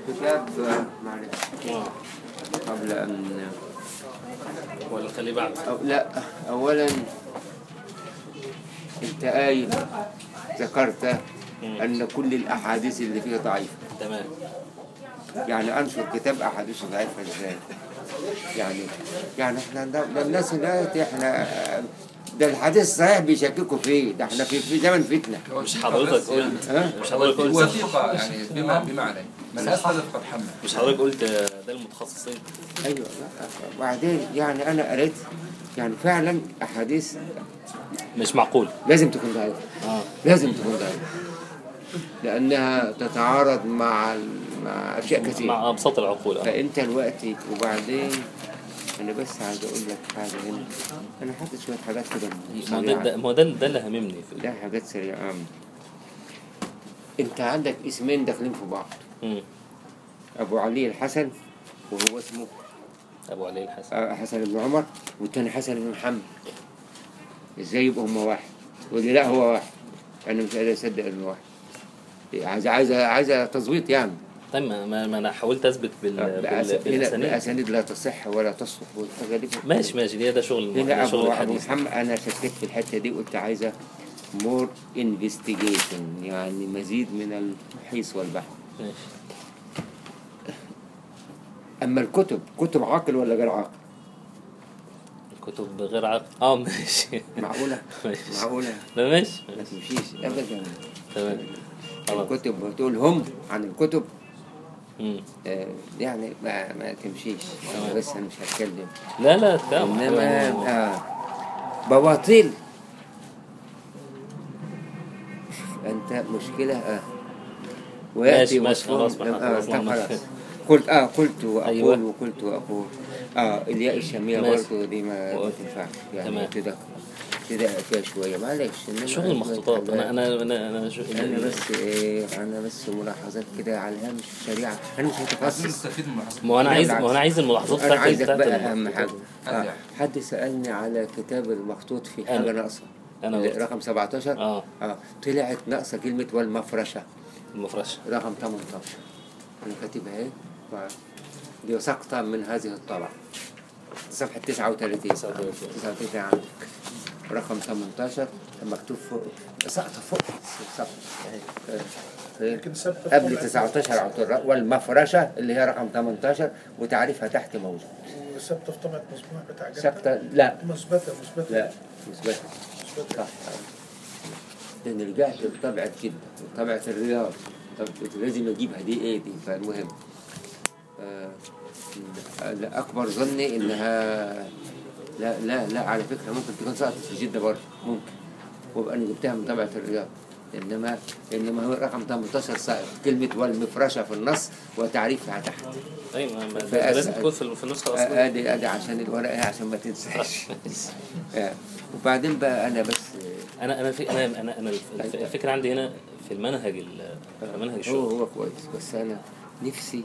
الكتاب آه، معلش اه قبل أن ولا خليه بعد أو لا أولا أنت آية ذكرت أن كل الأحاديث اللي فيها ضعيفة تمام يعني أنشر كتاب أحاديث ضعيفة إزاي؟ يعني يعني إحنا ده ده الناس دلوقتي إحنا ده الحديث صحيح بيشككوا فيه ده إحنا في في زمن فتنة مش حضرتك قلت ها؟ مش حضرتك قلت وثيقة يعني بما بمعنى من أسند قد حمل مش حضرتك قلت ده المتخصصين أيوه لا وبعدين يعني أنا قريت يعني فعلا أحاديث مش معقول لازم تكون ضعيفة اه لازم تكون ضعيفة لأنها تتعارض مع ال- مع أشياء كثيرة مع ابسط العقول اه فانت دلوقتي وبعدين انا بس عايز اقول لك حاجه هنا انا حاطط شويه حاجات كده ما هو ده- ده سريعه ما هو ده ده اللي هممني في ده حاجات سريعه انت عندك اسمين داخلين في بعض مم. ابو علي الحسن وهو اسمه ابو علي الحسن آه، حسن بن عمر والتاني حسن بن محمد ازاي يبقوا هما واحد يقول لي لا هو واحد انا مش قادر اصدق انه واحد عايزه عايزه عايزه تظبيط يعني طيب ما, ما, ما انا حاولت اثبت بال, بأس- بال... هنا بالاسانيد باسانيد لا تصح ولا تصلح والحاجه دي ماشي ماشي ده ده شغل هنا ده ابو شغل ابو الحديث محمد انا شكيت في الحته دي قلت عايزه مور انفستيجيشن يعني مزيد من الحيث والبحث ماشي اما الكتب كتب عاقل ولا غير عاقل الكتب غير عقل اه ماشي معقوله ماشي معقوله لا ماشي ما تمشيش ابدا تمام خلاص الكتب بتقول هم عن الكتب مم. آه، يعني ما ما تمشيش أنا بس انا مش هتكلم لا لا تمام انما آه بواطيل انت مشكله اه ماشي، وياتي ماشي، وصفهم خلاص بقى، آه خلاص، طب ما- خلاص قلت اه قلت واقول أيوة. وقلت واقول اه الياء الشاميه ماشي. برضه دي ما ما و- تنفعش يعني تمام. كده كده فيها شويه معلش إنما شغل شوية المخطوطات انا حاجات. انا انا انا شو... انا بس إيه انا بس ملاحظات كده على الهامش سريعه انا مش عايزين متخصص نستفيد من الملاحظات ما هو انا لا، عايز بالعكس. ما هو انا عايز الملاحظات انا بتاعت عايزك بتاعت بقى اهم حاجه المخطوطات. آه. أرجع. حد سالني على كتاب المخطوط في حاجه أنا. ناقصه أنا قلت. رقم 17 اه اه طلعت ناقصه كلمه والمفرشه المفرش رقم 18 انا كاتبها اهي و- دي سقطه من هذه الطبعه صفحه 39 39. 39 عندك رقم 18 مكتوب فوق سقطه فوق سقطه آه. لكن ثابته قبل 19 على طول والمفرشه اللي هي رقم 18 وتعريفها تحت موجود ثابته في طبعه مصبوح بتاع جنة. سقطه لا مثبته مثبته لا مثبتة مثبته صح لأن رجعت لطبعة جدة وطبعة الرياض طب لازم أجيبها دي إيه دي فالمهم آه لا، أكبر ظني إنها لا لا لا على فكرة ممكن تكون سقطت في جدة برضه ممكن وابقى أنا جبتها من طبعة الرياض إنما إنما هو رقم 18 سقط كلمة والمفرشة في النص وتعريفها تحت ايوه ما- ما- فأسأل. لازم تكون في في النسخه الاصليه ادي ادي عشان الورقه إيه، عشان ما تنساش آه. وبعدين بقى انا بس انا انا في انا انا انا الف- الفكره عندي هنا في المنهج ال- في منهج هو الشغل هو كويس بس انا نفسي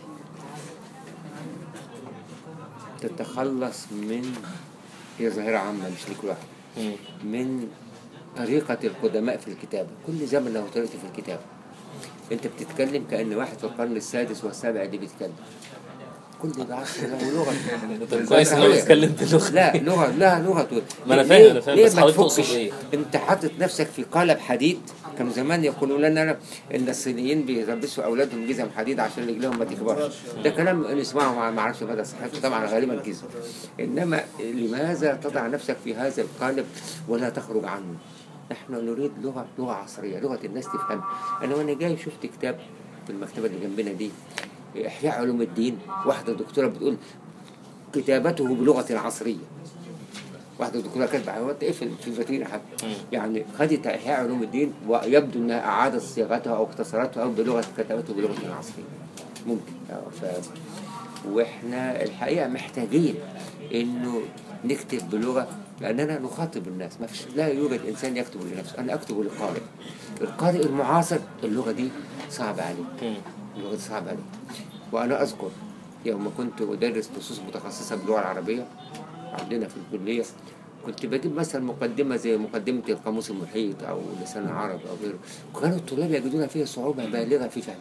تتخلص من هي ظاهره عامه مش ليك لوحدك مم. من طريقة القدماء في الكتابة كل زمن له طريقته في الكتابة انت بتتكلم كأن واحد في القرن السادس والسابع اللي بيتكلم كل ده عصر له لغة طب كويس ان هو بيتكلم بلغه لا لغة لا لغة ما أنا ليه- فاهم- أنا فاهم، ليه بس ما حضرتك تقصد تفكش؟ إيه؟ انت حاطط نفسك في قالب حديد كانوا زمان يقولوا لنا ان الصينيين بيلبسوا اولادهم جزم حديد عشان رجلهم ما تكبرش ده كلام نسمعه ما- ما اعرفش مدى صحته طبعا غالبا كذب انما لماذا تضع نفسك في هذا القالب ولا تخرج عنه نحن نريد لغه لغه عصريه لغه الناس تفهم انا وانا جاي شفت كتاب في المكتبه اللي جنبنا دي احياء علوم الدين واحده دكتوره بتقول كتابته بلغه عصريه واحده دكتوره كاتبه هو انت ايه في في الفاترين حتى يعني خدت احياء علوم الدين ويبدو انها اعادت صياغتها او اختصرتها بلغه كتبته بلغه عصريه ممكن آه، ف واحنا الحقيقه محتاجين انه نكتب بلغه لاننا نخاطب الناس ما فيش لا يوجد انسان يكتب لنفسه انا اكتب للقارئ القارئ المعاصر اللغه دي صعبه عليه مم. اللغة دي صعبة عليه وأنا أذكر يوم كنت أدرس نصوص متخصصة باللغة العربية عندنا في الكلية كنت بجيب مثلا مقدمة زي مقدمة القاموس المحيط أو لسان العرب أو غيره كانوا الطلاب يجدون فيها صعوبة بالغة في فهمها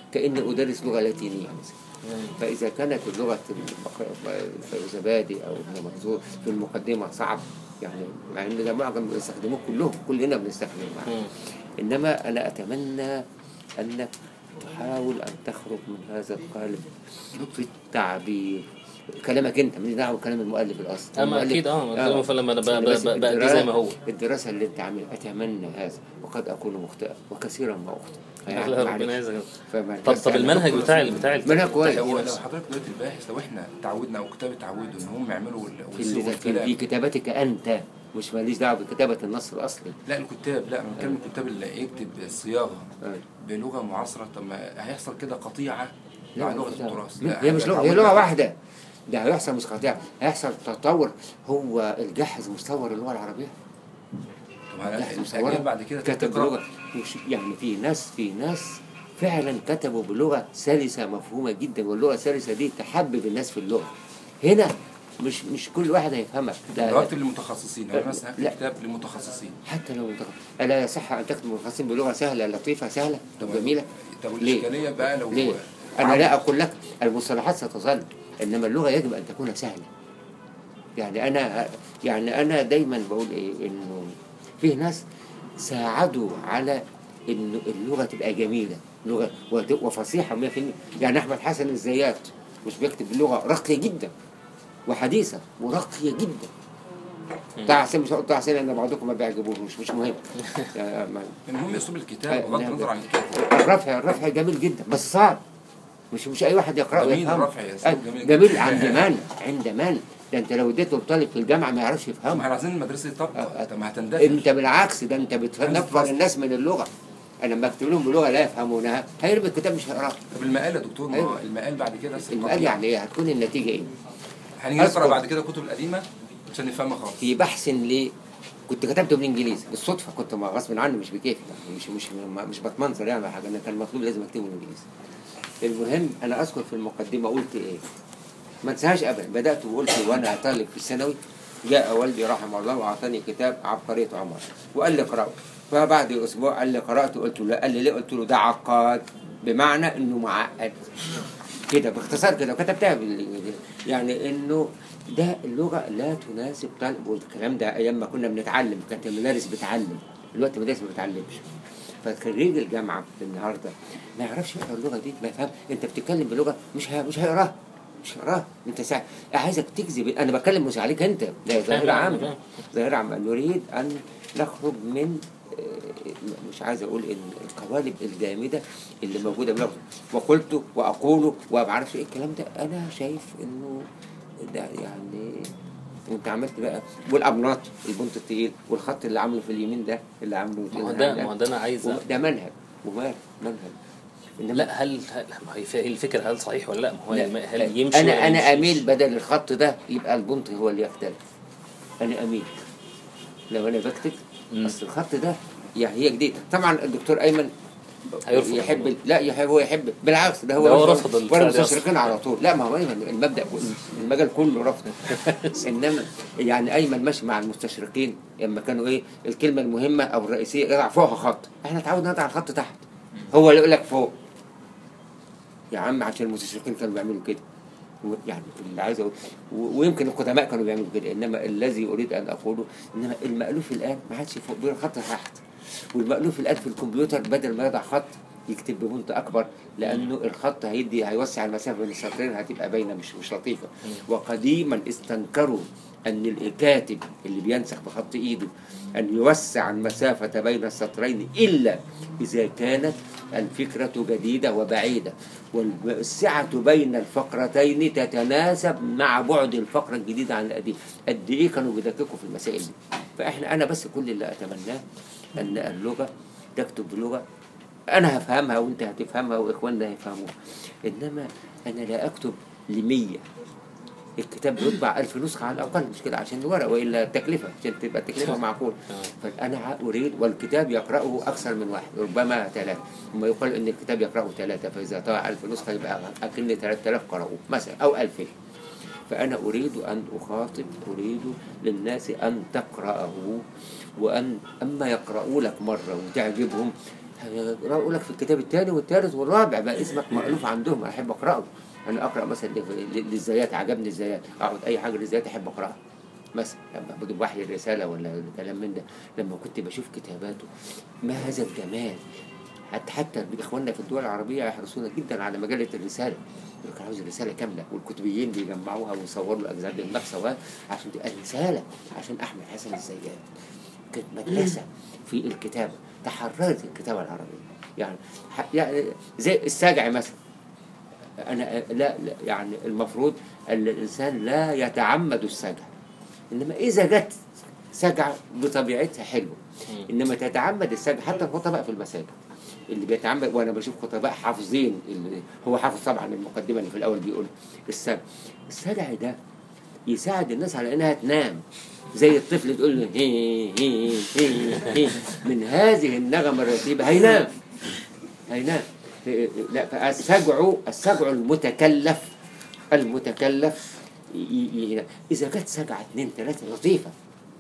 كاني ادرس لغه لاتينيه مثلا فاذا كانت اللغه المق- الفيروزبادي او ابن منظور في المقدمه صعب يعني مع ان ده معجم بيستخدموه كلهم كلنا بنستخدمه معاه. انما انا اتمنى انك تحاول ان تخرج من هذا القالب في التعبير كلامك انت ماليش دعوه بكلام المؤلف الاصلي اما المؤلف- اكيد اه فلما انا ب- أنا بس ب- ب- بأديه زي ما هو الدراسة اللي انت عاملها اتمنى هذا وقد اكون مخطئا وكثيرا ما اخطئ فيعني لا، ربنا معلش. يعزك فما- طب بس طب يعني المنهج دكتور بتاع رسول- بتاع ال- منهج كويس هو لو حضرتك دلوقتي الباحث لو احنا تعودنا او كتاب اتعودوا ان هم يعملوا ال- في, والسوق اللي- في, في والكلام كتابتك انت مش ماليش دعوه بكتابه النص الاصلي لا الكتاب لا انا بتكلم الكتاب اللي يكتب الصياغه آه. بلغه معاصره طب ما هيحصل كده قطيعه لا، مع لغه لا. التراث لا، لا هي مش لغه هي هيتعودوا. لغه واحده ده هيحصل مش قطيع هيحصل تطور هو الجاحظ مستور اللغه العربيه طب ما جاحظ الاجيال بعد كده كتب تقرأ. بلغه مش يعني في ناس في ناس فعلا كتبوا بلغه سلسه مفهومه جدا واللغه السلسه دي تحبب الناس في اللغه هنا مش مش كل واحد هيفهمها ده لو اكتب للمتخصصين انا مثلا لا. هكتب كتاب للمتخصصين حتى لو متخ... ألا يصح أن تكتب متخصصين بلغة سهلة لطيفة سهلة طب جميلة طب ليه؟ الاشكاليه بقى لو ليه؟ أنا لا أقول لك المصطلحات ستظل إنما اللغة يجب أن تكون سهلة يعني أنا يعني أنا دايما بقول إيه إنه فيه ناس ساعدوا على إنه اللغة تبقى جميلة لغة وت- وفصيحة 100% يعني أحمد حسن الزيات مش بيكتب بلغة راقية جدا وحديثة وراقية جدا طه حسين مش هقول طه حسين لأن بعضكم ما بيعجبوش مش مهم يعني ما- المهم اسلوب الكتاب آه، بغض نعم. النظر عن الكاتب الرفع الرفع جميل جدا بس صعب مش مش اي واحد يقراه جميل ويفهمه الرفع يا أستاذ، آه، جميل جميل جدا. عند من عند من ده انت لو اديته لطالب في الجامعه ما يعرفش طب ما يفهمه احنا عايزين المدرسه آه، تبقى آه. طب ما هتندثر انت بالعكس ده انت بتنفر الناس من اللغه انا لما اكتب لهم بلغه لا يفهمونها هيرمي الكتاب مش هيقراه طب المقال يا دكتور ما هو أيوة. المقال بعد كده المقال يعني ايه هتكون النتيجه ايه هنيجي نقرا أذكر. بعد كده الكتب القديمه عشان نفهمها خالص في بحث ليه كنت كتبته بالانجليزي بالصدفه كنت ما- غصب عني مش بكيفي يعني مش مش مش بتمنظر يعني ولا حاجه انا كان مطلوب لازم اكتبه بالانجليزي المهم انا اذكر في المقدمه قلت ايه ما انساهاش ابدا بدات وقلت وانا طالب في الثانوي جاء والدي رحمه الله واعطاني كتاب عبقريه عمر وقال لي اقراه فبعد اسبوع قال لي قراته قلت له لا قال لي ليه قلت له ده عقاد بمعنى انه معقد كده باختصار كده وكتبتها بالانجليزي يعني انه ده اللغه لا تناسب طالب والكلام ده ايام ما كنا بنتعلم كانت المدارس بتعلم دلوقتي المدارس ما بتعلمش فخريج الجامعه النهارده ما يعرفش يقرا اللغه دي ما يفهم انت بتتكلم بلغه مش ه... مش هيقراها مش هيقراها انت ساعة عايزك تجذب انا بتكلم مش عليك انت ده ظاهره فاهم، عامه فاهم. ظاهره عامه نريد ان نخرج من آه، مش عايز اقول ان القوالب الجامده اللي موجوده باللغه وقلت واقول وما اعرفش ايه الكلام ده انا شايف انه ده يعني انت عملت بقى والابناط البنط التقيل والخط اللي عامله في اليمين ده اللي عامله ما هو ده ما هو ده انا عايز وم- ده منهج ومال منهج انما لا هل هل ما هي في- الفكره هل صحيح ولا لا ما هو لا. الم- هل يمشي انا ولا انا يمشيش؟ اميل بدل الخط ده يبقى البنط هو اللي يختلف انا اميل لو انا بكتب مم. اصل الخط ده يعني هي جديد طبعا الدكتور ايمن هيرفض يحب الموضوع. لا يحب هو يحب بالعكس ده هو ده هو رفض- رفض البتاع ولا دي أصلاً. مستشرقين على طول لا ما هو ايمن المبدا كله- المجال كله رفض انما يعني ايمن ماشي مع المستشرقين لما كانوا ايه الكلمه المهمه او الرئيسيه يضع فوقها خط احنا اتعودنا نضع الخط تحت هو اللي يقول لك فوق يا عم عشان المستشرقين كانوا بيعملوا كده و- يعني اللي عايز اقول و- ويمكن القدماء كانوا بيعملوا كده انما الذي اريد ان اقوله انما المالوف الان ما عادش فوق بيقول خط تحت والمالوف الان في الكمبيوتر بدل ما يضع خط يكتب ببنط اكبر لانه الخط هيدي هيوسع المسافه بين السطرين هتبقى باينه مش مش لطيفه وقديما استنكروا ان الكاتب اللي بينسخ بخط ايده ان يوسع المسافه بين السطرين الا اذا كانت الفكره جديده وبعيده والسعه بين الفقرتين تتناسب مع بعد الفقره الجديده عن القديم قد ايه كانوا بيدققوا في المسائل دي فاحنا انا بس كل اللي اتمناه ان اللغه تكتب بلغه انا هفهمها وانت هتفهمها واخواننا هيفهموها انما انا لا اكتب لمية الكتاب بيطبع ألف نسخة على الأقل مش كده عشان الورق وإلا التكلفة عشان تبقى التكلفة معقول فأنا ع- أريد والكتاب يقرأه أكثر من واحد ربما ثلاثة ثم يقال إن الكتاب يقرأه ثلاثة فإذا طلع ألف نسخة يبقى أكن 3000 قرأوه مثلا أو 2000 فأنا أريد أن أخاطب أريد للناس أن تقرأه وأن أما يقرأوا لك مرة وتعجبهم يقول لك في الكتاب الثاني والثالث والرابع بقى اسمك مألوف عندهم احب اقراه انا اقرا مثلا ل- للزيات عجبني الزيات اقعد اي حاجه للزيات احب اقراها مثلا لما بدو وحي الرساله ولا كلام من ده لما كنت بشوف كتاباته ما هذا الجمال حتى حتى اخواننا في الدول العربيه يحرصون جدا على مجله الرساله يقول لك عاوز الرساله كامله والكتبيين بيجمعوها ويصوروا الاجزاء بالمكسب عشان تبقى رساله عشان احمد حسن الزيات كانت مدرسه في الكتابه تحررت الكتابه العربيه يعني ح- يعني زي الساجع مثلا انا لا, لا يعني المفروض ان الانسان لا يتعمد السجع انما اذا جت سجع بطبيعتها حلوه انما تتعمد السجع حتى الخطباء في المساجد اللي بيتعمد وانا بشوف خطباء حافظين اللي هو حافظ طبعا المقدمه اللي في الاول بيقول السجع السجع ده يساعد الناس على انها تنام زي الطفل تقول له هي هي هي هي من هذه النغمه الرتيبه هينام هينام لا فالسجع السجع المتكلف المتكلف ي- ي- اذا جت سجعه اثنين ثلاثه لطيفه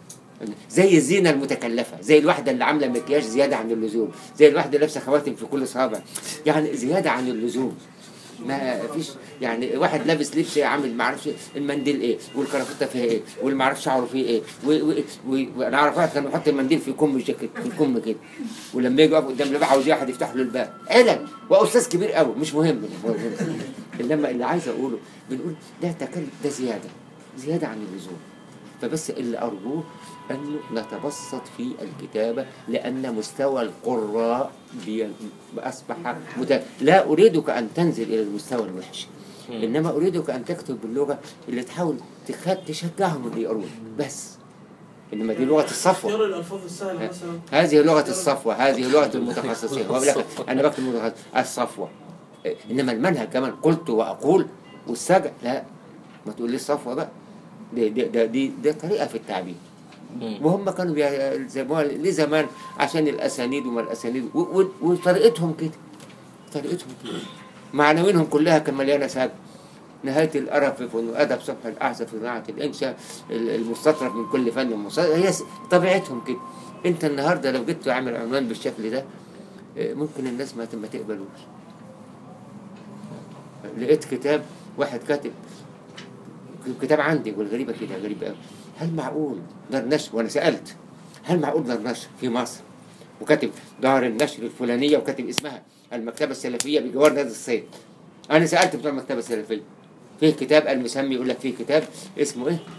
زي الزينه المتكلفه زي الواحده اللي عامله مكياج زياده عن اللزوم زي الواحده اللي لابسه خواتم في كل صابع يعني زياده عن اللزوم ما فيش يعني واحد لابس لبس عامل ما اعرفش المنديل ايه والكرافته فيها ايه واللي ما اعرفش شعره فيه ايه و- و- و- وانا اعرف واحد كان بيحط المنديل في كم الجاكيت في الكم كده ولما يجي يقف قدام الباب عاوز واحد يفتح له الباب علم واستاذ كبير قوي مش مهم انما اللي عايز اقوله بنقول ده تكلف ده زياده زياده عن اللزوم فبس اللي أرجوه أن نتبسط في الكتابة لأن مستوى القراء بي- أصبح مت... لا أريدك أن تنزل إلى المستوى الوحش إنما أريدك أن تكتب باللغة اللي تحاول تخ... تشجعهم اللي يقروها بس إنما دي لغة الصفوة اختيار الالفاظ السهله مثلا هذه لغة الصفوة هذه لغة المتخصصين هو بيقول لك أنا بكتب متخصص الصفوة إنما المنهج كمان قلت وأقول والسجع لا ما تقول لي الصفوة بقى دي دي دي, دي, دي طريقة في التعبير مم. وهم كانوا بيلزموها لزمان عشان الأسانيد وما الأسانيد و- و- وطريقتهم كده طريقتهم كده معنوينهم كلها كان مليانة سجع نهاية الأرب في فن أدب صبح الأعزى في صناعة الإنشاء ال- المستطرف من كل فن مص- هي س- طبيعتهم كده أنت النهاردة لو جيت تعمل عنوان بالشكل ده آه، ممكن الناس ما ت- ما تقبلوش لقيت كتاب واحد كاتب كتاب عندي والغريبة كده غريبة قوي هل معقول دار نشر وأنا سألت هل معقول دار نشر في مصر وكاتب دار النشر الفلانية وكاتب اسمها المكتبة السلفية بجوار نادي الصيد أنا سألت بتوع المكتبة السلفية فيه كتاب المسمي يقول لك فيه كتاب اسمه إيه؟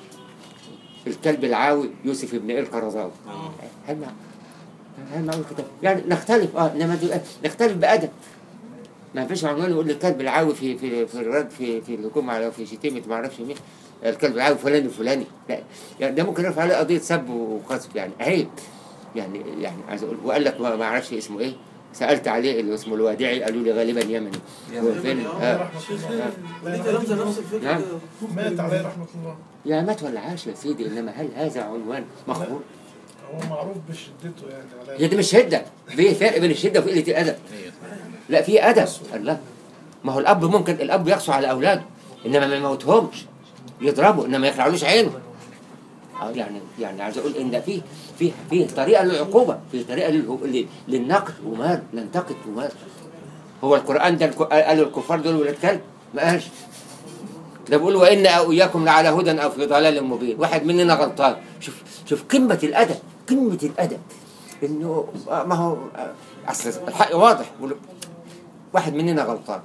الكلب العاوي يوسف ابن إيه القرظاوي هل مع هل معقول كتاب يعني نختلف اه انما دي- نختلف بأدب ما فيش عنوان يقول لي الكلب العاوي في في في الرد في في الهجوم على في شتيمة ما اعرفش مين الكلب العاوي فلان الفلاني لا يعني ده ممكن يرفع عليه قضية سب وقذف يعني عيب يعني يعني عايز اقول وقال لك ما ما اعرفش اسمه ايه سألت عليه اللي اسمه الوادعي قالوا لي غالبا يمني هو فين آه. دي كلام زي نفس الفكره نعم. كده. مات عليه رحمة الله يا مات ولا عاش يا سيدي انما هل هذا عنوان مقبول؟ هو معروف بشدته يعني عليه هي دي مش شده في فرق بين الشده وقله الادب لا في ادب الله ما هو الاب ممكن الاب يقسو على اولاده انما ما يموتهمش يضربه انما ما يخلعلوش عينه اه يعني يعني عايز اقول ان في في في طريقه للعقوبه في طريقه للهو- لل- للنقد ومال ننتقد ومال هو القران ده الك- قالوا الكفار دول ولاد كلب ما قالش ده بيقول وان او اياكم لعلى هدى او في ضلال مبين واحد مننا غلطان شوف شوف قمه الادب قمه الادب انه آه، ما هو آه، اصل الحق واضح بيقول واحد مننا غلطان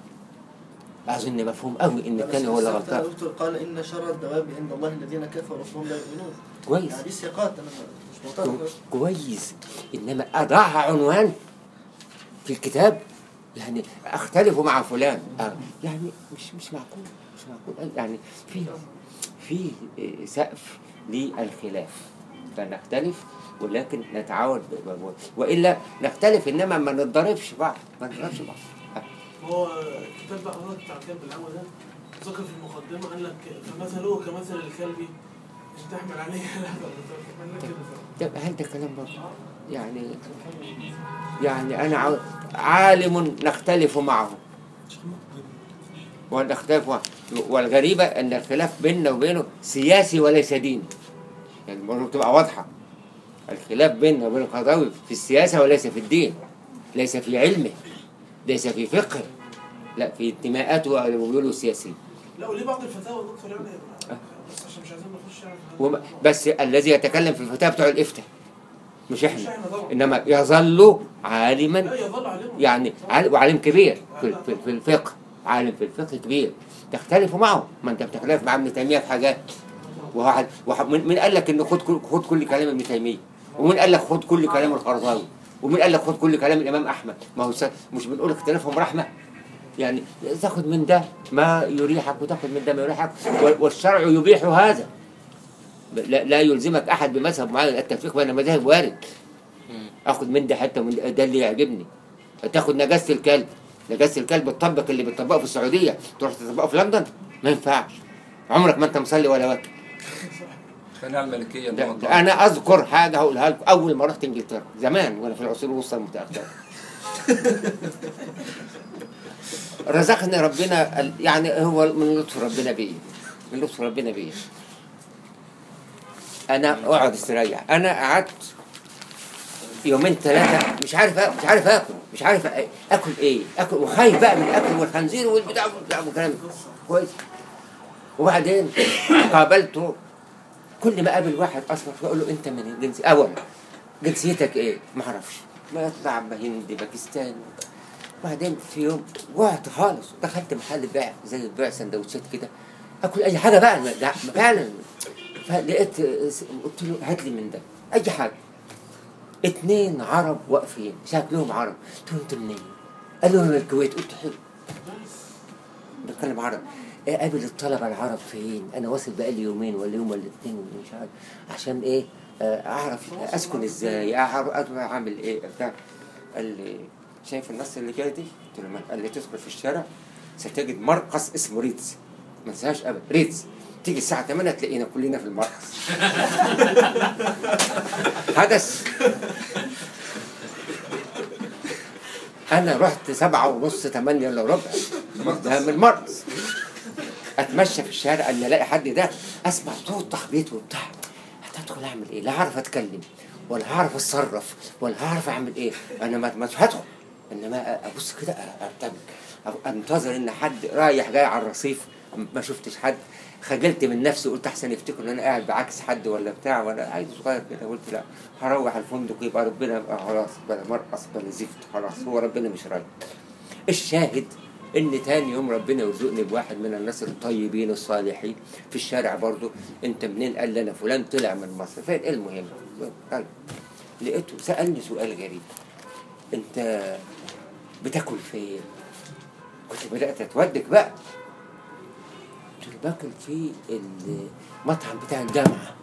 اظن مفهوم قوي ان كان هو اللي غلطان الدكتور قال ان شر الدواب عند الله الذين كفروا فهم لا يؤمنون كويس يعني دي سياقات انا مش معترض كويس انما اضعها عنوان في الكتاب يعني اختلف مع فلان آه. يعني مش مش معقول مش معقول يعني في في آه، سقف للخلاف فنختلف ولكن نتعاون ب- ب- والا نختلف انما ما نتضربش بعض ما نضربش بعض آه. هو الكتاب بقى حضرتك بتاع الكلب العوى ده ذكر في المقدمه قال لك فمثله كمثل الكلب ان تحمل عليه قال لك كده طب هل ده كلام برضه يعني يعني انا عاو- عالم نختلف معه ونختلف معه. والغريبة أن الخلاف بيننا وبينه سياسي وليس ديني يعني الموضوع تبقى واضحة الخلاف بيننا وبين القضاوي في السياسة وليس في الدين ليس في علمه ليس في فقهه لا في انتماءاته وميوله السياسيه لا وليه بعض الفتاوى دكتور يعني بس عشان مش عايزين نخش يعني في- وما- بس الذي يتكلم في الفتاة بتوع الإفتاء مش مش احنا احنا طبعا انما يظل عالما لا يظل عليهم يعني عال- وعالم كبير في, في, في الفقه عالم في الفقه كبير تختلف معه ما انت بتختلف مع ابن تيميه في حاجات وواحد واحد من من قال لك ان خد كل خد كل كلام ابن تيميه ومين قال لك خد كل كلام القرضاوي ومين قال لك خد كل كلام الامام احمد ما هو س- مش بنقول اختلافهم رحمه يعني تاخد من ده ما يريحك وتاخد من ده ما يريحك وال- والشرع يبيح هذا لا, لا يلزمك احد بمذهب معين التفريق بين المذاهب وارد اخد من ده حتى من ده, ده اللي يعجبني تاخد نجاسه الكلب نجاسه الكلب تطبق اللي بتطبقه في السعوديه تروح تطبقه في لندن ما ينفعش عمرك ما انت مصلي ولا واكل خلينا على الملكيه ده الموضوع. ده انا اذكر حاجه هقولها لكم اول ما رحت انجلترا زمان وانا في العصور الوسطى المتاخره رزقني ربنا ال- يعني هو من لطف ربنا بيا من لطف ربنا بيا انا اقعد استريح انا قعدت يومين ثلاثه مش عارف أ- مش عارف اكل مش عارف أ- اكل ايه اكل وخايف بقى من الاكل والخنزير والبتاع والبتاع والكلام ده. كويس وبعدين قابلته كل ما اقابل واحد اسمر اقول له انت من جنس اولا جنسيتك ايه؟ ما اعرفش ما يطلع هندي باكستاني بعدين في يوم وقعت خالص دخلت محل بيع زي بيع سندوتشات كده اكل اي حاجه بقى ما- ده- فعلا فلقيت قلت له هات لي من ده اي حاجه اتنين عرب واقفين شكلهم عرب قلت له انت منين؟ قالوا انا من الكويت قلت حلو بتكلم عربي إيه قابل الطلبه العرب فين؟ انا واصل بقالي يومين ولا يوم ولا اتنين ولا مش عارف عشان ايه؟ آه، اعرف اسكن ازاي؟ اعرف أعرف اعمل ايه؟ بتاع قال لي شايف النص اللي جاي دي؟ قلت له ما قال لي تدخل في الشارع ستجد مرقص اسمه ريتز ما انساهاش ابدا ريتز تيجي الساعة 8 تلاقينا كلنا في المرقص حدث انا رحت سبعة ونص تمانية الا ربع ده من المرقص اتمشى في الشارع ان الاقي حد ده اسمع صوت تخبيط وبتاع هتدخل اعمل ايه لا هعرف اتكلم ولا هعرف اتصرف ولا هعرف اعمل ايه انا ما مش هدخل انما ابص كده ارتبك أو انتظر ان حد رايح جاي على الرصيف ما شفتش حد خجلت من نفسي قلت احسن يفتكروا ان انا قاعد بعكس حد ولا بتاع وانا عيل صغير كده قلت لا هروح الفندق يبقى ربنا يبقى خلاص بلا مرقص بلا زفت خلاص هو ربنا مش رايد الشاهد ان تاني يوم ربنا يرزقني بواحد من الناس الطيبين الصالحين في الشارع برضو انت منين قال لي انا فلان طلع من مصر فين ايه المهم قال لقيته سالني سؤال غريب انت بتاكل فين كنت بدات اتودك بقى قلت له باكل في المطعم بتاع الجامعه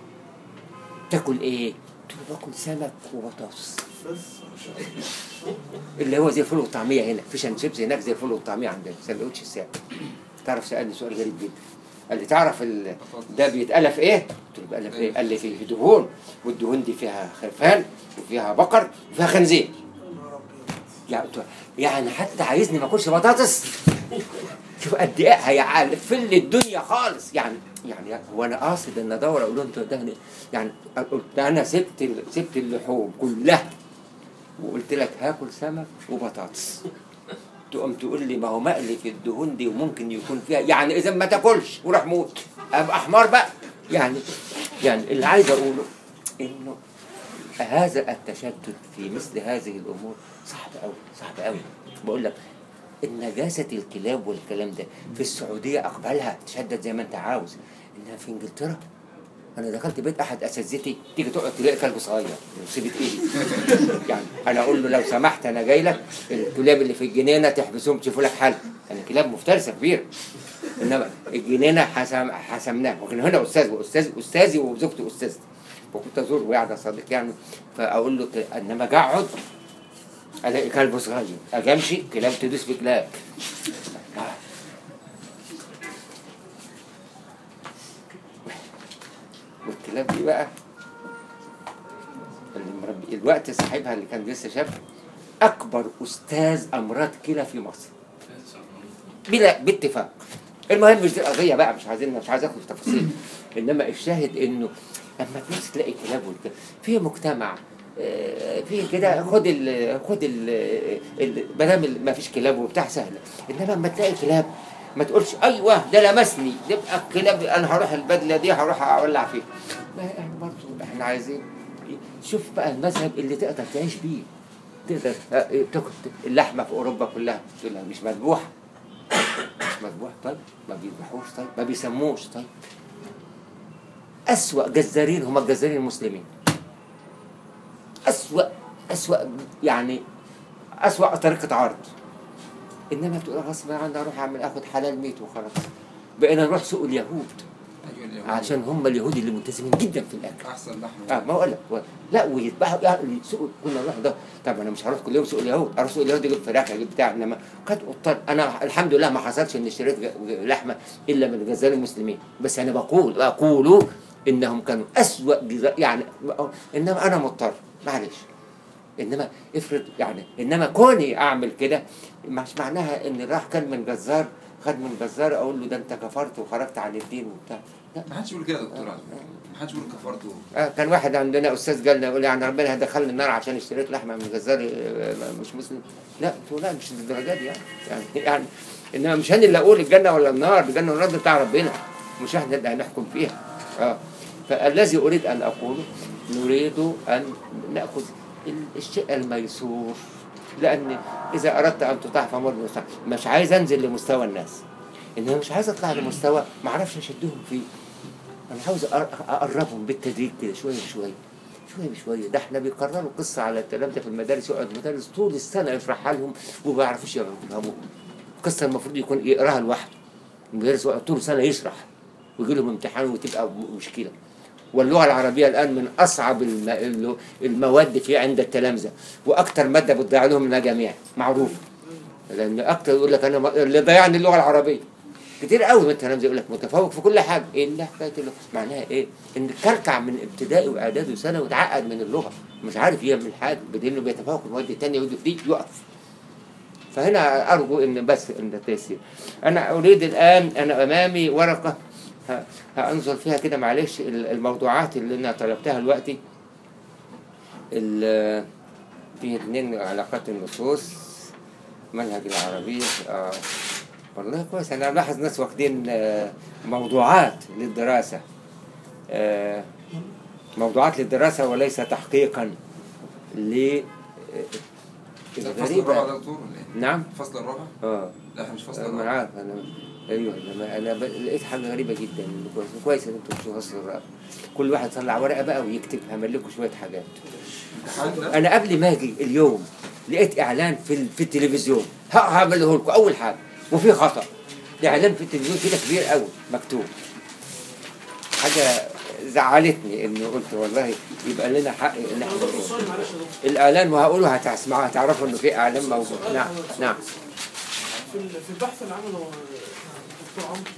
تاكل ايه قلت له باكل سمك وبطاطس بس ما شاء الله اللي هو زي الفول والطعميه هنا فيش اند شيبس هناك زي الفول والطعميه عندنا سندوتش الساعه تعرف سالني سؤال غريب جدا قال لي تعرف ال... ده بيتألف ايه؟ قلت له بيتألف ايه؟ قال لي فيه دهون والدهون دي فيها خرفان وفيها بقر وفيها خنزير يا نهار ابيض يعني قلت له يعني حتى عايزني ما اكلش بطاطس شوف قد ايه هيعفل لي الدنيا خالص يعني يعني هو انا قاصد ان ادور اقول له انت ده يعني قلت انا سبت ال- سبت اللحوم كلها وقلت لك هاكل سمك وبطاطس تقوم تقول لي ما هو مقلي في الدهون دي وممكن يكون فيها يعني اذا ما تاكلش وروح موت ابقى حمار بقى يعني يعني اللي عايز اقوله انه هذا التشدد في مثل هذه الامور صعب قوي صعب قوي بقول لك النجاسة الكلاب والكلام ده في السعودية أقبلها تشدد زي ما أنت عاوز إنها في إنجلترا أنا دخلت بيت أحد أساتذتي تيجي تقعد تلاقي كلب صغير مصيبة إيدي يعني أنا أقول له لو سمحت أنا جاي لك الكلاب اللي في الجنينة تحبسهم تشوفوا لك حل يعني كلاب مفترسة كبيرة إنما الجنينة حسم حسمناها وكان هنا أستاذ وأستاذ أستاذي وزوجتي أستاذتي وكنت أزور وقاعد صديق يعني فأقول له ك- إنما أقعد الاقي كلب صغير اجي امشي كلاب تدوس في كلاب والكلاب دي بقى اللي مربي الوقت صاحبها اللي كان لسه شاب اكبر استاذ امراض كلى في مصر بلا باتفاق المهم مش دي القضيه بقى مش عايزين مش عايز اخد في تفاصيل انما الشاهد انه اما تبص تلاقي كلاب والكلاب في مجتمع آه، في كده خد ال خد ال ما دام ما فيش كلاب وبتاع سهله انما لما تلاقي كلاب ما تقولش ايوه ده لمسني يبقى الكلاب انا هروح البدله دي هروح اولع فيه ما احنا برضه احنا عايزين شوف بقى المذهب اللي تقدر تعيش بيه تقدر آه، تاكل اللحمه في اوروبا كلها تقول لها مش مذبوحه مش مذبوح طيب ما بيذبحوش طيب ما بيسموش طيب أسوأ جزارين هم الجزارين المسلمين أسوأ أسوأ يعني أسوأ طريقة عرض إنما تقول غصب عني أروح أعمل آخد حلال ميت وخلاص بقينا نروح سوق اليهود أيوة اليهود. عشان هم اليهود اللي ملتزمين جدا في الأكل احسن لحم اه ما اقول لك و- لا ويذبحوا يعني سوق كنا نروح ده طب انا مش هروح كل يوم سوق اليهود اروح سوق اليهود اجيب فراخ اجيب بتاع انما كانت قطان انا الحمد لله ما حصلش اني اشتريت ج- لحمه الا من الجزار المسلمين بس انا بقول اقول انهم كانوا اسوأ جزا- يعني انما انا مضطر معلش انما افرض يعني انما كوني اعمل كده مش معناها ان راح كان من جزار خد من جزار اقول له ده انت كفرت وخرجت عن الدين وبتاع لا ما حدش بيقول كده يا دكتور على فكرة. ما حدش بيقول كفرت و- آه، كان واحد عندنا استاذ قال لنا يقول يعني ربنا هيدخلني النار عشان اشتريت لحمه من جزار آه، مش مسلم لا قلت له لا مش للدرجه دي يعني يعني يعني انما مش انا اللي اقول الجنه ولا النار الجنه والنار دي بتاع ربنا مش احنا اللي هنحكم فيها اه فالذي اريد ان اقوله نريد ان ناخذ ال- الشيء الميسور لان اذا اردت ان تطاع فامر بالمستوى مش عايز انزل لمستوى الناس انما مش عايز اطلع لمستوى ما اعرفش اشدهم فيه انا عاوز أقر- اقربهم بالتدريج كده شويه بشويه شويه بشويه ده احنا بيكرروا قصه على الكلام ده في المدارس يقعد المدارس طول السنه يشرحها لهم وما بيعرفوش يفهموها القصه المفروض يكون يقراها لوحده المدرس يقعد طول السنه يشرح ويجي لهم امتحان وتبقى م- مشكله واللغه العربيه الان من اصعب الم- الل- المواد في عند التلامذه واكثر ماده بتضيع لهم المجاميع معروف لان اكثر يقول لك انا م- اللي ضيعني اللغه العربيه كتير قوي من التلامذه يقول لك متفوق في كل حاجه الا حكايه اللغه معناها ايه؟ ان كركع من ابتدائي واعدادي وثانوي وتعقد من اللغه مش عارف يعمل حاجه بدل انه بيتفوق في المواد الثانيه ويجي دي يقف فهنا ارجو ان بس ان ده تيسير انا اريد الان انا امامي ورقه ه- هانظر فيها كده معلش ال- الموضوعات اللي انا طلبتها دلوقتي ال- في اثنين علاقات النصوص منهج العربية آه والله كويس أنا بلاحظ ناس واخدين آه موضوعات للدراسة آه موضوعات للدراسة وليس تحقيقا ل ده الفصل الرابع غريبة ده دكتور ولا ايه؟ نعم الفصل الرابع؟ اه لا احنا مش فصل انا الرابع عارف انا ايوه لما انا ب... لقيت حاجه غريبه جدا كويس كويس ان انتوا بتشوفوا فصل الرابع كل واحد طلع ورقه بقى ويكتب هعمل لكم شويه حاجات امتحان ده انا قبل ما اجي اليوم لقيت اعلان في ال- في التلفزيون ه- هعمله لكم اول حاجه وفي خطا اعلان في التلفزيون كده كبير قوي مكتوب حاجه زعلتني اني قلت والله يبقى لنا حق ان احنا دكتور سؤال معلش يا دكتور الاعلان وهقوله هتسمعوا هتعرفوا انه في اعلان موجود نعم نعم في ال- في البحث اللي عمله الدكتور عمرو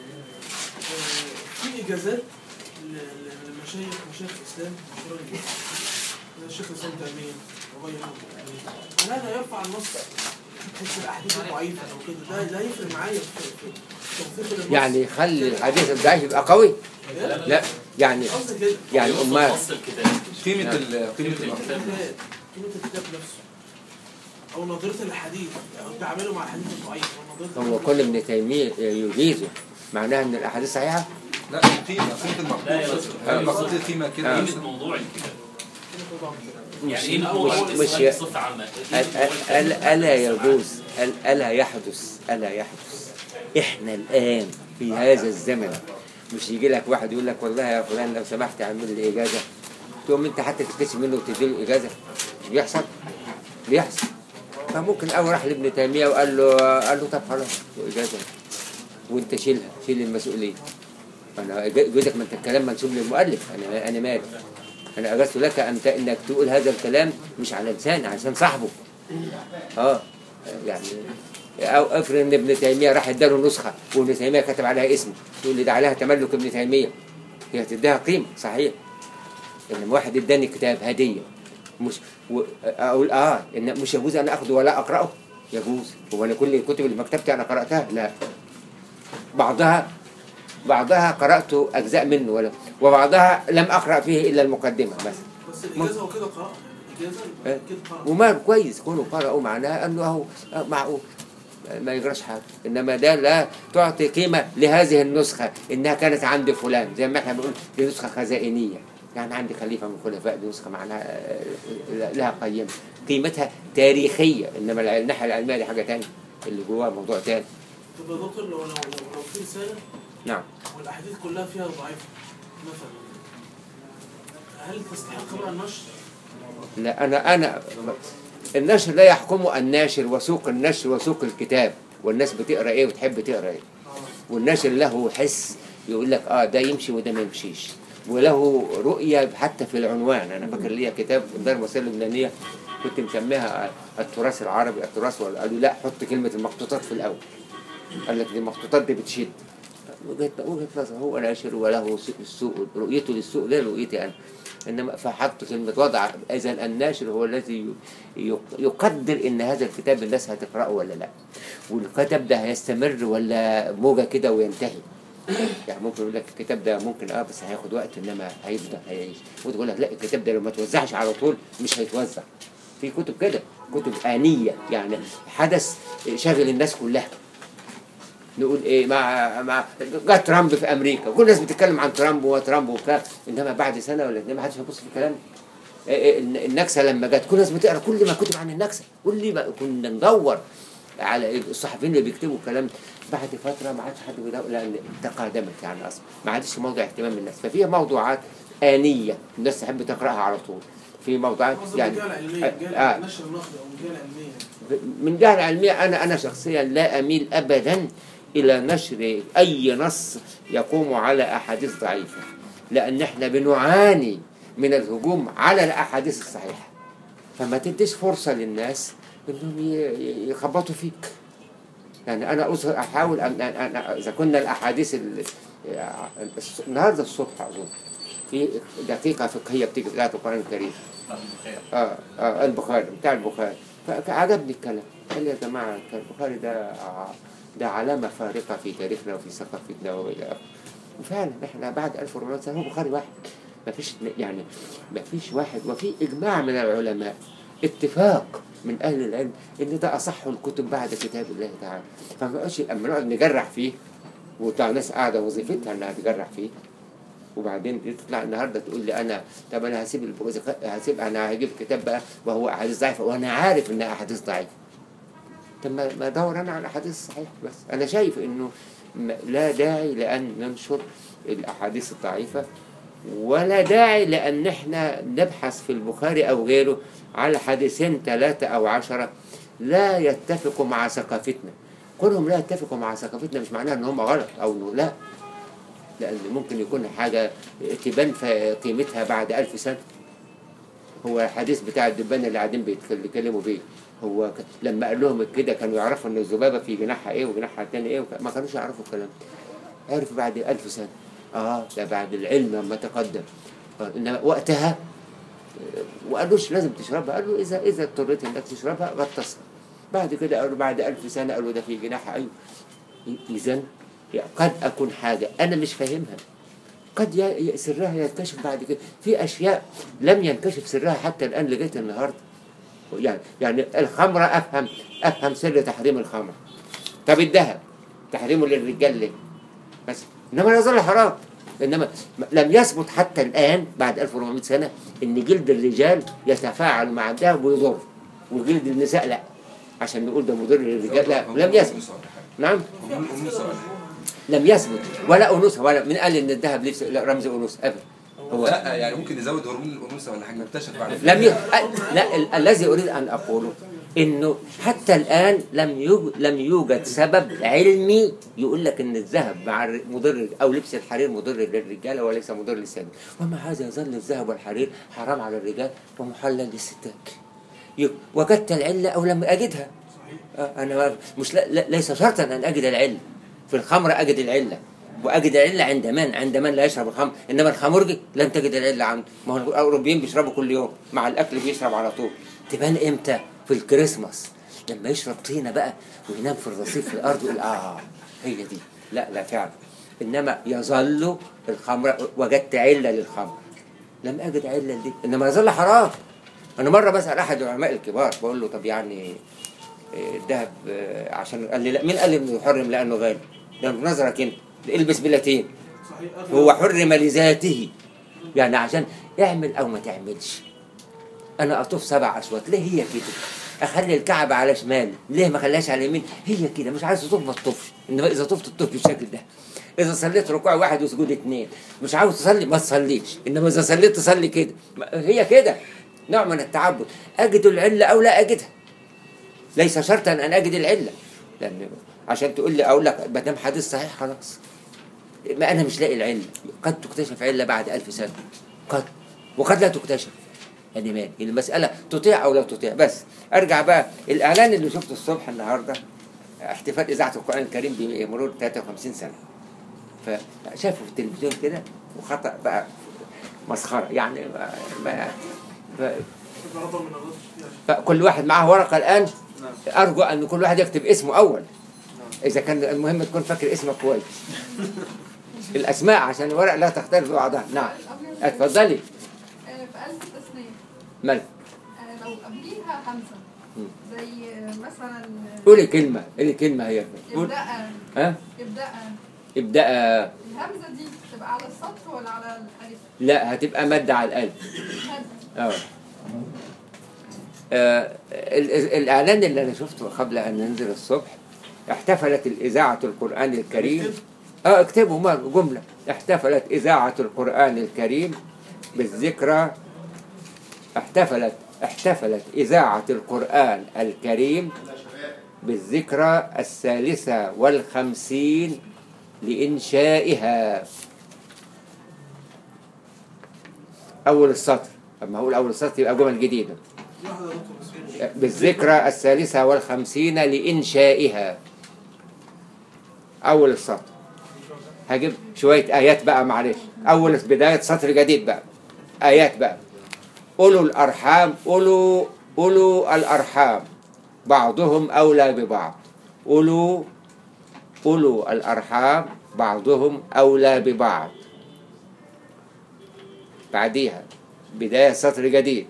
آه، في اجازات ل- ل- لمشايخ مشايخ الاسلام مشهورة جدا زي الشيخ الاسلام تيميه وغيره هل هذا يرفع النص تحس الاحاديث ضعيفه او كده ده ده يفرق معايا في في توثيق النص يعني يخلي الحديث الضعيف يبقى قوي لا يعني قصدي كده يعني امال نص الكتاب قيمة نعم. ال قيمة الأرض الكتاب قيمه الكتاب نفسه او نظريه الحديث او تعامله مع الحديث الضعيف او نظريه هو كل ابن تيميه يجيزه معناها ان الاحاديث صحيحه لا القيمة قيمة لا يا المخطوط دكتور. هل المخطوط قيمة كده قيمة موضوع الكتاب مش يعني ايه موضوع مش مش السؤال بصفة عامة ال- ال- ال- ألا يجوز ال- ألا يحدث ألا يحدث إحنا الآن في هذا الزمن مش يجي لك واحد يقول لك والله يا فلان لو سمحت اعمل لي إجازة تقوم أنت حتى تتكسب منه وتدي له إجازة مش بيحصل؟ بيحصل فممكن أول راح لابن تيمية وقال له قال له طب خلاص إجازة وأنت شيلها شيل المسؤولية أنا جوزك ما أنت الكلام منسوب للمؤلف أنا أنا مالي أنا أجزت لك أنت إنك تقول هذا الكلام مش على لسان على لسان صاحبه اه يعني او افرض ان ابن تيميه راح اداله نسخه وابن تيميه كتب عليها اسمه تقول لي ده عليها تملك ابن تيميه هي هتديها قيمه صحيح انما واحد اداني كتاب هديه مش و... اقول اه ان مش يجوز ان اخذه ولا اقراه يجوز هو انا كل الكتب اللي مكتبتي انا قراتها لا بعضها بعضها قرات اجزاء منه ولا وبعضها لم اقرا فيه الا المقدمه مثلا بس الاجازه وكده قراءه إجازة إيه. يبقى كده قرأ وما كويس كونه قرأوا معناها انه اهو آه، معقول ما يجراش حاجه انما ده لا تعطي قيمه لهذه النسخه انها كانت عند فلان زي ما احنا بنقول دي نسخه خزائنيه يعني عندي خليفه من الخلفاء دي نسخه معناها آه، لها قيمه قيمتها تاريخيه انما الناحيه العلميه دي حاجه تانية اللي جواها موضوع تاني طب يا دكتور لو لو لو, لو في رسالة نعم والأحاديث كلها فيها ضعيفة مثلا هل تستحق بقى النشر؟ لا انا انا النشر لا يحكمه الناشر وسوق النشر وسوق الكتاب والناس بتقرا ايه وتحب تقرا ايه والناشر له حس يقول لك اه ده يمشي وده ما يمشيش وله رؤيه حتى في العنوان انا فاكر ليا كتاب في دار المصريه اللبنانيه كنت مسميها التراث العربي التراث ولا قالوا لا حط كلمه المخطوطات في الاول قال لك دي المخطوطات دي بتشد وجهه وجهه نظر هو ناشر وله سوق السوق رؤيته للسوق غير رؤيتي انا انما فحط كلمه وضع اذا الناشر هو الذي ي- يقدر ان هذا الكتاب الناس هتقراه ولا لا والكتاب ده هيستمر ولا موجه كده وينتهي يعني ممكن يقول لك الكتاب ده ممكن اه بس هياخد وقت انما هيفضل هيعيش وتقول لك لا الكتاب ده لو ما توزعش على طول مش هيتوزع في كتب كده كتب آنية يعني حدث شاغل الناس كلها نقول ايه مع مع جه ترامب في امريكا كل الناس بتتكلم عن ترامب وترامب وبتاع انما بعد سنه ولا اتنين ما حدش هيبص في الكلام إيه إيه الن- النكسه لما جت كل الناس بتقرا كل ما كتب عن النكسه كل ما كنا ندور على الصحفيين اللي بيكتبوا الكلام بعد فتره ما عادش حد بيدور لان تقادمت يعني اصلا ما عادش موضوع اهتمام الناس ففيها موضوعات آنية الناس تحب تقراها على طول في موضوعات قصدي يعني الرجالة العلمية آه، الرجالة آه. نشر النقد أو الرجالة العلمية من جهة العلمية أنا أنا شخصيا لا أميل أبدا إلى نشر أي نص يقوم على أحاديث ضعيفة لأن إحنا بنعاني من الهجوم على الأحاديث الصحيحة فما تديش فرصة للناس إنهم ي- ي- يخبطوا فيك يعني أنا أظهر أحاول أن أن- أن- إذا كنا الأحاديث ال- الص- النهارده الصبح أظن في دقيقة فقهية بتيجي بتاعت القرآن الكريم اه اه البخاري بتاع البخاري فعجبني الكلام قال لي يا جماعه البخاري ده ع- ده علامه فارقه في تاريخنا وفي ثقافتنا والى اخره وفعلا احنا بعد 1400 سنه هو بخاري واحد ما فيش يعني ما فيش واحد وفي اجماع من العلماء اتفاق من اهل العلم ان ده اصح الكتب بعد كتاب الله تعالى فما بقاش اما نقعد نجرح فيه وبتاع ناس قاعده وظيفتها انها تجرح فيه وبعدين تطلع النهارده تقول لي انا طب انا هسيب الب- هسيب انا هجيب كتاب بقى وهو احاديث ضعيفه وانا عارف انها احاديث ضعيفه طب ما ما ادور انا على الاحاديث الصحيحه بس انا شايف انه م- لا داعي لان ننشر الاحاديث الضعيفه ولا داعي لان احنا نبحث في البخاري او غيره على حديثين ثلاثه او عشره لا يتفقوا مع ثقافتنا كونهم لا يتفقوا مع ثقافتنا مش معناها ان هم غلط او إنه لا لأن ممكن يكون حاجة تبان في قيمتها بعد ألف سنة هو الحديث بتاع الدبان اللي قاعدين بيتكلموا بيه هو ك... لما قال لهم كده كانوا يعرفوا ان الذبابه في جناحها ايه وجناحها التاني ايه وك... ما كانوش يعرفوا الكلام ده عرفوا بعد ألف سنة اه ده بعد العلم لما تقدم آه انما وقتها آه، وقالوش لازم تشربها قالوا اذا اذا اضطريت انك تشربها قد تصل بعد كده قالوا بعد ألف سنة قالوا ده في جناحها ايوه اذا قد اكون حاجه انا مش فاهمها قد ي- ي- سرها ينكشف بعد كده في اشياء لم ينكشف سرها حتى الان لغايه النهارده يعني يعني الخمره افهم افهم سر تحريم الخمر طب الذهب تحريمه للرجال ليه؟ بس انما لا يظل حرام انما م- لم يثبت حتى الان بعد 1400 سنه ان جلد الرجال يتفاعل مع الذهب ويضر وجلد النساء لا عشان نقول ده مضر للرجال لا لم يثبت نعم لم يثبت ولا انوثه ولا من قال ان الذهب ليس لا رمز انوثه ابدا هو لا يعني ممكن نزود هرمون الانوثه ولا حاجه نكتشف بعد لم ي... أ- لا ال- الذي اريد ان اقوله انه حتى الان لم يوجد لم يوجد سبب علمي يقول لك ان الذهب مع الر- مضر او لبس الحرير مضر للرجاله وليس مضر للسيدات ومع هذا يظل الذهب والحرير حرام على الرجال ومحلل للستات ي- وجدت العله او لم اجدها آه، انا ما- مش لا لا- ليس شرطا ان اجد العله في الخمر اجد العله واجد العله عند من عند من لا يشرب الخمر انما الخمرجي لن تجد العله عنده ما هو الاوروبيين بيشربوا كل يوم مع الاكل بيشرب على طول تبان امتى في الكريسماس لما يشرب طينه بقى وينام في الرصيف في الارض يقول اه هي دي لا لا فعلا انما يظل الخمر وجدت عله للخمر لم اجد عله دي انما يظل حرام انا مره بسال احد العلماء الكبار بقول له طب يعني إيه، الذهب آه، عشان قال لي لا مين قال لي انه يحرم لانه غالي ده بنظرك انت البس بلاتين صحيح أغلى. هو حرم لذاته يعني عشان اعمل او ما تعملش انا اطوف سبع اشواط ليه هي كده اخلي الكعبه على شمال ليه ما خليهاش على اليمين هي كده مش عايز تطوف ما تطوفش انما اذا طفت تطوف بالشكل ده اذا صليت ركوع واحد وسجود اتنين مش عاوز تصلي ما تصليش انما اذا صليت تصلي كده ما- هي كده نوع من التعبد اجد العله او لا اجدها ليس شرطا ان اجد العله لان عشان تقول لي اقول لك ما دام حديث صحيح خلاص ما انا مش لاقي العله قد تكتشف عله بعد ألف سنه قد وقد لا تكتشف يعني مال المساله تطيع او لا تطيع بس ارجع بقى الاعلان اللي شفته الصبح النهارده احتفال اذاعه القران الكريم بمرور 53 سنه فشافوا في التلفزيون كده وخطا بقى مسخره يعني ما ما ف- غضب من الغضب فكل واحد معاه ورقه الان ارجو ان كل واحد يكتب اسمه اول اذا كان المهم تكون فاكر اسمك كويس الاسماء عشان الورق لا تختلف بعضها نعم اتفضلي آه، في ألف تسنية مال آه، لو قبليها همزة مم. زي آه، مثلا قولي كلمه قولي كلمه هي قول ابدأ ها ابدأ ابدا الهمزة دي تبقى على السطر ولا على الألف؟ لا هتبقى ماده على القلب هد. اه آه، ال- ال- الإعلان اللي أنا شفته قبل أن ننزل الصبح احتفلت الإذاعة القرآن الكريم اه اكتبوا ما جملة احتفلت إذاعة القرآن الكريم بالذكرى احتفلت احتفلت إذاعة القرآن الكريم بالذكرى الثالثة والخمسين لإنشائها أول السطر لما أقول أول السطر يبقى جمل جديدة واحدة يا دكتور بس بالذكرى الثالثة والخمسين لإنشائها أول السطر هجيب شوية آيات بقى معلش أول بداية سطر جديد بقى آيات بقى أولو الأرحام أولو أولو الأرحام بعضهم أولى ببعض أولو أولو الأرحام بعضهم أولى ببعض بعديها بداية سطر جديد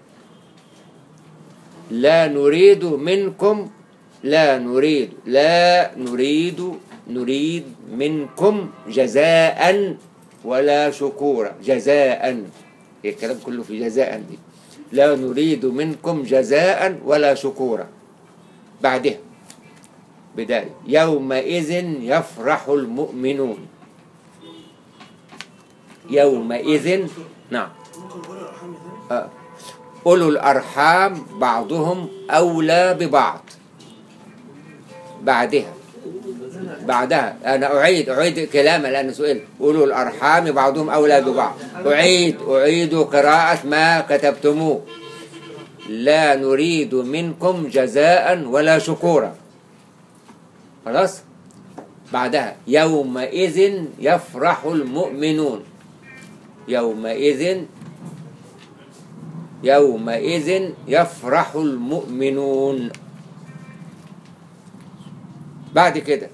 لا نريد منكم لا نريد لا نريد نريد منكم جزاء ولا شكورا جزاء هي الكلام كله في جزاء دي لا نريد منكم جزاء ولا شكورا بعدها بداية يومئذ يفرح المؤمنون يومئذ نعم ممكن نقول الأرحام تاني آه. أولو الأرحام بعضهم أولى ببعض بعدها بعدها أنا أعيد أعيد كلامي لأن سئل أولو الأرحام بعضهم أولى ببعض أعيد أعيد قراءة ما كتبتموه لا نريد منكم جزاء ولا شكورا خلاص بعدها يومئذ يفرح المؤمنون يومئذ يومئذ يفرح المؤمنون بعد كده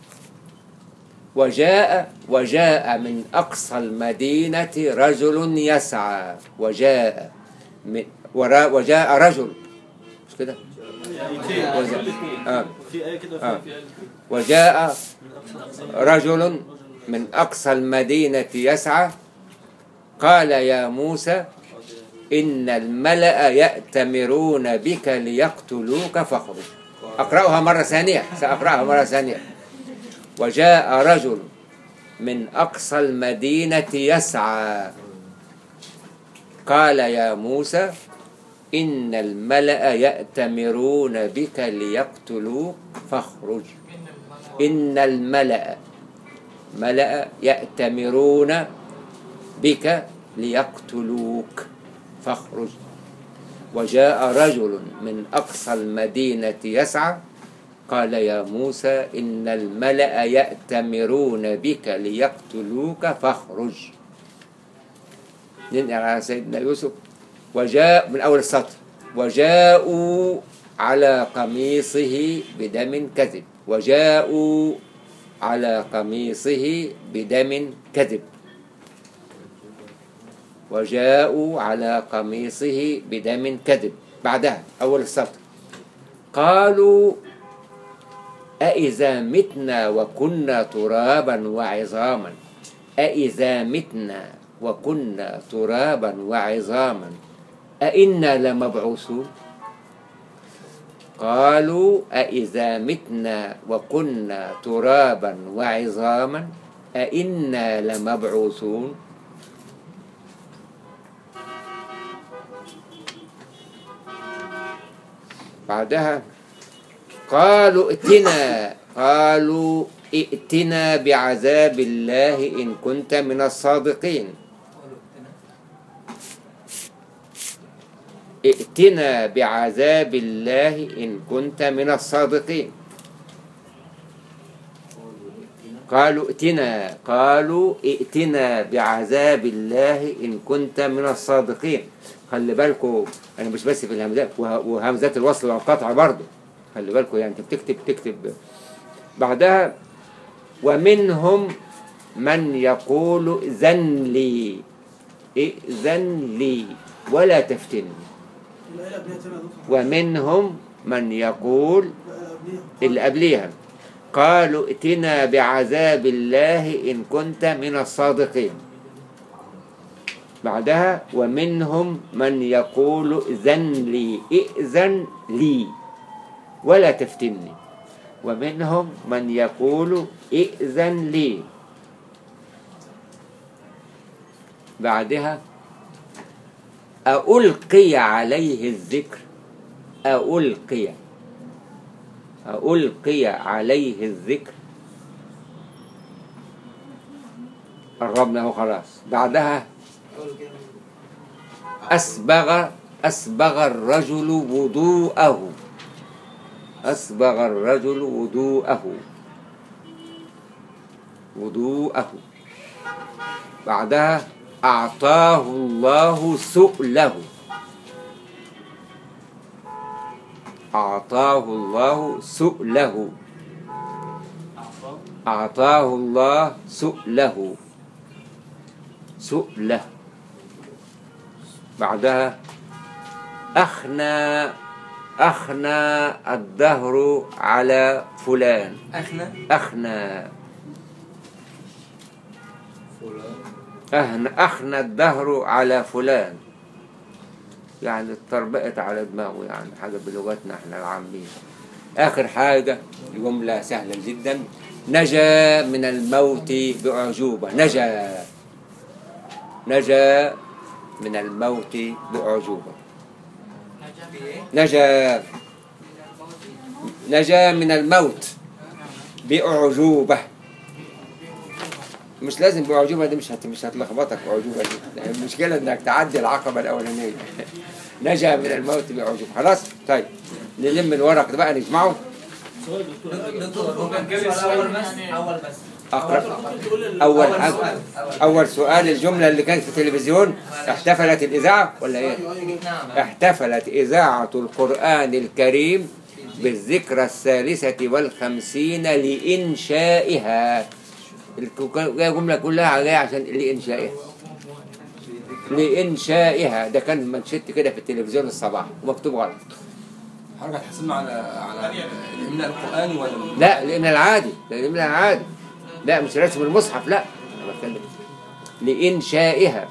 وجاء وجاء من أقصى المدينة رجل يسعى وجاء من ورا وجاء رجل مش كده وجاء آه. في آية كده آه. في آية وجاء رجل من أقصى المدينة يسعى قال يا موسى إن الملأ يأتمرون بك ليقتلوك فاخرج أقرأها مرة ثانية سأقرأها مرة ثانية وجاء رجل من أقصى المدينة يسعى قال يا موسى إن الملأ يأتمرون بك ليقتلوك فاخرج إن الملأ ملأ يأتمرون بك ليقتلوك فاخرج وجاء رجل من أقصى المدينة يسعى قال يا موسى إن الملأ يأتمرون بك ليقتلوك فاخرج ننقل على سيدنا يوسف وجاء من أول السطر وجاءوا على قميصه بدم كذب وجاءوا على قميصه بدم كذب وجاءوا على قميصه بدم كذب بعدها أول السطر قالوا أإذا متنا وكنا ترابا وعظاما أإذا متنا وكنا ترابا وعظاما أإنا لمبعوثون قالوا أإذا متنا وكنا ترابا وعظاما أإنا لمبعوثون بعدها قالوا ائتنا قالوا ائتنا بعذاب الله إن كنت من الصادقين ائتنا بعذاب الله إن كنت من الصادقين قالوا ائتنا قالوا ائتنا بعذاب الله إن كنت من الصادقين خلي بالكم أنا مش بس في الهمزات وه- وهمزات الوصل والقطع برضه خلي بالكم يعني أنت بتكتب تكتب بعدها ومنهم من يقول ذن لي ائذن لي ولا تفتني الآية اللي قبلها تاني يا دكتور. ومنهم من يقول الآية اللي قبليها قالوا ائتنا بعذاب الله إن كنت من الصادقين بعدها ومنهم من يقول ذن لي ائذن لي ولا تفتني ومنهم من يقول ائذن لي بعدها ألقي عليه الذكر ألقي ألقي عليه الذكر قربنا اهو خلاص بعدها أسبغ أسبغ الرجل وضوءه أسبغ الرجل وضوءه وضوءه بعدها أعطاه الله سؤله أعطاه الله سؤله أعطاه الله سؤله سؤله بعدها أخنى أخنى الدهر على فلان اخنا أخنى فلان أهن أخنى الدهر على فلان يعني اتطربقت على دماغه يعني حاجة بلغتنا احنا العامية آخر حاجة جملة سهلة جدا نجا من الموت بأعجوبة نجا نجا من الموت بأعجوبة نجا نجا من الموت بأعجوبة مش لازم بأعجوبة دي مش هت... مش هتلخبطك بأعجوبة دي المشكلة انك تعدي العقبة الأولانية نجا من الموت بأعجوبة خلاص طيب نلم الورق ده بقى نجمعه أقرأ أول حاجة أول سؤال الجملة اللي كانت في التلفزيون احتفلت الإذاعة ولا إيه؟ ايوه ايوه احتفلت إذاعة القرآن الكريم بالذكرى الثالثة والخمسين لإنشائها الك- الجملة كلها جاية عشان لإنشائها لإنشائها ده كان منشط كده في التلفزيون الصباح ومكتوب غلط حضرتك هتحاسبنا على على الاملاء القراني ولا لا لأن العادي لأن العادي لا مش رسم المصحف لا أنا بتكلم لإنشائها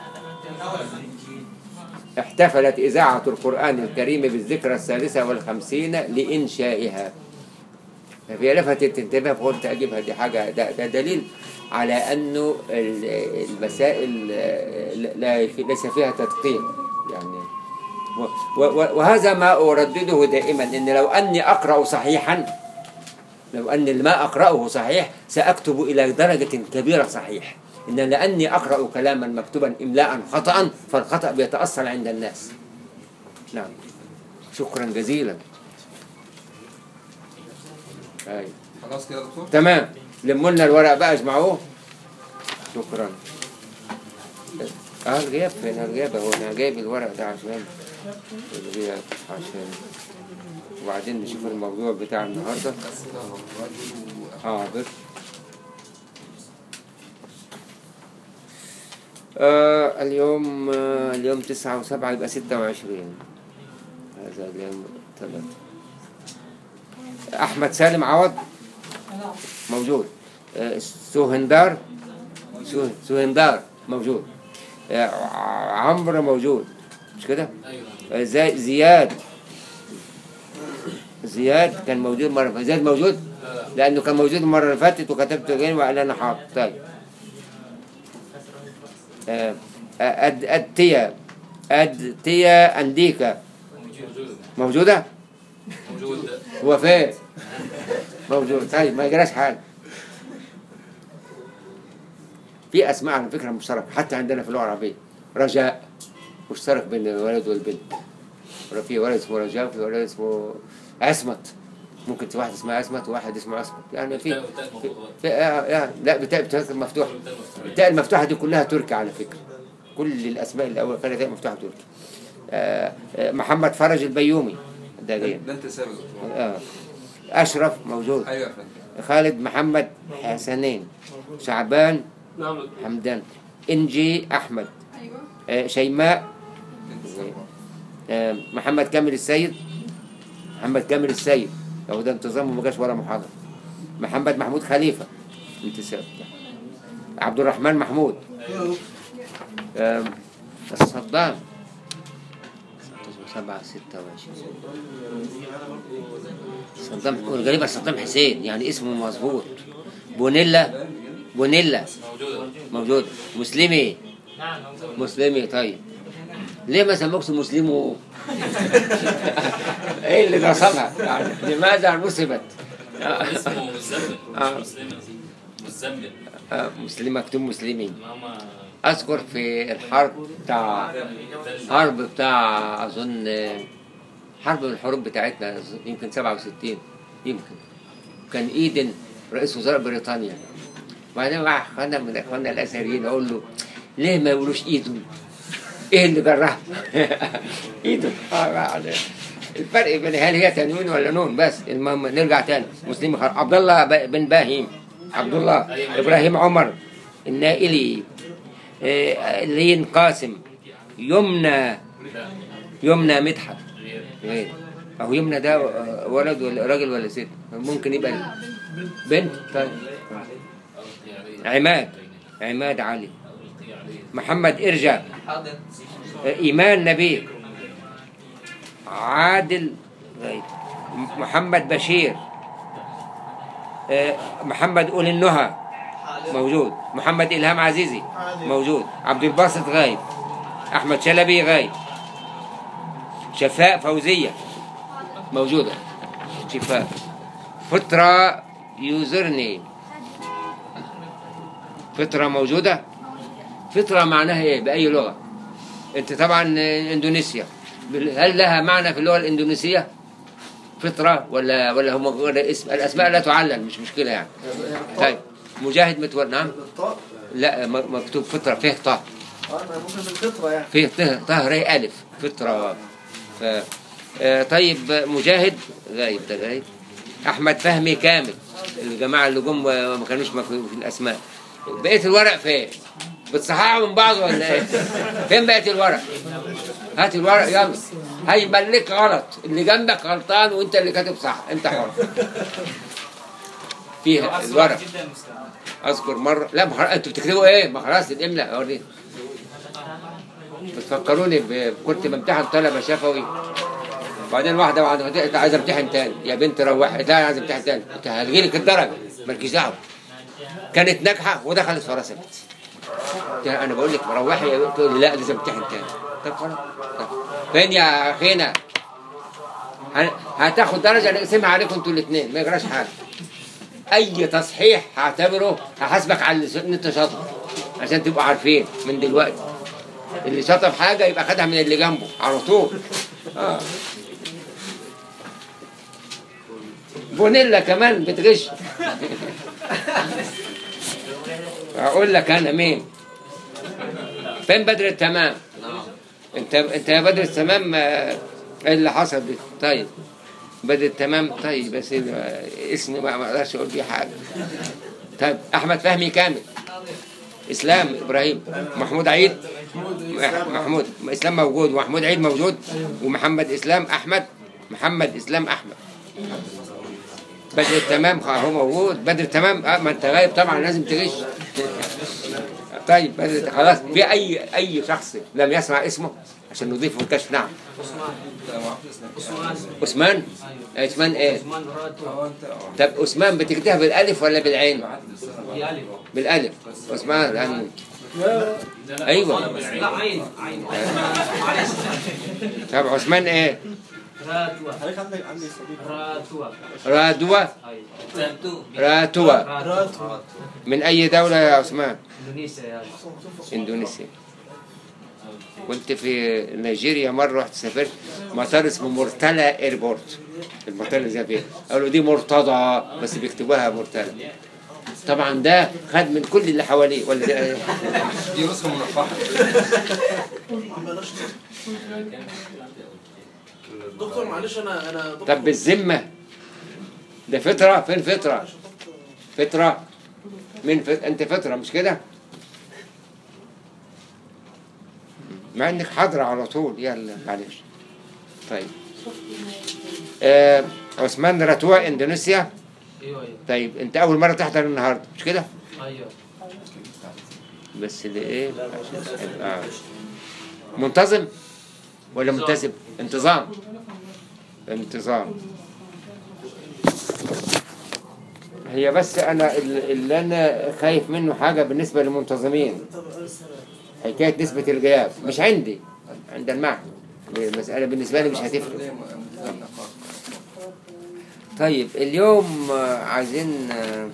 احتفلت إذاعة القرآن الكريم بالذكرى الثالثة والخمسين لإنشائها ففي لفتت انتباه فقلت أجيبها دي حاجة ده, ده دليل على أنه ال- المسائل آه، لا ليس فيها تدقيق يعني و- و- وهذا ما أردده دائما إن لو أني أقرأ صحيحا لو أن ما أقرأه صحيح سأكتب إلى درجة كبيرة صحيح إن لأني أقرأ كلاما مكتوبا إملاء خطأ فالخطأ بيتأصل عند الناس نعم شكرا جزيلا أي. خلاص كده يا دكتور تمام لموا لنا الورق بقى اجمعوه شكرا اه الغياب فين الغياب هو انا جايب الورق ده عشان الغياب عشان وبعدين نشوف الموضوع بتاع النهارده حاضر آه اليوم آه اليوم تسعة وسبعة يبقى ستة وعشرين هذا اليوم ثلاثة أحمد سالم عوض موجود آه سوهندار سو- سوهندار موجود آه ع- عمرو موجود مش كده؟ آه زي- زياد زياد كان موجود مرة فاتت زياد موجود؟ لأنه كان موجود المرة اللي فاتت وكتبت غير وقال أنا حاضر طيب آه، أد أدتيا أدتيا أنديكا موجودة؟ موجود هو فين؟ موجود طيب ما يجراش حاجة في أسماء على فكرة مشتركة حتى عندنا في اللغة العربية رجاء مشترك بين الولد والبنت في ولد اسمه رجاء وفي ولد اسمه عصمت ممكن في واحد اسمه عصمت وواحد اسمه عصمت يعني في التاء والتاء في, موجودة. في آه آه لا بتاء بتاء مفتوحة التاء مفتوحة. التاء المفتوحة دي كلها تركي على فكرة كل الأسماء اللي أول كانت تاء مفتوحة تركي آه آه محمد فرج البيومي ده جاي ده انت سابق آه أشرف موجود ايوه يا فندم خالد محمد حسنين شعبان نعم حمدان إنجي أحمد ايوه آه شيماء انت سابق آه محمد كامل السيد محمد كامل السيد لو ده انتظام وما جاش ورا محاضرة محمد محمود خليفة انتساب عبد الرحمن محمود آم، الصدام سبعة ستة وعشرين صدام غالبا صدام حسين يعني اسمه مظبوط بونيلا بونيلا موجودة موجود مسلمي مسلمي طيب ليه ما سموكش مسلمو ايه اللي نصبها يعني لماذا نصبت اسمه مزمل آه. مش مسلمة مزمل آه، مسلم مكتوب مسلمين ماما اذكر في الحرب بتاع حرب بتاع اظن آه، حرب من الحروب بتاعتنا أظن يمكن 67 يمكن كان ايدن رئيس وزراء بريطانيا وبعدين واحد اخوانا من اخواننا الازهريين اقول له ليه ما يقولوش ايدن؟ ايه اللي جراه؟ ايدن اه يعني الفرق بين هل هي تنوين ولا نون بس المهم نرجع تاني مسلم خر... عبد الله ب- بن باهيم عبد الله ابراهيم عمر النائلي آه، لين قاسم يمنى يمنى مدحت غير اهو يمنى ده آه، ولد ولا راجل ولا ست ممكن يبقى بنت طيب عماد عماد علي محمد ارجع آه، ايمان نبيل عادل غيب محمد بشير آه، محمد أولي النهى موجود محمد إلهام عزيزي موجود عبد الباسط غايب أحمد شلبي غايب شفاء فوزية موجودة شفاء فترة يوزرني فترة موجودة فترة معناها ايه بأي لغة انت طبعا اندونيسيا بال- هل لها معنى في اللغة الإندونيسية فطرة ولا ولا هم ولا اسم الأسماء لا تعلل مش مشكلة يعني طيب مجاهد متولى نعم بالطاء لا م- مكتوب فطرة فيه طه اه ما ممكن بالفطرة يعني فيه طه طه ري ألف فطرة ف... آه، طيب مجاهد غايب ده غايب أحمد فهمي كامل الجماعة اللي جم ما كانوش مكتوب في الأسماء بقية الورق فين؟ بتصححوا من بعض ولا ايه؟ فين بقية الورق؟ هات الورق يلا هيبان لك غلط اللي جنبك غلطان وانت اللي كاتب صح انت حر فيها الورق اذكر مره لا ما خلاص، انتوا بتكتبوا ايه ما خلاص الاملاء اوريني بتفكروني ب... كنت بمتحن طلبه شفوي بعدين واحده بعد ما قلت عايز امتحن تاني يا بنت روحي لا أنا عايز امتحن تاني قلت هلغي لك الدرجه مالكيش دعوه كانت ناجحه ودخلت فرسمت قلت لها انا بقول لك روحي يا بنت تقول لي لا لازم امتحن تاني طب خلاص طب. فين يا اخينا هن- هتاخد درجه نقسمها عليكم انتوا الاثنين ما يجراش حاجه اي تصحيح هعتبره هحاسبك على اللي ان انت شاطر عشان تبقوا عارفين من دلوقتي اللي شاطر حاجه يبقى خدها من اللي جنبه على طول اه بونيلا كمان بتغش اقول لك انا مين فين بدر التمام انت انت يا بدر التمام آه، ايه اللي حصل دي طيب بدر التمام طيب بس ال- اسمي ما ما اقدرش اقول بيه حاجه طيب احمد فهمي كامل اسلام ابراهيم محمود عيد مح- محمود اسلام موجود ومحمود عيد موجود ومحمد اسلام احمد محمد اسلام احمد بدر تمام هو موجود بدر تمام اه ما انت غايب طبعا لازم تغش طيب بدر خلاص في اي اي شخص لم يسمع اسمه عشان نضيفه الكشف نعم عثمان عثمان ايه طب عثمان بتكتبها بالالف ولا بالعين بالالف عثمان يعني ايوه لا عين عين طب عثمان ايه راتوا حضرتك عندك عندي صديق راتوا رادوة راتوة راتوا من اي دولة يا عثمان اندونيسيا يا اندونيسيا كنت في نيجيريا مرة رحت سافرت مطار اسمه مرتلا ايربورت المطار اللي زي فيه قالوا دي مرتضى بس بيكتبوها مرتلا طبعا ده خد من كل اللي حواليه ولا ده إيه؟ دي نسخه منقحه دكتور معلش انا انا دكتور طب بالذمة ده فطرة فين فطرة فطرة من فت... انت فطرة مش كده مع انك حاضرة على طول يلا معلش طيب آه عثمان رتوى اندونيسيا ايوه ايوه طيب انت اول مرة تحضر النهاردة مش كده ايوه بس لإيه آه. منتظم ولا ملتزم انتظام انتظام هي بس انا ال- اللي انا خايف منه حاجه بالنسبه للمنتظمين حكايه نسبه الغياب مش عندي عند المعهد المساله بالنسبه لي مش هتفرق طيب اليوم آه، عايزين آه،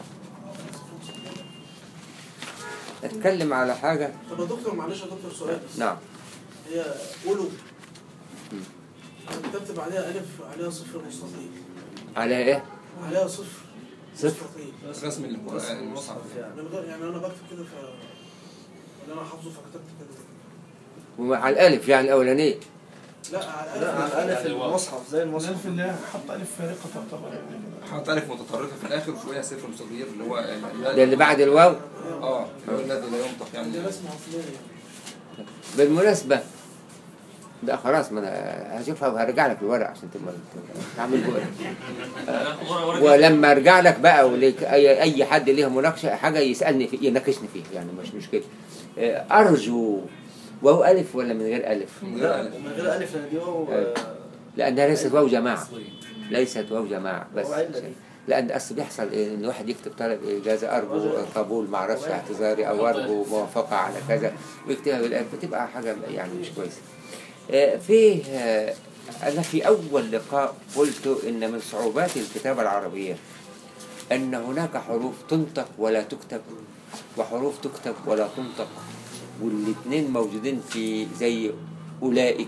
اتكلم على حاجه طب يا دكتور معلش يا دكتور سؤال بس نعم هي قولوا انا كتبت بعدها الف عليها صفر مستطيل على ايه عليها صفر صفر مستطيل رسم القرآن المصحف من غير يعني انا بكتب كده ف اللي انا حافظه فكتبت كده وعلى الالف يعني الاولانيه لا على لا الألف. على الألف المصحف زي المصحف الألف اللي هي حط ألف فارقة تعتبر يعني حط ألف متطرفة في الآخر وشوية صفر مستطيل اللي هو ده اللي بعد الواو اه اللي هو الذي لا ينطق يعني دي رسمه عثماني يعني بالمناسبة ده خلاص ما انا هشوفها وهرجع لك الورق عشان تبقى تعمل جوه ولما ارجع لك بقى وليك اي اي حد ليه مناقشه حاجه يسالني في يناقشني فيها يعني مش مشكله آه، ارجو واو الف ولا من غير الف؟ من غير ألف من غير ألف لأن دي واو أيوة. لانها ليست واو جماعه ليست واو جماعه بس هو علة دي. لان اصل بيحصل إيه، ان الواحد يكتب طلب اجازه ارجو قبول ما اعرفش اعتذاري او ارجو موافقه على كذا ويكتبها بالالف بتبقى حاجه يعني مش كويسه. آه، فيه آه، انا في اول لقاء قلت ان من صعوبات الكتابه العربيه ان هناك حروف تنطق ولا تكتب وحروف تكتب ولا تنطق والاثنين موجودين في زي اولئك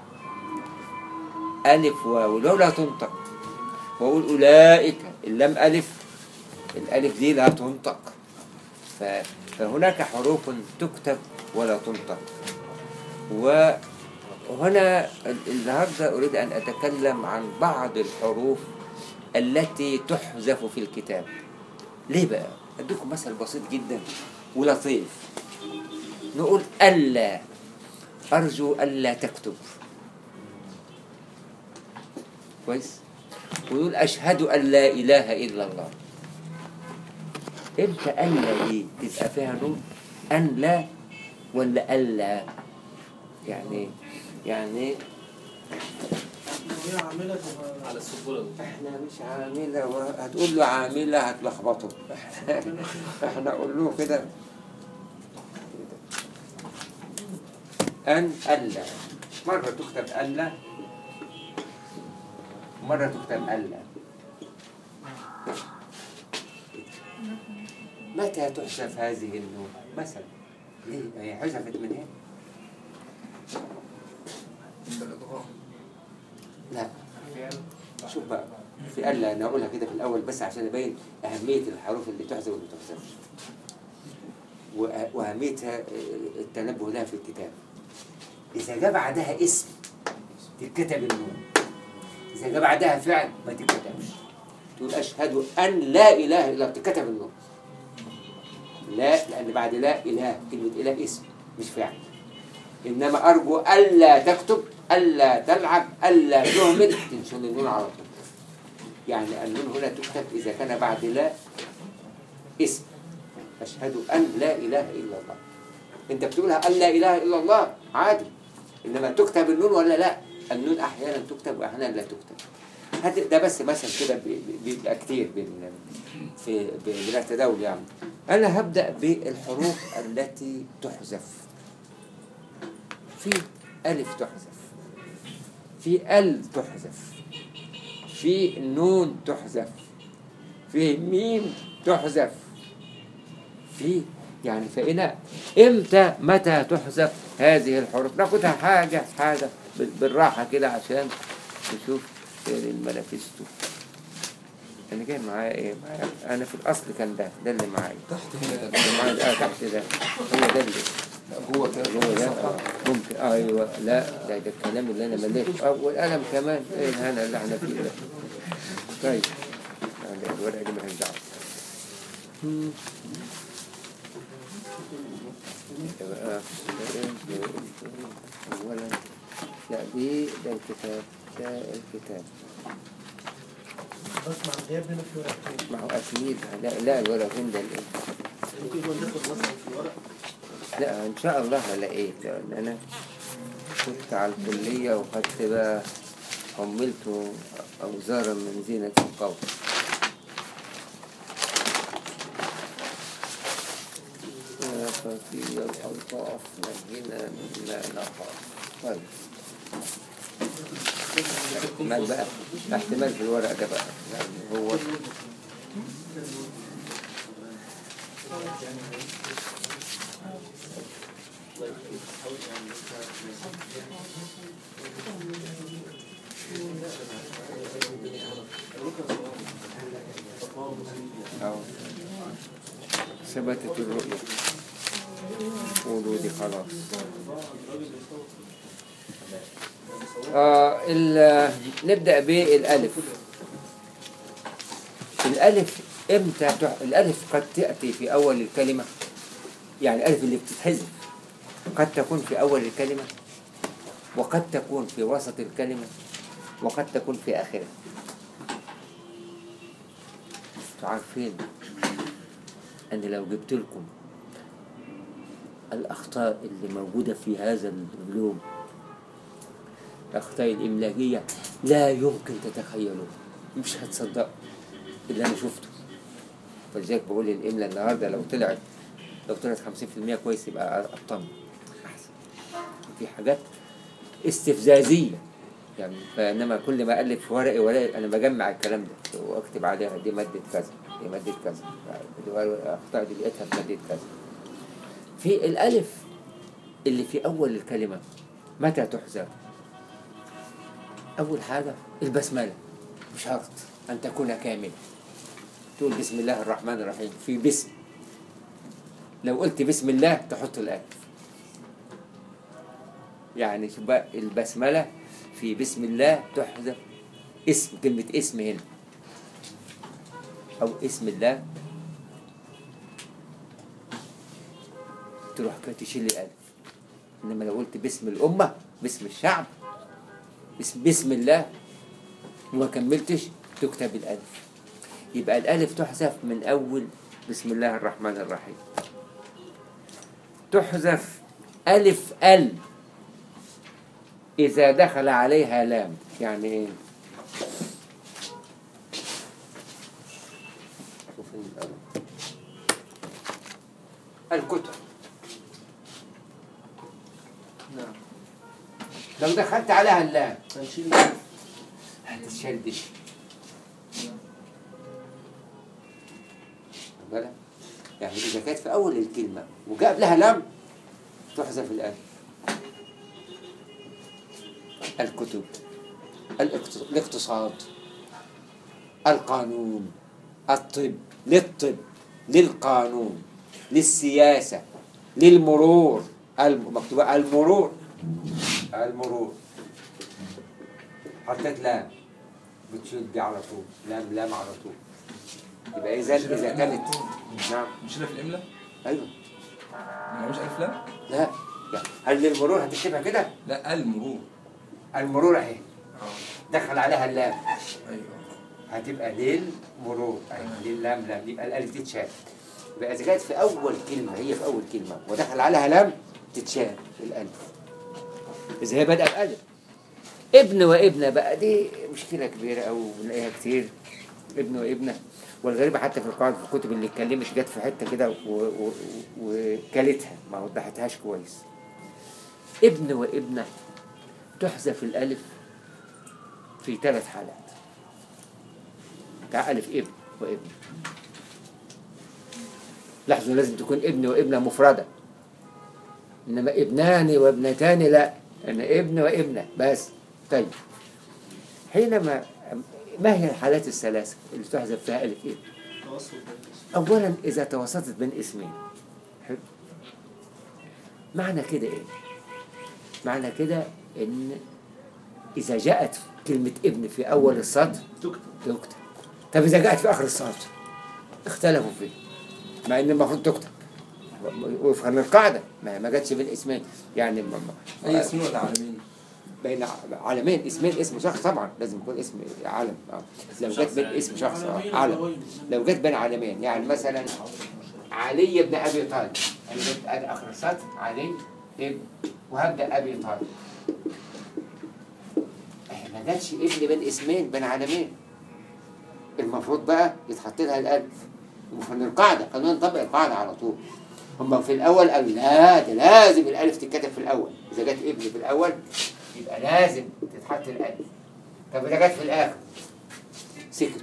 ألف واو لو لا تنطق وأقول أولئك اللام ألف الألف دي لا تنطق ف- فهناك حروف تكتب ولا تنطق وهنا ال- النهاردة أريد أن أتكلم عن بعض الحروف التي تحذف في الكتاب ليه بقى؟ أديكم مثل بسيط جدا ولطيف نقول ألا أرجو ألا تكتب كويس ويقول أشهد أن لا إله إلا الله إمتى ألا دي تبقى فيها نون أن لا ولا ألا يعني يعني هي عامله تبقى على السهوله احنا مش عاملة وهتقول له عاملة هتلخبطه احنا قول له كده أن ألا مرة تكتب ألا مرة تكتب ألا متى تحذف هذه النون مثلا ليه هي حذفت من هنا عند الإضغام لا شوف بقى في ألا أنا أقولها كده في الأول بس عشان أبين أهمية الحروف اللي تحذف واللي ما تحذفش وأ- وأهميتها آه، التنبه لها في الكتاب إذا جاء بعدها اسم تتكتب النون إذا جاء بعدها فعل ما تتكتبش تقول أشهد أن لا إله إلا الله تتكتب النون لا لأن لأن بعد لا إله كلمة إله اسم مش فعل إنما أرجو ألا تكتب ألا تلعب ألا تهمل تنشن النون على طول يعني النون هنا تكتب إذا كان بعد لا اسم أشهد أن لا إله إلا الله أنت بتقولها أن لا إله إلا الله عادي إنما تكتب النون ولا لا النون أحيانا تكتب وأحيانا لا تكتب هذا ده بس مثلا كده بي- بي- بيبقى كتير بين في بلا تداول يعني أنا هبدأ بالحروف التي تحذف في ألف تحذف في ال تحذف في نون تحذف في ميم تحذف في يعني فإنا إمتى متى تحذف هذه الحروف ناخدها حاجة حاجة بال- بالراحة كده عشان نشوف فين المانيفستو أنا جاي معايا إيه معايا أنا في الأصل كان ده ده اللي معايا تحت هنا اللي معايا آه تحت ده هو ده اللي جوه كده هو ده آه، ممكن آه ايوه لا ده ده الكلام اللي انا مليت اه والقلم كمان ايه الهنا اللي احنا فيه ده طيب يعني الورقه دي مالهاش دعوه مم. يبقى اولا لا دي ده الكتاب ده الكتاب بس مع الغياب هنا في ورقتين ما هو اكيد لا لا الورقتين ده الإيه؟ ممكن يكون ناخد مثلا في الورق لا ان شاء الله هلاقيه لان انا كنت على الكليه وخدت بقى حملت اوزارا من زينه القوم يا خفي الالطاف نجينا مما نخاف طيب احتمال بقى احتمال في الورق ده بقى يعني هو أو ثبتت الرؤية قولوا دي خلاص آه ال- نبدأ بالألف الألف إمتى تح... الألف قد تأتي في أول الكلمة يعني الألف اللي بتتحذف قد تكون في أول الكلمة وقد تكون في وسط الكلمة وقد تكون في آخرها انتوا عارفين أن لو جبت لكم الأخطاء اللي موجودة في هذا العلوم الأخطاء الإملائية لا يمكن تتخيلوها مش هتصدقوا اللي أنا شفته فلذلك بقول الإملاء النهاردة لو طلعت لو طلعت 50% كويس يبقى أطمن أحسن في حاجات استفزازية يعني فإنما كل ما ألف في ورقي ورقي أنا بجمع الكلام ده وأكتب عليها دي مادة كذا دي مادة كذا دي الأخطاء دي لقيتها في مادة كذا في الألف اللي في أول الكلمة متى تحذف؟ أول حاجة البسملة بشرط أن تكون كاملة تقول بسم الله الرحمن الرحيم في بسم لو قلت بسم الله تحط الألف يعني شوف بقى البسملة في بسم الله تحذف اسم كلمة اسم هنا أو اسم الله تروح كده تشيل الألف إنما لو قلت باسم الأمة باسم الشعب باسم, باسم الله وما كملتش تكتب الألف يبقى الألف تحذف من أول بسم الله الرحمن الرحيم تحذف ألف ال إذا دخل عليها لام يعني إيه؟ شوف الأول. الكتب نعم لو دخلت عليها اللام هنشيل الألف. هتتشدش واخد بالك؟ يعني إذا كانت في أول الكلمة وجاء قبلها لام تحذف الألف الكتب الاقت- الاقتصاد القانون الطب للطب للقانون للسياسة للمرور الم- مكتوبة المرور المرور حطيت لام بتشيل دي على طول لام لام على طول يبقى إذا إذا كانت نعم نشيلها في الإملاء أيوه ما مش ألف لام؟ لا لا هل للمرور هتكتبها كده لا المرور المرور اهي اه دخل عليها اللام أيوه هتبقى ليل مرور اهي ليل لام لام يبقى الالف دي تتشال يبقى اذا جت في اول كلمه هي في اول كلمه ودخل عليها لام تتشال الالف اذا هي بادئه بالف ابن وابنه بقى دي مشكله كبيره او بنلاقيها كتير ابن وابنه والغريبه حتى في القواعد في الكتب اللي اتكلمت جت في حته كده و- و- وكلتها ما وضحتهاش كويس ابن وابنه تحذف الالف في ثلاث حالات بتاع ألف ابن وابن لاحظوا لازم تكون ابن وابنة مفردة إنما ابنان وابنتان لا أن ابن وابنة بس طيب حينما ما هي الحالات الثلاثة اللي تحذف فيها ألف ابن توسط بين الاسم. أولا إذا توسطت بين اسمين حلو معنى كده إيه؟ معنى كده إن إذا جاءت كلمة ابن في أول السطر تكتب تكتب طب إذا جاءت في آخر السطر اختلفوا فيه مع إن المفروض تكتب وفقا للقاعدة ما ما جاتش بين اسمين يعني ما- ما- أي اسمين ولا عالمين؟ بين ع- علمين اسمين اسم شخص طبعا لازم يكون اسم علم آه. لو جت بين اسم شخص آه، علم لو جت بين علمين يعني مثلا علي بن ابي طالب انا جبت ادي اخر السطر علي ابن وهبدا ابي طالب إيه، ما جاتش ابن بين اسمين بين علمين المفروض بقى يتحط لها الالف ومن القاعده خلونا نطبق القاعده على طول هم في الاول قالوا لا ده لازم الالف تتكتب في الاول اذا جت ابن في الاول يبقى لازم تتحط الالف طب اذا جت في الاخر سكتوا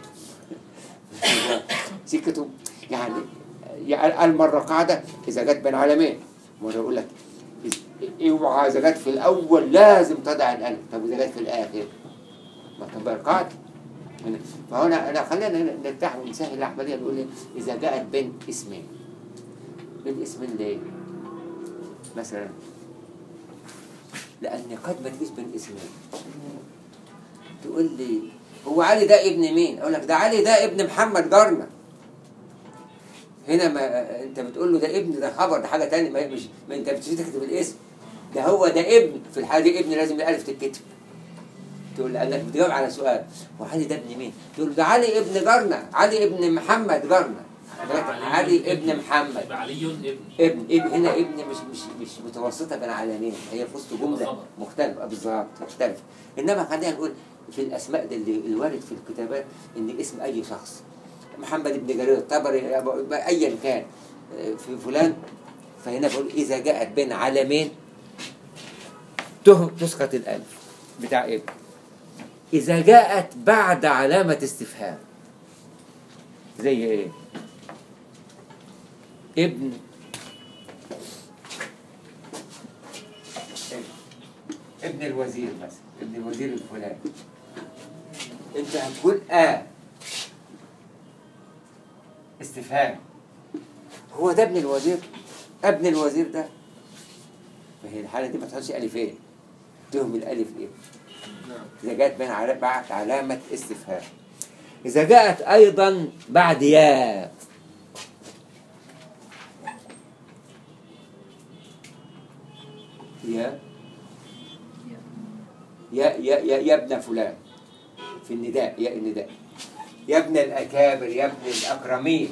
سكتوا يعني يعني قال مرة قاعدة إذا جت بين علمين مرة يقول لك إذ- اوعى إذا جت في الأول لازم تضع الألف طب إذا جت في الآخر ما تبقى القاعدة فهنا أنا خلينا نرتاح ونسهل العملية نقول إيه؟ إذا جاءت بين اسمين بين اسمين ليه؟ مثلا لأن قد ما تجيش بين اسمين تقول لي هو علي ده ابن مين؟ أقول لك ده علي ده ابن محمد جارنا هنا ما انت بتقول له ده ابن ده خبر ده حاجه تانية ما مش ما انت مش تكتب الاسم ده هو ده ابن في الحاله دي ابن لازم الالف تتكتب تقول لانك بتجاوب على سؤال هو علي ده ابن مين؟ تقول له ده علي ابن جارنا علي ابن محمد جارنا علي ابن محمد يبقى علي ابن ابن ابن هنا ابن مش مش مش متوسطه بين علمين هي في وسط جمله خبر. مختلفه بالظبط مختلفه انما خلينا نقول في الاسماء دي اللي الوارد في الكتابات ان اسم اي شخص محمد بن جرير الطبري أبو- ايا كان آه، في فلان فهنا بقول اذا جاءت بين علمين ته- تسقط الالف بتاع ابن اذا جاءت بعد علامه استفهام زي ايه ابن ابن الوزير مثلا ابن الوزير الفلاني انت هتقول اه استفهام هو ده ابن الوزير ابن الوزير ده فهي الحالة دي ما تحطش ألفين تهم الألف إيه إذا جاءت بين عل- بعد علامة استفهام إذا جاءت أيضا بعد يا يا يا يا يا, يا ابن فلان في النداء يا النداء يا ابن الأكابر يا ابن الأكرمين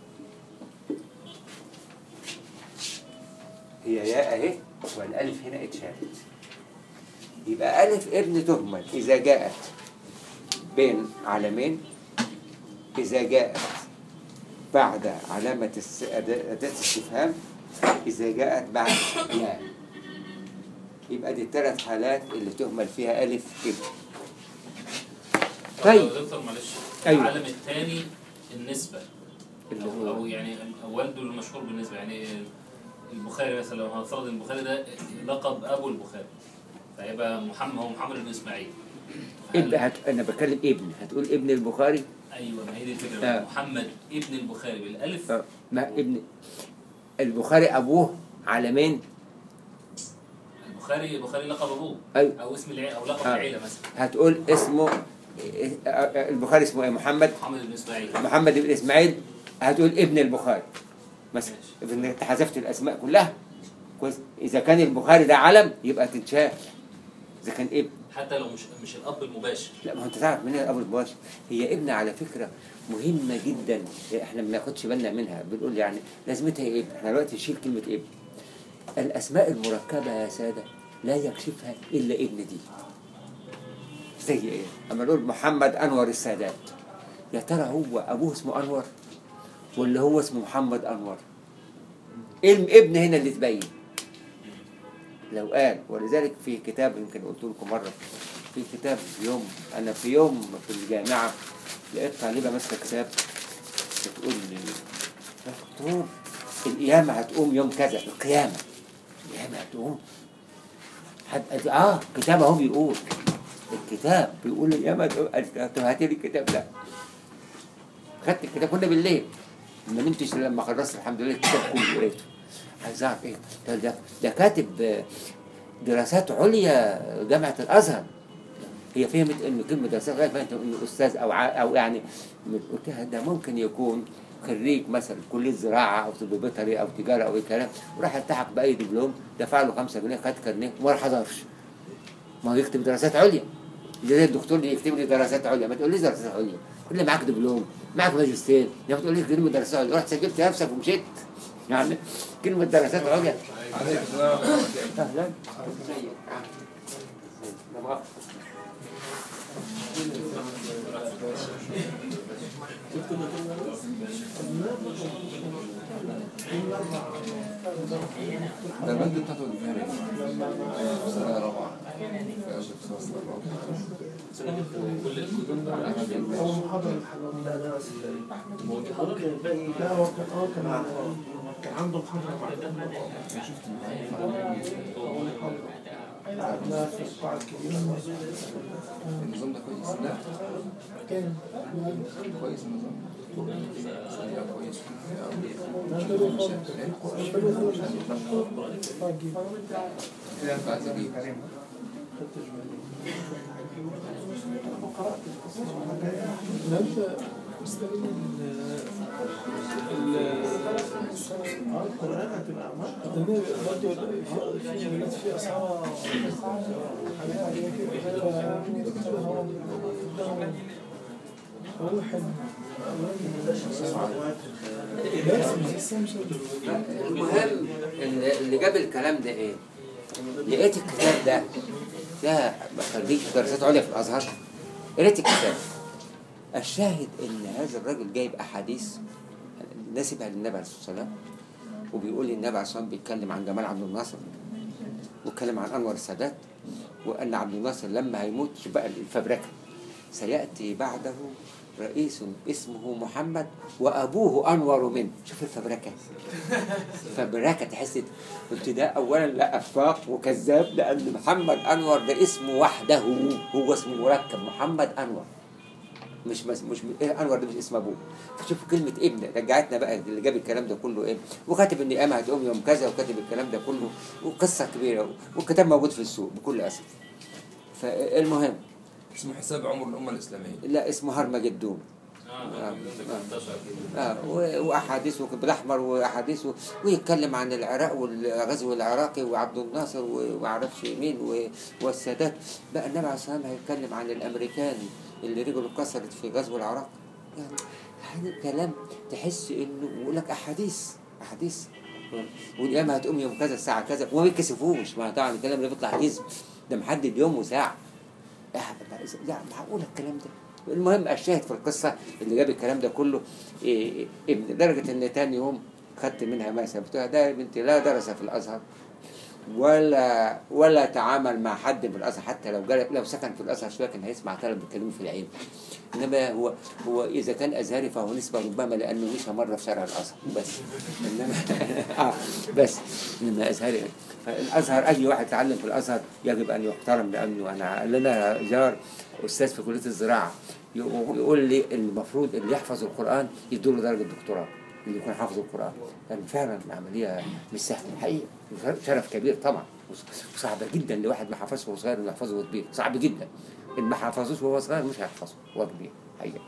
هي يا أهي والألف هنا اتشالت يبقى ألف ابن تهمل إذا جاءت بين علمين إذا جاءت بعد علامة الس- أداة أداة الاستفهام إذا جاءت بعد يا يبقى دي الثلاث حالات اللي تهمل فيها ألف ابن طيب. طيب دكتور معلش أيوة. العالم الثاني النسبة اللي أو, هو أو يعني والده المشهور بالنسبة يعني البخاري مثلا لو هنفترض ان البخاري ده لقب أبو البخاري فيبقى محمد هو محمد بن إسماعيل هل- ابن هت... أنا بتكلم ابن هتقول ابن البخاري أيوه ما هي دي الفكرة آه. محمد ابن البخاري بالألف آه، ما ابن البخاري أبوه علمين البخاري البخاري لقب أبوه أيوة. أو اسم العيلة أو لقب آه. العيلة مثلا هتقول اسمه آه، آه، البخاري اسمه ايه محمد محمد بن إسماعيل محمد بن اسماعيل هتقول ابن البخاري مثلا إن انت حذفت الاسماء كلها كويس اذا كان البخاري ده علم يبقى تتشال اذا كان ابن حتى لو مش مش الاب المباشر لا ما هو انت تعرف منين ابو الباش هي ابنه على فكره مهمه جدا احنا ما بناخدش بالنا منها بنقول يعني لازمتها ايه ابن احنا دلوقتي نشيل كلمه ابن الاسماء المركبه يا ساده لا يكشفها الا ابن دي زي ايه اما نقول محمد انور السادات يا ترى هو ابوه اسمه انور ولا هو اسمه محمد انور ايه الابن هنا اللي تبين لو قال ولذلك في كتاب يمكن قلت لكم مره في كتاب في يوم انا في يوم في الجامعه لقيت طالبه ماسكه كتاب بتقول لي يا دكتور القيامه هتقوم يوم كذا القيامه القيامه هتقوم حد قال اه كتاب اهو بيقول الكتاب بيقول القيامه هتقوم قالت له طب هاتي لي الكتاب ده خدت الكتاب كنا بالليل ما نمتش إلا لما خلصت الحمد لله الكتاب كله قريته عايز اعرف ايه ده ده, ده كاتب آه، دراسات عليا جامعه الازهر هي فهمت انه كلمه دراسات عليا فهمت انه استاذ او ع... او يعني قلت لها ده ممكن يكون خريج مثلا كليه زراعه او طب بيطري او تجاره او اي كلام وراح التحق باي دبلوم دفع له 5 جنيه خد كارنيه وما حضرش ما هو يكتب دراسات عليا زي الدكتور اللي يكتب لي دراسات عليا ما تقوليش دراسات عليا قول لي معاك دبلوم معاك ماجستير يا ما تقوليش كلمه دراسات عليا رحت سجلت نفسك ومشيت يعني كلمه دراسات عليا عليك السلام اهلا ده البند بتاعته اللي فيها ايه؟ سنة رابعة في أشهر سنة رابعة أول محاضرة الحلواني لا ده بس ممكن الباقي لا هو كان اه كان كان عنده محاضرة بعد قعدنا في القاعة الكبيرة النظام ده كويس لا كان كويس النظام لا كويس كده انت عايز اجيب القرآن هتبقى برضه في بلاد في أسعار حاجات عادية كده هو حلو المهم اللي اللي جاب الكلام ده ايه؟ لقيت الكتاب ده ده خريج دراسات عليا في الازهر قريت الكتاب الشاهد ان هذا الراجل جايب احاديث نسبها للنبي عليه الصلاه والسلام وبيقول النبي عليه الصلاه والسلام بيتكلم عن جمال عبد الناصر واتكلم عن انور السادات وان عبد الناصر لما هيموت شوف بقى الفبركه سياتي بعده رئيس اسمه محمد وابوه انور منه شوف الفبركه فبركه تحس قلت ده اولا لا افاق وكذاب لان محمد انور ده اسمه وحده هو اسمه مركب محمد انور مش مش, مش إيه انور ده مش اسم ابوه فشوفوا كلمه ابن رجعتنا بقى اللي جاب الكلام ده كله ايه وكاتب ان قيامه هتقوم يوم كذا وكاتب الكلام ده كله وقصه كبيره والكتاب موجود في السوق بكل اسف فالمهم اسمه حساب عمر الأمة الإسلامية لا اسمه هرمجدون اه آه. آه و- واحاديث بالاحمر واحاديث و- ويتكلم عن العراق والغزو العراقي وعبد الناصر و- ومعرفش مين و- والسادات بقى النبي عليه الصلاه والسلام هيتكلم عن الامريكان اللي رجله اتكسرت في غزو العراق يعني يعني كلام تحس انه يقول لك احاديث احاديث والقيامه هتقوم يوم كذا الساعه كذا وما بيتكسفوش ما طبعا الكلام اللي بيطلع كذب ده محدد يوم وساعه يعني معقول الكلام ده المهم الشاهد في القصة اللي جاب الكلام ده كله إيه ابن لدرجة ان تاني يوم خدت منها مثلا بتقول لها ده يا بنتي لا درس في الازهر ولا ولا تعامل مع حد في الازهر حتى لو جل لو سكن في الازهر شويه كان هيسمع طلبه بيتكلموا في العلم انما هو هو اذا كان ازهري فهو نسبه ربما لانه مشى مره في شارع الازهر بس انما اه بس انما ازهري فالازهر اي واحد يتعلم في الازهر يجب ان يحترم لانه انا لنا جار استاذ في كليه الزراعه يقول لي المفروض اللي يحفظ القران يدوا له درجه دكتوراه اللي يكون حافظ القران يعني فعلا العمليه مش سهله الحقيقه شرف كبير طبعا وصعبه جدا لواحد ما حفظش وهو صغير انه يحفظه وهو كبير صعب جدا اللي ما حفظوش وهو صغير مش هيحفظه وهو كبير حقيقه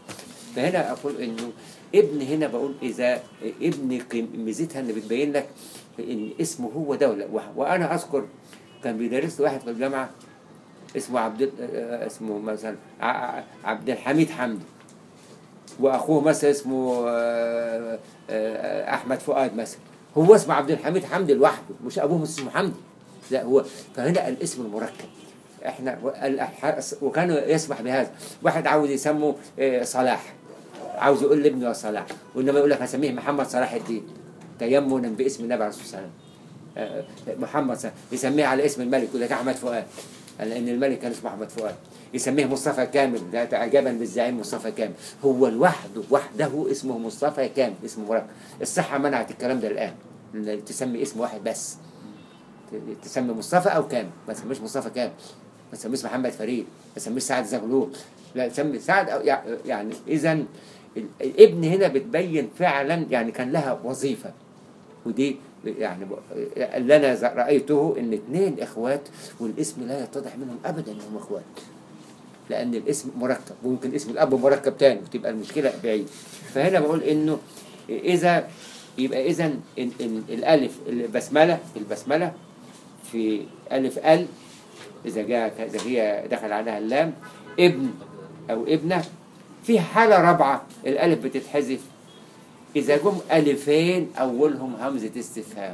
فهنا اقول انه ابن هنا بقول اذا ابن قيم- ميزتها ان بتبين لك ان اسمه هو دوله وانا اذكر كان بيدرس لي واحد في الجامعه اسمه عبد ال- آه، اسمه مثلا ع- ع- عبد الحميد حمدي واخوه مثلا اسمه آه، آه، احمد فؤاد مثلا هو اسمه عبد الحميد حمدي لوحده مش ابوه اسمه حمدي لا هو فهنا الاسم المركب احنا الأح- وكانوا يسمح بهذا واحد عاوز يسمه آه، صلاح عاوز يقول لابنه يا صلاح وانما يقول لك هسميه محمد صلاح الدين تيمنا باسم النبي عليه الصلاه والسلام آه، محمد صلاح يسميه على اسم الملك يقول لك احمد فؤاد لان الملك كان اسمه احمد فؤاد يسميه مصطفى كامل ده تعجبا بالزعيم مصطفى كامل هو لوحده وحده اسمه مصطفى كامل اسمه مركب الصحه منعت الكلام ده الان إن تسمي اسم واحد بس ت- تسمي مصطفى او كامل ما تسميش مصطفى كامل ما تسميش محمد فريد ما تسميش سعد زغلول لا تسمي سعد أو يع- يعني اذا ال- الابن هنا بتبين فعلا يعني كان لها وظيفه ودي يعني ب- اللي انا ز- رايته ان اثنين اخوات والاسم لا يتضح منهم ابدا انهم اخوات لان الاسم مركب وممكن اسم الاب مركب تاني وتبقى المشكله بعيد فهنا بقول انه اذا يبقى اذا ال- ال- الالف البسمله البسمله في الف ال اذا جاء اذا هي دخل عليها اللام ابن او ابنه في حاله رابعه الالف بتتحذف اذا جم الفين اولهم همزه استفهام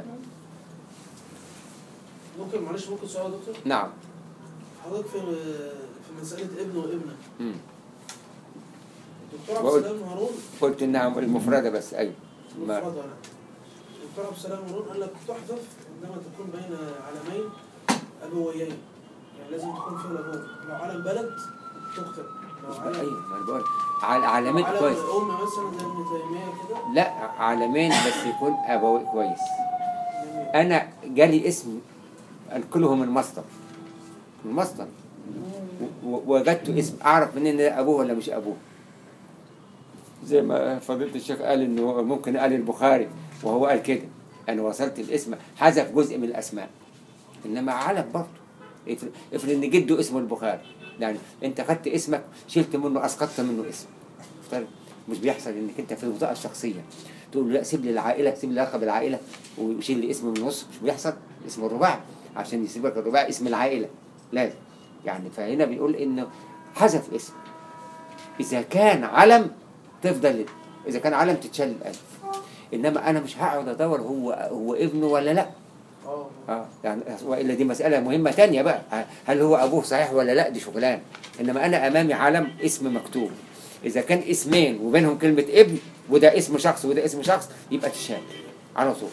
ممكن معلش ممكن سؤال يا دكتور نعم حضرتك في في مسألة ابن وابنة مم. الدكتور عبد بقول- السلام هارون قلت انها المفرده بس ايوه ما- مفردة أنا الدكتور عبد السلام هارون قال لك تحذف عندما تكون بين علمين أبويين يعني لازم تكون فيه الأبوة لو علم بلد تكتب لو علم ايوه ما أنا بقول على علامات علم كويس أم مثلا زي ابن تيمية كده لا علامين بس يكون ابوي كويس جميل. انا جالي اسم انقله من مصدر من مصدر و- و- وجدت اسم اعرف منين ده ابوه ولا مش ابوه زي ما فضيله الشيخ قال انه ممكن قال البخاري وهو قال كده انا وصلت الاسم حذف جزء من الاسماء انما علم برضه افرض افرض ان جده اسمه البخاري يعني انت خدت اسمك شلت منه اسقطت منه اسم افترض مش بيحصل انك انت في البطاقه الشخصيه تقول له لا سيب لي العائله سيب لي لقب العائله وشيل لي اسم من النص مش بيحصل اسم الرباعي عشان يسيب لك الرباعي اسم العائله لازم يعني فهنا بيقول انه حذف اسم اذا كان علم تفضل اذا كان علم تتشال الالف انما انا مش هقعد ادور هو هو ابنه ولا لا اه اه يعني والا دي مساله مهمه تانية بقى هل هو ابوه صحيح ولا لا دي شغلانه انما انا امامي علم اسم مكتوب اذا كان اسمين وبينهم كلمه ابن وده اسم شخص وده اسم شخص يبقى تشال على طول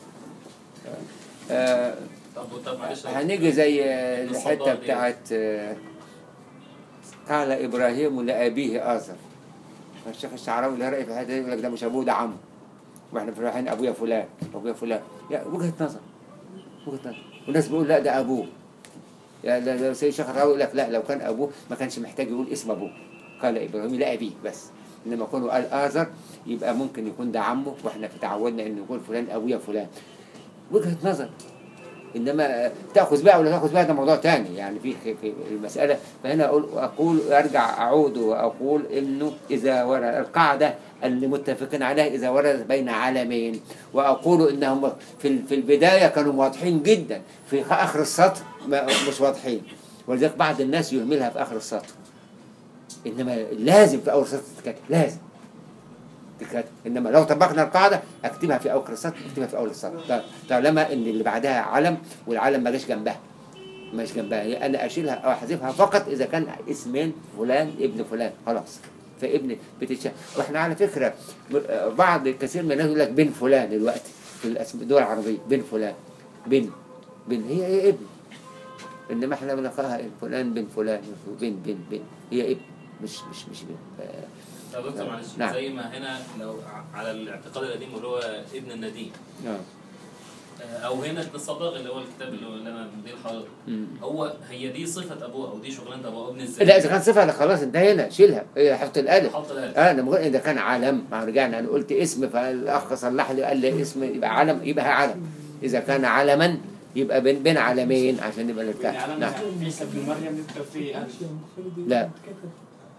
آه طب طب معلش هنيجي زي آه، الحته بتاعت آه، قال ابراهيم لابيه ازر فالشيخ الشعراوي اللي راي في الحته دي يقول لك ده مش ابوه ده عمه واحنا في رايحين ابويا فلان ابويا فلان يا وجهه نظر وجهه نظر والناس بيقول لا ده ابوه يا لا لا سيد الشيخ الراوي يقول لك لا لو كان ابوه ما كانش محتاج يقول اسم ابوه قال ابراهيم لا ابيه بس انما كونه قال ازر يبقى ممكن يكون ده عمه واحنا في تعودنا ان نقول فلان ابويا فلان وجهه نظر انما تاخذ بها ولا تاخذ بها ده موضوع تاني يعني في في المساله فهنا اقول اقول ارجع اعود واقول انه اذا ورد القاعده اللي متفقين عليها اذا ورد بين علمين واقول انهم في ال- في البدايه كانوا واضحين جدا في اخر السطر ما- مش واضحين ولذلك بعض الناس يهملها في اخر السطر انما لازم في اول سطر تتكتب لازم تتكتب انما لو طبقنا القاعده اكتبها في اول السطر اكتبها في اول السطر ط- طالما ان اللي بعدها علم والعلم ما جاش جنبها ما جاش جنبها هي انا اشيلها او احذفها فقط اذا كان اسمين فلان ابن فلان خلاص فابن بتتشال واحنا على فكره م- بعض كثير من الناس يقول لك بن فلان دلوقتي في الأسم- الدول العربيه بن فلان بن بن هي هي ابن انما احنا بنقراها فلان بن فلان بن بن بن هي ابن مش مش مش بن ف- يا دكتور معلش نعم. زي ما هنا لو ع- على الاعتقاد القديم اللي هو ابن النديم آه. آه، او هنا الصباغ اللي هو الكتاب اللي هو اللي انا مديه لحضرتك مم. هو هي دي صفه ابوه او دي شغلانه ابوه ابن ازاي لا اذا كان صفه لا خلاص انتهينا شيلها هي حط الالف حط الالف اه لما قلت اذا كان علم ما رجعنا انا قلت اسم فالاخ صلح لي قال لي اسم يبقى علم يبقى علم اذا كان علما يبقى بين بين علمين عشان يبقى يعني نرتاح علامة نعم عيسى ابن مريم يبقى في ألف لا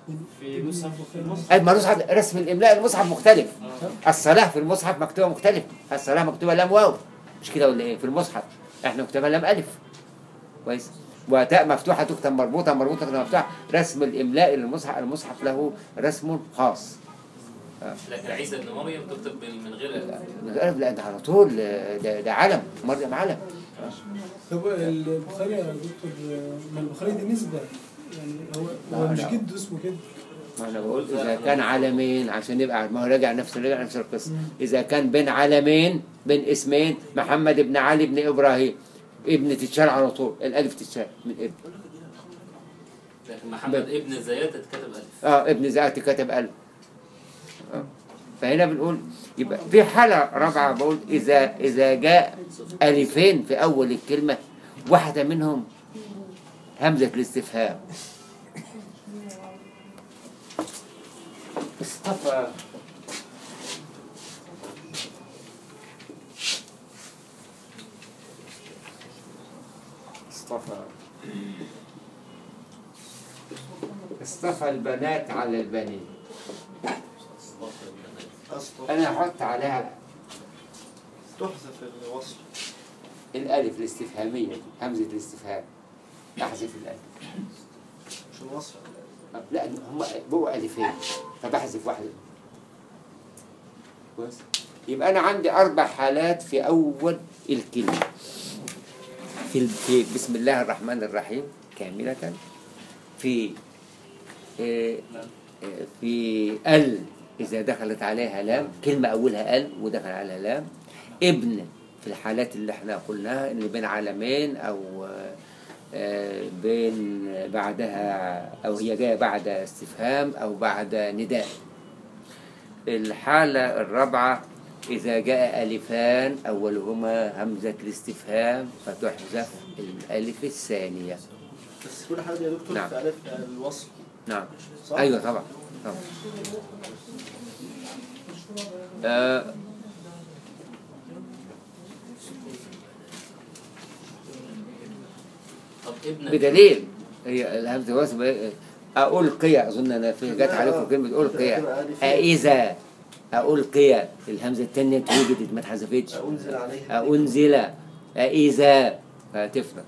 في مصحف في مصحف أي ما المصحف رسم الاملاء المصحف مختلف الصلاه في المصحف مكتوبه مختلف الصلاه مكتوبه لام واو مش كده ولا ايه في المصحف احنا مكتوبه لام الف كويس وتاء مفتوحه تكتب مربوطه مربوطه تكتب مفتوحه رسم الاملاء للمصحف المصحف له رسم خاص لكن عيسى ابن مريم تكتب بال- من غير ألف. من غير لا ده على طول ده, ده علم مريم علم طب البخاري يا دكتور ما البخاري دي نسبة يعني هو هو لا، مش لا. جد اسمه كده ما انا بقول اذا كان علمين عشان يبقى ما هو راجع نفس راجع نفس القصه اذا كان بين علمين بين اسمين محمد بن علي بن ابراهيم ابن تتشال على طول الالف تتشال من ابن لكن محمد ابن زياد تتكتب ألف اه ابن زياد كتب الف آه. فهنا بنقول يبقى في حالة رابعة بقول إذا إذا جاء ألفين في أول الكلمة واحدة منهم همزة الاستفهام اصطفى اصطفى اصطفى البنات على البنين أسطر انا هحط عليها تحذف الوصل الالف الاستفهاميه دي همزه الاستفهام احذف الالف مش الوصل لا هم بقوا الفين فبحذف واحده كويس يبقى انا عندي اربع حالات في اول الكلمه في ال- في بسم الله الرحمن الرحيم كامله في آه، آه، في ال اذا دخلت عليها لام كلمه اولها ال ودخل عليها لام ابن في الحالات اللي احنا قلناها اللي بين علمين او آه، آه، بين بعدها او هي جايه بعد استفهام او بعد نداء الحاله الرابعه اذا جاء الفان اولهما همزه الاستفهام فتحذف الالف الثانيه بس كل حاجة يا دكتور نعم. في ألف الوصل نعم صح؟ ايوه طبعا طبعا آه طب ابن بدليل هي الهمزه واسمه ألقي أظن أنا في جت عليكم كلمة ألقي أإذا ألقي الهمزة الثانية اتوجدت ما اتحذفتش أنزل عليها أنزل أإذا هتفرق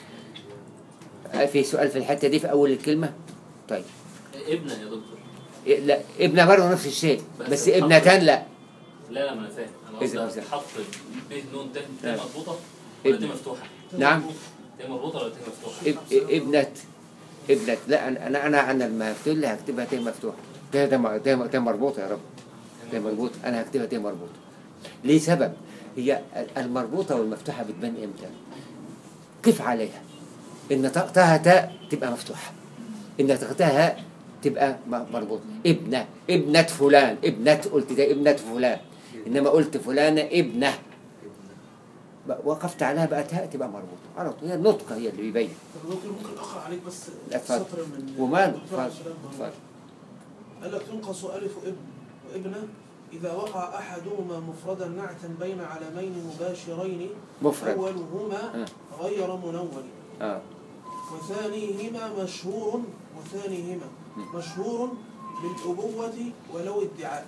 في سؤال في الحتة دي في أول الكلمة طيب ابن يا دكتور إيه، لا ابن برضه نفس الشيء بس بس الحق- ابنتان لا لا لا ما انا فاهم انا إذا قصدي مثلا. حط ب نون ت ت نعم. مربوطه ولا ت ابن. مفتوحه؟ نعم ت مربوطه ولا ت مفتوحه؟ اب- ابنة ابنة لا أنا أنا أنا أنا لما هكتب لي هكتبها ت مفتوحة ت ت م- ت م- ت مربوطة يا رب ت مربوطة أنا هكتبها ت مربوطة ليه سبب هي المربوطة والمفتوحة بتبان إمتى قف عليها إن طقتها تاء تبقى مفتوحة إن طقتها هاء تبقى م- مربوطة ابنة ابنة فلان ابنة قلت ده ابنة فلان إنما قلت فلانة ابنة بقى- وقفت عليها بقت هاء تبقى مربوطة على طول هي النطق هي اللي بيبين طب دكتور ممكن اقرا عليك بس لا، اتفضل. سطر من وماله دكتور عبد اتفضل السلام اتفضل قال لك تنقص ألف ابن وابنة إذا وقع أحدهما مفردا نعتا بين علمين مباشرين مفرد أولهما غير منون اه وثانيهما مشهور وثانيهما مشهور بالأبوة ولو ادعاء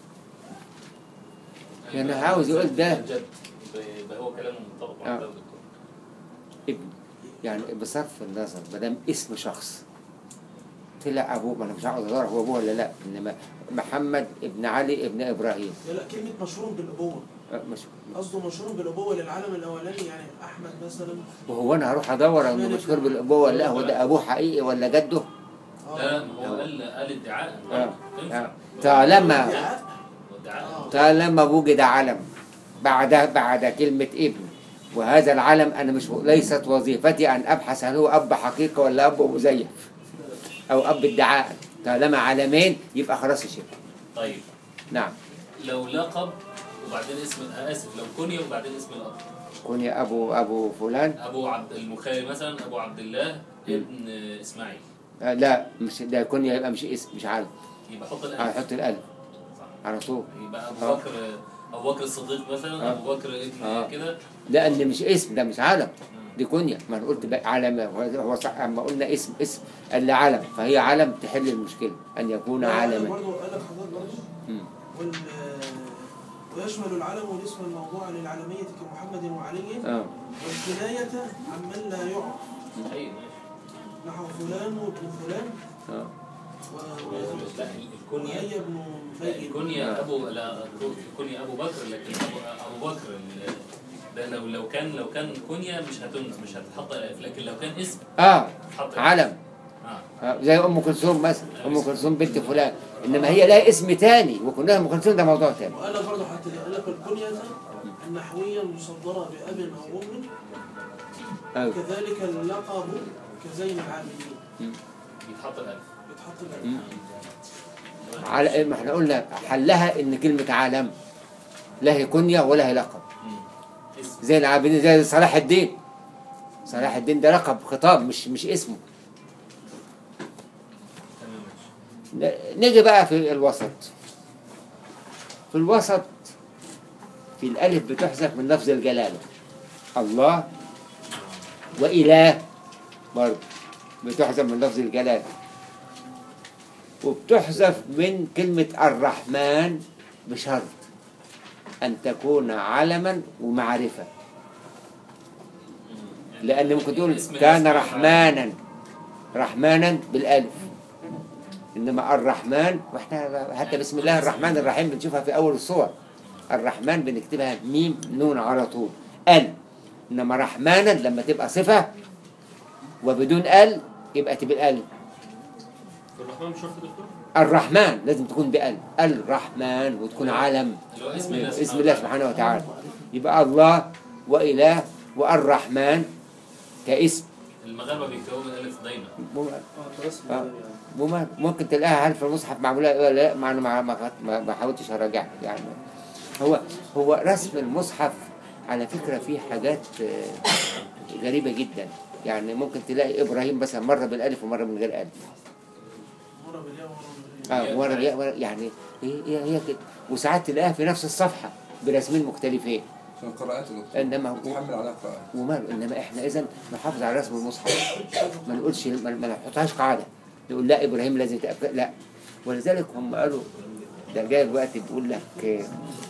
يعني عاوز يقول ده. جد يبقى هو كلامه منطبق مع آه. كلام الدكتور ابن يعني بصرف النظر ما دام اسم شخص طلع ابوه ما انا مش هقعد ادور هو ابوه ولا لا انما محمد ابن علي ابن ابراهيم لا لا كلمة مشهور بالأبوة آه، مش قصده مشهور بالأبوة للعالم الأولاني يعني أحمد مثلا وهو انا هروح ادور انه مشهور بالابوه ولا لا هو ده ابوه حقيقي ولا جده آه. لا لا ما هو قال قال ادعاء آه. تنفع. آه. طالما ادعاء ادعاء طالما وجد علم بعد بعد كلمة ابن وهذا العلم أنا مش ليست وظيفتي أن أبحث هل هو أب حقيقي ولا أب مزيف أو أب ادعاء طالما علمين يبقى خلاص الشيء طيب نعم لو لقب وبعدين اسم آه، اسف لو كنية وبعدين اسم الاب كون يا أبو أبو فلان ابو عبد البخاري مثلا ابو عبد الله ابن اسماعيل آه لا مش ده يكون يبقى مش اسم مش علم يبقى حط الالف هحط الألف صح. على طول يبقى آه. ابو بكر ابو بكر الصديق مثلا آه. ابو بكر ابن آه. كده لأن مش اسم ده مش علم دي كنية ما انا قلت بقى علم هو هو صح اما قلنا اسم اسم قال لي علم فهي علم تحل المشكله ان يكون علما برضه قال لك حضرتك برضه مم. وال ويشمل العلم والاسم الموضوع للعلمية كمحمد وعلي اه والكناية عمن لا يعرف أي نحو فلان وابن فلان اه و- لا الكنية وهي ابن لا مبين الكنية أبو لا الكنية أبو بكر لكن أبو أبو بكر ال- ده لو لو كان لو كان كنية مش هتنس مش هتتحط ألف لكن لو كان اسم اه هتتحط علم آه. آه، زي ام كلثوم مثلا ام كلثوم بنت فلان انما هي لها اسم تاني وكلها ام كلثوم ده موضوع تاني وقال لك برضه حتى قال لك الكنية النحوية المصدرة بأب أو أم أيوة. كذلك اللقب كزين العابدين يتحط الألف بيتحط الألف. مم. على ما احنا قلنا حلها ان كلمه عالم لا هي كنيه ولا هي لقب مم. اسم زي العابدين زي صلاح الدين صلاح الدين ده لقب خطاب مش مش اسمه تمام ماشي ن- نيجي بقى في الوسط في الوسط في الألف بتحذف من لفظ الجلالة الله وإله برضه بتحذف من لفظ الجلالة وبتحذف من كلمة الرحمن بشرط أن تكون علما ومعرفة مم. لأن ممكن تقول اسم كان الاسم رحمانا رحمانا بالألف إنما الرحمن وإحنا حتى بسم الله الرحمن الرحيم بنشوفها في أول الصور الرحمن بنكتبها ميم نون على طول ال إنما رحمانا لما تبقى صفة وبدون ال يبقى تبقى ال الرحمن مش شرط دكتور الرحمن لازم تكون بال الرحمن وتكون علم اللي هو اسم الله اسم الله سبحانه وتعالى يبقى الله وإله والرحمن كاسم المغاربة بيكتبوا بالألف دايما مم- اه خلاص آه. مم- ممكن تلاقيها هل في المصحف معموله إيه ولا لا ما انا ما ما ما- ما حاولتش اراجعها يعني هو هو رسم المصحف على فكره فيه حاجات آه، غريبه جدا يعني ممكن تلاقي ابراهيم مثلا مره بالالف ومره من غير الف مرة بالياء ومرة بالياء اه مره بالياء مرة- يعني هي هي هي كده وساعات تلاقيها في نفس الصفحه برسمين مختلفين عشان القراءات يا دكتور انما تحمل عليها قراءات وماله انما احنا اذا نحافظ على رسم المصحف ما نقولش ما ما نحطهاش قاعده نقول لا ابراهيم لازم تأكد لا ولذلك هم قالوا ده جاي الوقت بيقول لك آه،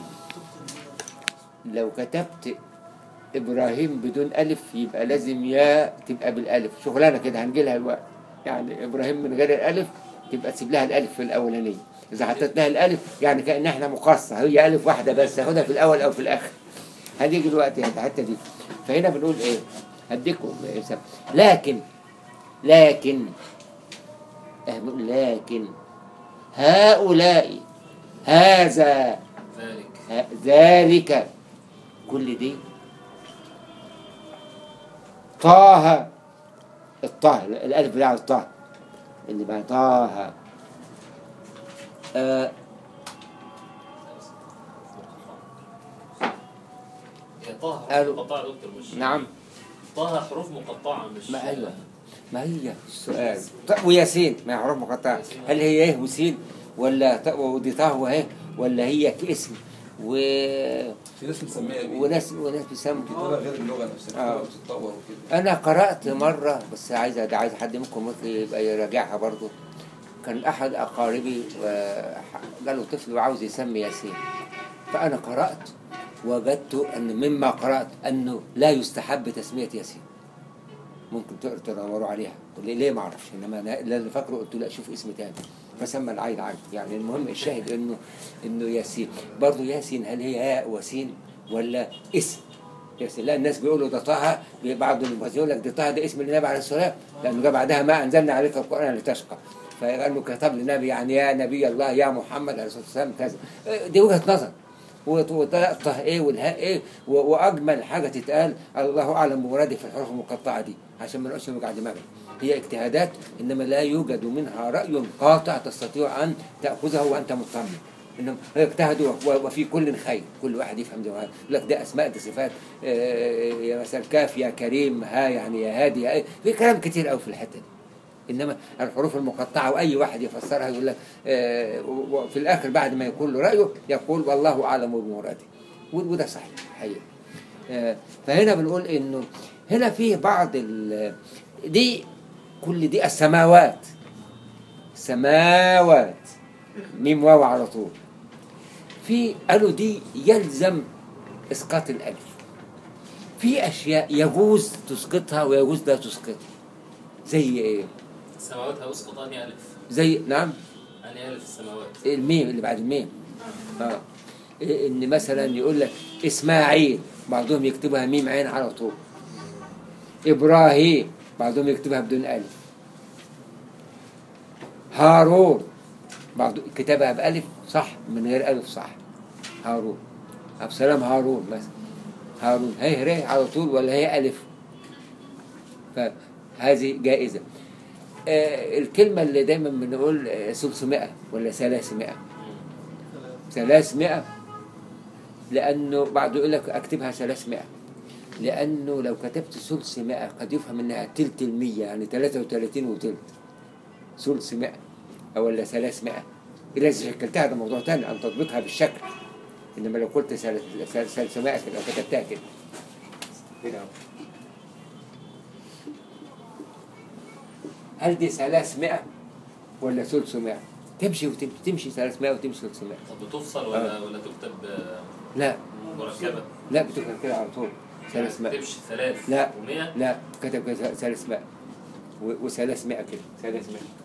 لو كتبت ابراهيم بدون الف يبقى لازم يا تبقى بالالف شغلانه كده هنجي لها الوقت يعني ابراهيم من غير الالف تبقى تسيب لها الالف في الاولانيه اذا حطيت لها الالف يعني كان احنا مقصه هي الف واحده بس تاخدها في الاول او في الاخر هنيجي دلوقتي عند الحته دي فهنا بنقول ايه هديكم مثال. لكن لكن إيه بنقول لكن هؤلاء هذا ذلك ه- ذلك كل دي طه الطه الالف بتاع الطه اللي بقى طه آه هي طه حروف قالوا- مقطعة يا دكتور مش نعم طه حروف مقطعة مش ما ايوه ما هي السؤال طب وياسين ما يعرف مقطع هل هي ايه وسين ولا ط- ودي طه وهي ولا هي كاسم و... في ناس بتسميها بيه وناس وناس بيسموا كتابة غير اللغة نفسها آه. الكتابة بتتطور وكده انا قرات مره بس عايز ده عايز حد منكم ممكن يبقى يراجعها برضو كان احد اقاربي آه، قالوا طفل وعاوز يسمي ياسين فانا قرات وجدت ان مما قرات انه لا يستحب تسميه ياسين ممكن تقدر تدوروا عليها قلت لي ليه ما اعرفش انما انا اللي أنا فاكره قلت له شوف اسم تاني فسمى العين عين يعني المهم الشاهد انه انه ياسين برضه ياسين هل هي ياء وسين ولا اسم ياسين لا الناس بيقولوا ده طه بعض المفسرين يقول لك ده طه ده اسم النبي عليه السلام لانه جاء بعدها ما انزلنا عليك القران لتشقى فقال له كتب للنبي يعني يا نبي الله يا محمد عليه الصلاه والسلام كذا دي وجهه نظر وطه ايه والهاء ايه و- واجمل حاجه تتقال الله اعلم بمراده في الحروف المقطعه دي عشان ما نقعدش نوجع دماغنا هي اجتهادات انما لا يوجد منها راي قاطع تستطيع ان تاخذه وانت مطمن انهم اجتهدوا و- وفي كل خير كل واحد يفهم زي ما هو. يقول لك ده اسماء دي صفات آه، يا مثلا كاف يا كريم ها يعني يا هادي يا إيه. في كلام كتير قوي في الحته دي انما الحروف المقطعه واي واحد يفسرها يقول لك آه، و- وفي الاخر بعد ما يقول له رايه يقول والله اعلم بمراده و- وده صحيح حقيقي آه، فهنا بنقول انه هنا فيه بعض ال دي كل دي السماوات سماوات ميم واو على طول في قالوا دي يلزم اسقاط الالف في اشياء يجوز تسقطها ويجوز لا تسقطها زي ايه السماوات هيسقط انهي الف زي نعم انهي الف السماوات الميم اللي بعد الميم اه إيه ان مثلا يقول لك اسماعيل بعضهم يكتبها ميم عين على طول ابراهيم بعضهم يكتبها بدون الف هارون بعض كتابها بألف صح من غير ألف صح هارون عبد السلام هارون مثلا هارون هي ر على طول ولا هي ألف فهذه جائزة آه الكلمة اللي دايما بنقول آه، 300 ولا 300 300 لأنه بعض يقول لك أكتبها 300 لأنه لو كتبت 300 قد يفهم إنها تلت المية يعني 33 وتلت 300 أو ولا 300 إذا شكلتها ده موضوع تاني عن تطبيقها بالشكل إنما لو قلت 300 كده أو كتبتها كده كده أهو. هل دي 300 ولا 300 تمشي وتمشي تمشي 300 وتمشي 300 طب بتفصل ولا ولا تكتب آه، لا مركبه لا بتكتب كده على طول يعني 300 تمشي ثلاث لا. و100 لا كتب كده 300 و300 كده 300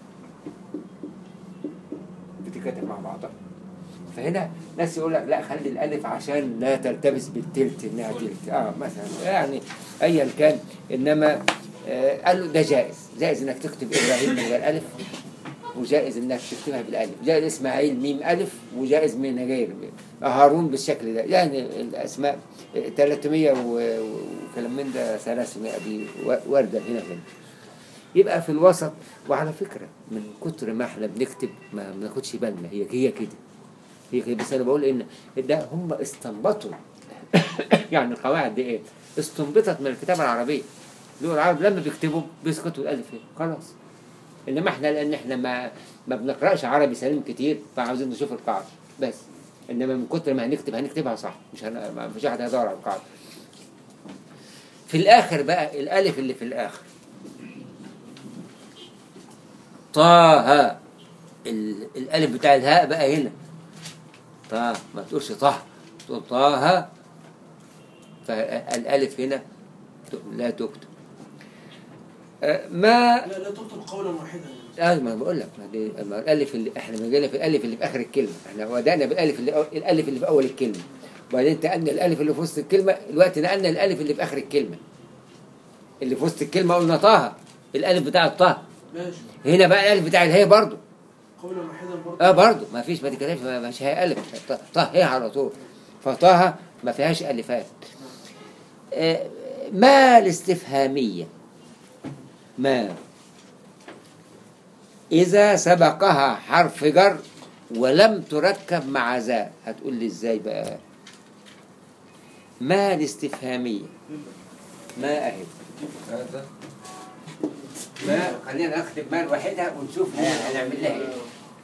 بتتكتب مع بعضها فهنا ناس يقول لك لا خلي الالف عشان لا تلتبس بالتلت انها تلت اه مثلا يعني ايا كان انما آه قال له ده جائز جائز انك تكتب ابراهيم من غير الف وجائز انك تكتبها بالالف جائز اسماعيل ميم الف وجائز من غير هارون بالشكل ده يعني الاسماء 300 و- وكلام من ده 300 دي وارده هنا هنا يبقى في الوسط وعلى فكره من كتر ما احنا بنكتب ما بناخدش بالنا هي هي كده هي كده بس انا بقول ان ده هم استنبطوا يعني القواعد دي ايه؟ استنبطت من الكتابه العربيه دول العرب لما بيكتبوا بيسقطوا الالف هنا خلاص انما احنا لان احنا ما ما بنقراش عربي سليم كتير فعاوزين نشوف القاعده بس انما من كتر ما هنكتب هنكتبها صح مش هن... ما فيش احد هيدور على القاعده في الاخر بقى الالف اللي في الاخر طه ال... الالف بتاع الهاء بقى هنا طه ما تقولش طه تقول طه فالالف هنا لا تكتب آه، ما لا لا تكتب قولا واحدا اه ما بقول لك ما دي ما الالف اللي احنا بنجينا في الالف اللي في اخر الكلمه احنا بدانا بالالف اللي أو- الالف اللي في اول الكلمه وبعدين انتقلنا الالف اللي في وسط الكلمه دلوقتي نقلنا الالف اللي في اخر الكلمه اللي في وسط الكلمه قلنا طه الالف بتاع الطه ماشي هنا بقى الالف بتاع الهي برضه قولا واحدا برضه اه برضه ما فيش ما تتكلمش ما مش هي الف ط- طه هي على طول فطه ما فيهاش الفات آه، ما الاستفهاميه ما إذا سبقها حرف جر ولم تركب مع ذا هتقول لي ازاي بقى ما الاستفهامية ما أهي هذا ما خلينا نكتب ما لوحدها ونشوف هنعمل لها ايه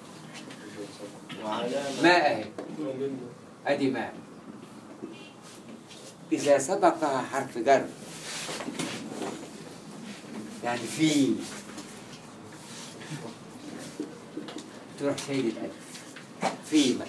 ما أهي أدي ما إذا سبقها حرف جر يعني في تروح شايل الألف فيما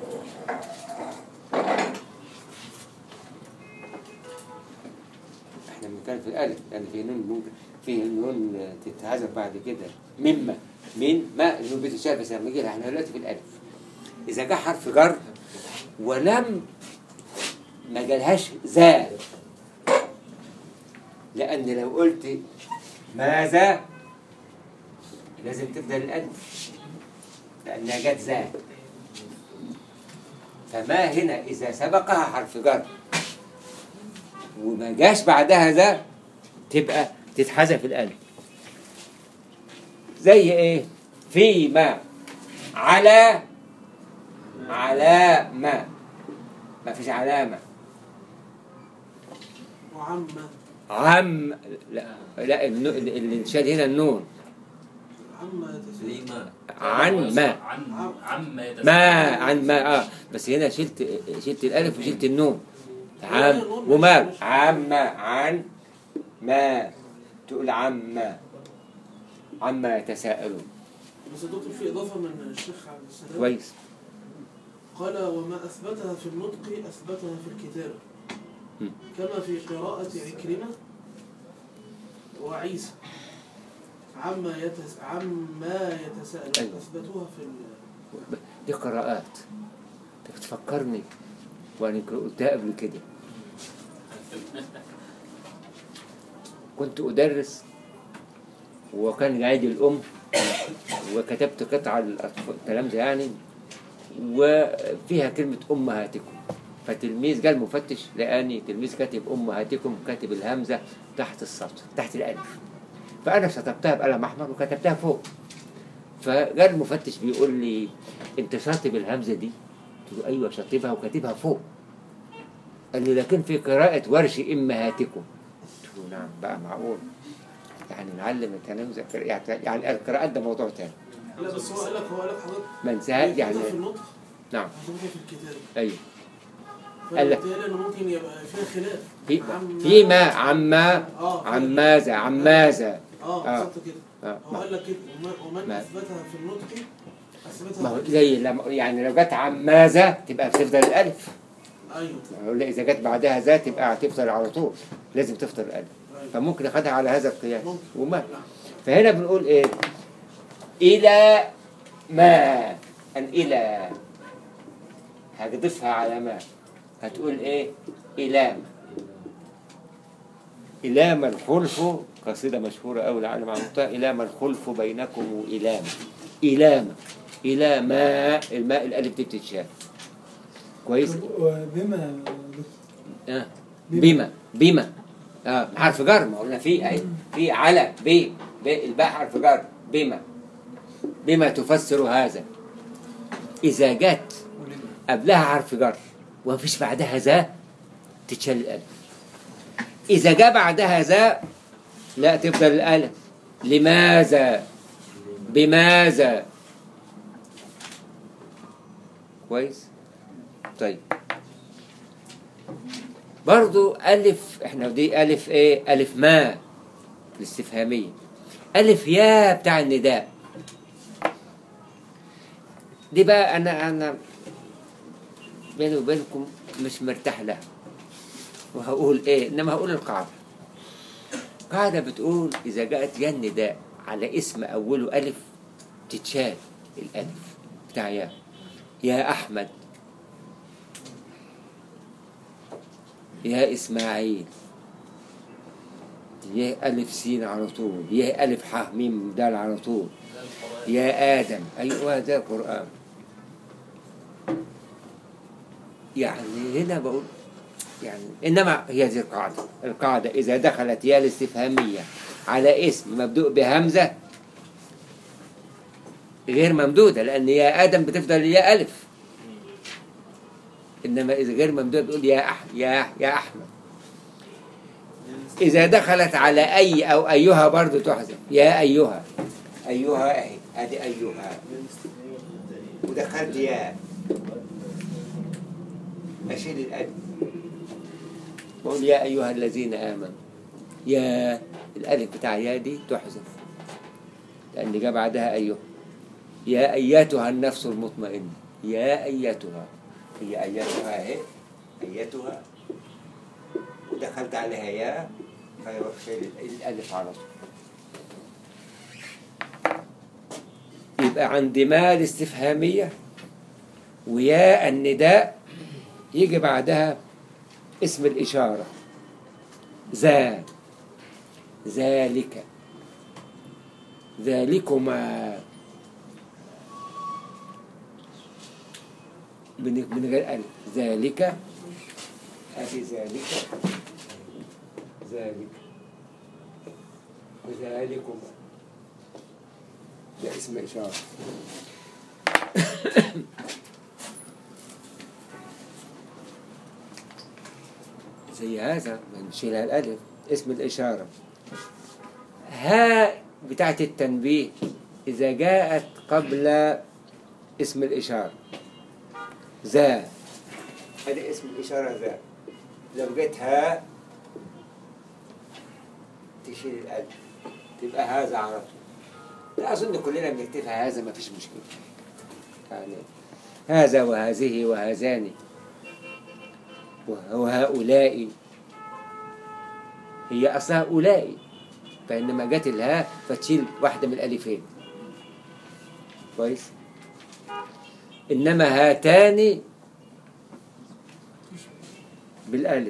احنا بنتكلم في الألف يعني في نون ممكن في نون تتحذف بعد كده مما من ما النون بتشابه بس لما يجي احنا دلوقتي في الألف إذا جه حرف جر ولم ما جالهاش ذا لأن لو قلت ماذا لازم تبدأ الألف لأنها جت ذا فما هنا إذا سبقها حرف جر وما جاش بعدها ذا تبقى تتحذف الألف زي إيه؟ فيما على على ما ما فيش علامة وعما عم لا لا النو- اللي انشال هنا النون عما يتساءل لما عن ما عن عما يتساءل ما عن ما اه بس هنا شلت شلت الالف وشلت النون عم وما عما عن ما تقول عما عما يتساءلون بس يا دكتور في اضافه من الشيخ عبد السلام كويس قال وما اثبتها في النطق اثبتها في الكتابه مم. كما في قراءه عكرمه وعيسى عما يتس عما يتساءلون أيوة. اثبتوها في ال... دي قراءات انت بتفكرني وانا كنت قلتها قبل كده كنت ادرس وكان عيد الام وكتبت قطعه للاطفال الكلام ده يعني وفيها كلمه امهاتكم فتلميذ جه المفتش لقاني تلميذ كاتب امهاتكم كاتب الهمزه تحت السطر تحت الالف فانا شطبتها بقلم احمر وكتبتها فوق فجاء المفتش بيقول لي انت شاطب الهمزه دي قلت له ايوه شاطبها وكاتبها فوق قال لي لكن في قراءه ورش امهاتكم قلت له نعم بقى معقول يعني نعلم التلامذه قراءة- يعني يعني القراءات ده موضوع تاني لا بس هو قال لك هو قال لك حضرتك ما انساها هي يعني كده في النطق نعم هتبقى في الكتابه ايوه قال لك- فبالتالي انه ممكن يبقى فيها خلاف في عما- فيما عما اه في- عن ماذا عن ماذا اه آه. بالظبط كده آه. هو قال لك كده وما- ومن ما- اثبتها في النطق اثبتها ما هو في الكتابة. زي لما يعني لو جت عن ماذا تبقى بتفضل الالف ايوه ما هو لا اذا جت بعدها ذا تبقى هتفضل على طول لازم تفضل الالف أيوة. فممكن ناخدها على هذا القياس ممكن. وما فهنا بنقول ايه الى ما ان الى هتضيفها على ما هتقول ايه الام إلام الخلف قصيدة مشهورة أوي لعلم عمودها إلام الخلف بينكم وإلام إلام إلى ما الماء الألف دي بتتشال كويس وبما آه. بما بما اه حرف جر ما قلنا في اهي في على ب ب الباء حرف جر بما بما تفسر هذا اذا جت قبلها حرف جر ومفيش بعدها ذا تتشال الالف اذا جاء بعدها ذا لا تفضل الالف لماذا بماذا كويس طيب برضو ألف احنا دي ألف ايه ألف ما الاستفهامية ألف يا بتاع النداء دي بقى أنا أنا بيني وبينكم مش مرتاح لها وهقول ايه انما هقول القاعدة قاعدة بتقول إذا جاءت يا النداء على اسم أوله ألف تتشال الألف بتاع يا يا أحمد يا إسماعيل يا ألف سين على طول يا ألف ح ميم دال على طول يا آدم أيوة ده قرآن يعني هنا بقول يعني إنما هي هذه القاعدة القاعدة إذا دخلت يا الاستفهامية على اسم مبدوء بهمزة غير ممدودة لأن يا آدم بتفضل يا ألف إنما إذا غير ممدودة بتقول يا أح يا يا أحمد إذا دخلت على أي أو أيها برضو تحذف يا أيها أيها أهي أدي أيها ودخلت يا أشيل الألف بقول يا أيها الذين آمنوا يا الألف بتاع يا دي تحذف لأن جاء بعدها أيها يا أيتها النفس المطمئنة يا أيتها هي أيتها أهي أيتها ودخلت عليها يا فيروح شايل الألف على طول يبقى عند ما الاستفهامية ويا النداء يجي بعدها اسم الإشارة ذا ذلك ذلكما من من غير ألف ذلك أدي ذلك ذلك وذلكما ده اسم إشارة زي هذا بنشيلها الألف اسم الإشارة ها بتاعت التنبيه إذا جاءت قبل اسم الإشارة ذا هذا اسم الإشارة ذا لو جيت ها تشيل الألف تبقى هذا على طول لا أظن كلنا بنكتبها هذا ما فيش مشكلة يعني هذا وهذه وهذان وه- وهؤلاء هي أصلها أولئي فإنما جت الهاء فتشيل واحدة من الألفين كويس إنما هاتان بالألف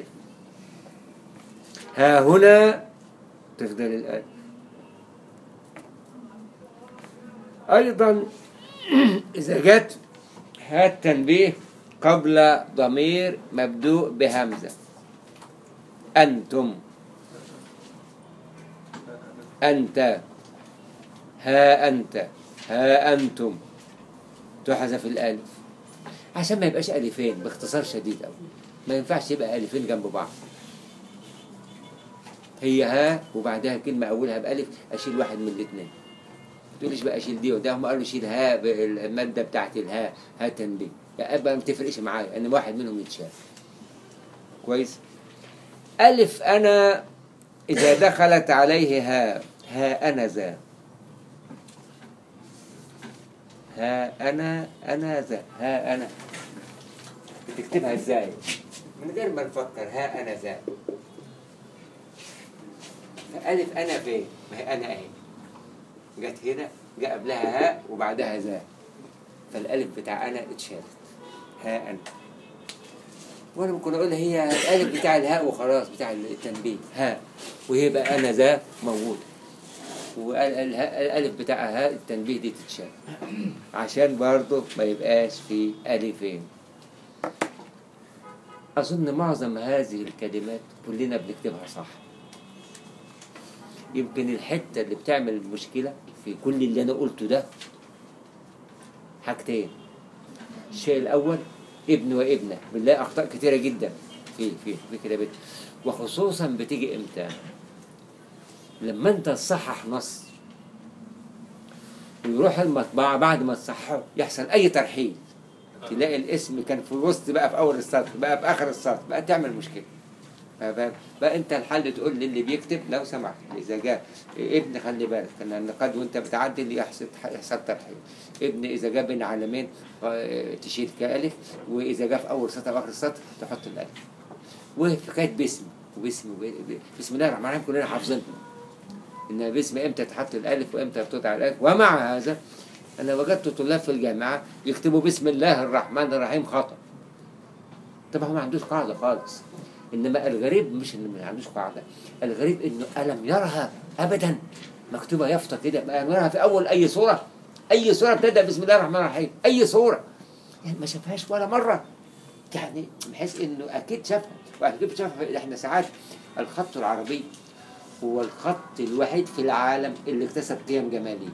ها هنا تفضل الألف أيضا إذا جت ها التنبيه قبل ضمير مبدوء بهمزة أنتم أنت ها أنت ها أنتم تحذف الألف عشان ما يبقاش ألفين باختصار شديد أوي ما ينفعش يبقى ألفين جنب بعض هي ها وبعدها كلمة أولها بألف أشيل واحد من الاثنين ما تقوليش بقى أشيل دي وده هم قالوا شيل ها بالمادة بتاعت الها ها تنبيه يعني أبقى ما تفرقش معايا إن واحد منهم يتشال كويس ألف أنا إذا دخلت عليه ها ها أنا ذا ها أنا أنا ذا ها أنا بتكتبها إزاي؟ من غير ما نفكر ها أنا ذا فألف أنا فين؟ ما هي أنا أهي جت هنا جاء قبلها ها وبعدها ذا فالألف بتاع أنا اتشالت ها أنا وانا ممكن اقول هي الالف بتاع الهاء وخلاص بتاع التنبيه هاء وهي بقى انا ذا موجود والالف بتاع هاء التنبيه دي تتشال عشان برضه ما يبقاش في الفين اظن معظم هذه الكلمات كلنا بنكتبها صح يمكن الحته اللي بتعمل المشكله في كل اللي انا قلته ده حاجتين الشيء الاول ابن وابنه بنلاقي اخطاء كتيره جدا في في في كتابته وخصوصا بتيجي امتى لما انت تصحح نص ويروح المطبعه بعد ما تصححه يحصل اي ترحيل تلاقي الاسم كان في الوسط بقى في اول السطر بقى في اخر السطر بقى تعمل مشكله فاهم؟ بقى انت الحل تقول للي بيكتب لو سمحت اذا جاء ابن خلي بالك ان قد وانت بتعدل يحصل يحصل ترحيل ابن اذا جاء بين علامين آه، تشيل كالف واذا جاء في اول سطر او اخر السطر تحط الالف وفي حكايه باسم وباسم وب- بسم الله الرحمن الرحيم كلنا حافظينها ان باسم امتى تحط الالف وامتى تقطع الالف ومع هذا انا وجدت طلاب في الجامعه يكتبوا بسم الله الرحمن الرحيم خطا طبعا هو ما عندوش قاعده خالص انما الغريب مش انه ما عندوش قاعده الغريب انه الم يرها ابدا مكتوبه يافطه كده ما يرها في اول اي سوره اي سوره بتبدا بسم الله الرحمن الرحيم اي سوره يعني ما شافهاش ولا مره يعني بحيث انه اكيد شافها واكيد شافها احنا ساعات الخط العربي هو الخط الوحيد في العالم اللي اكتسب قيم جماليه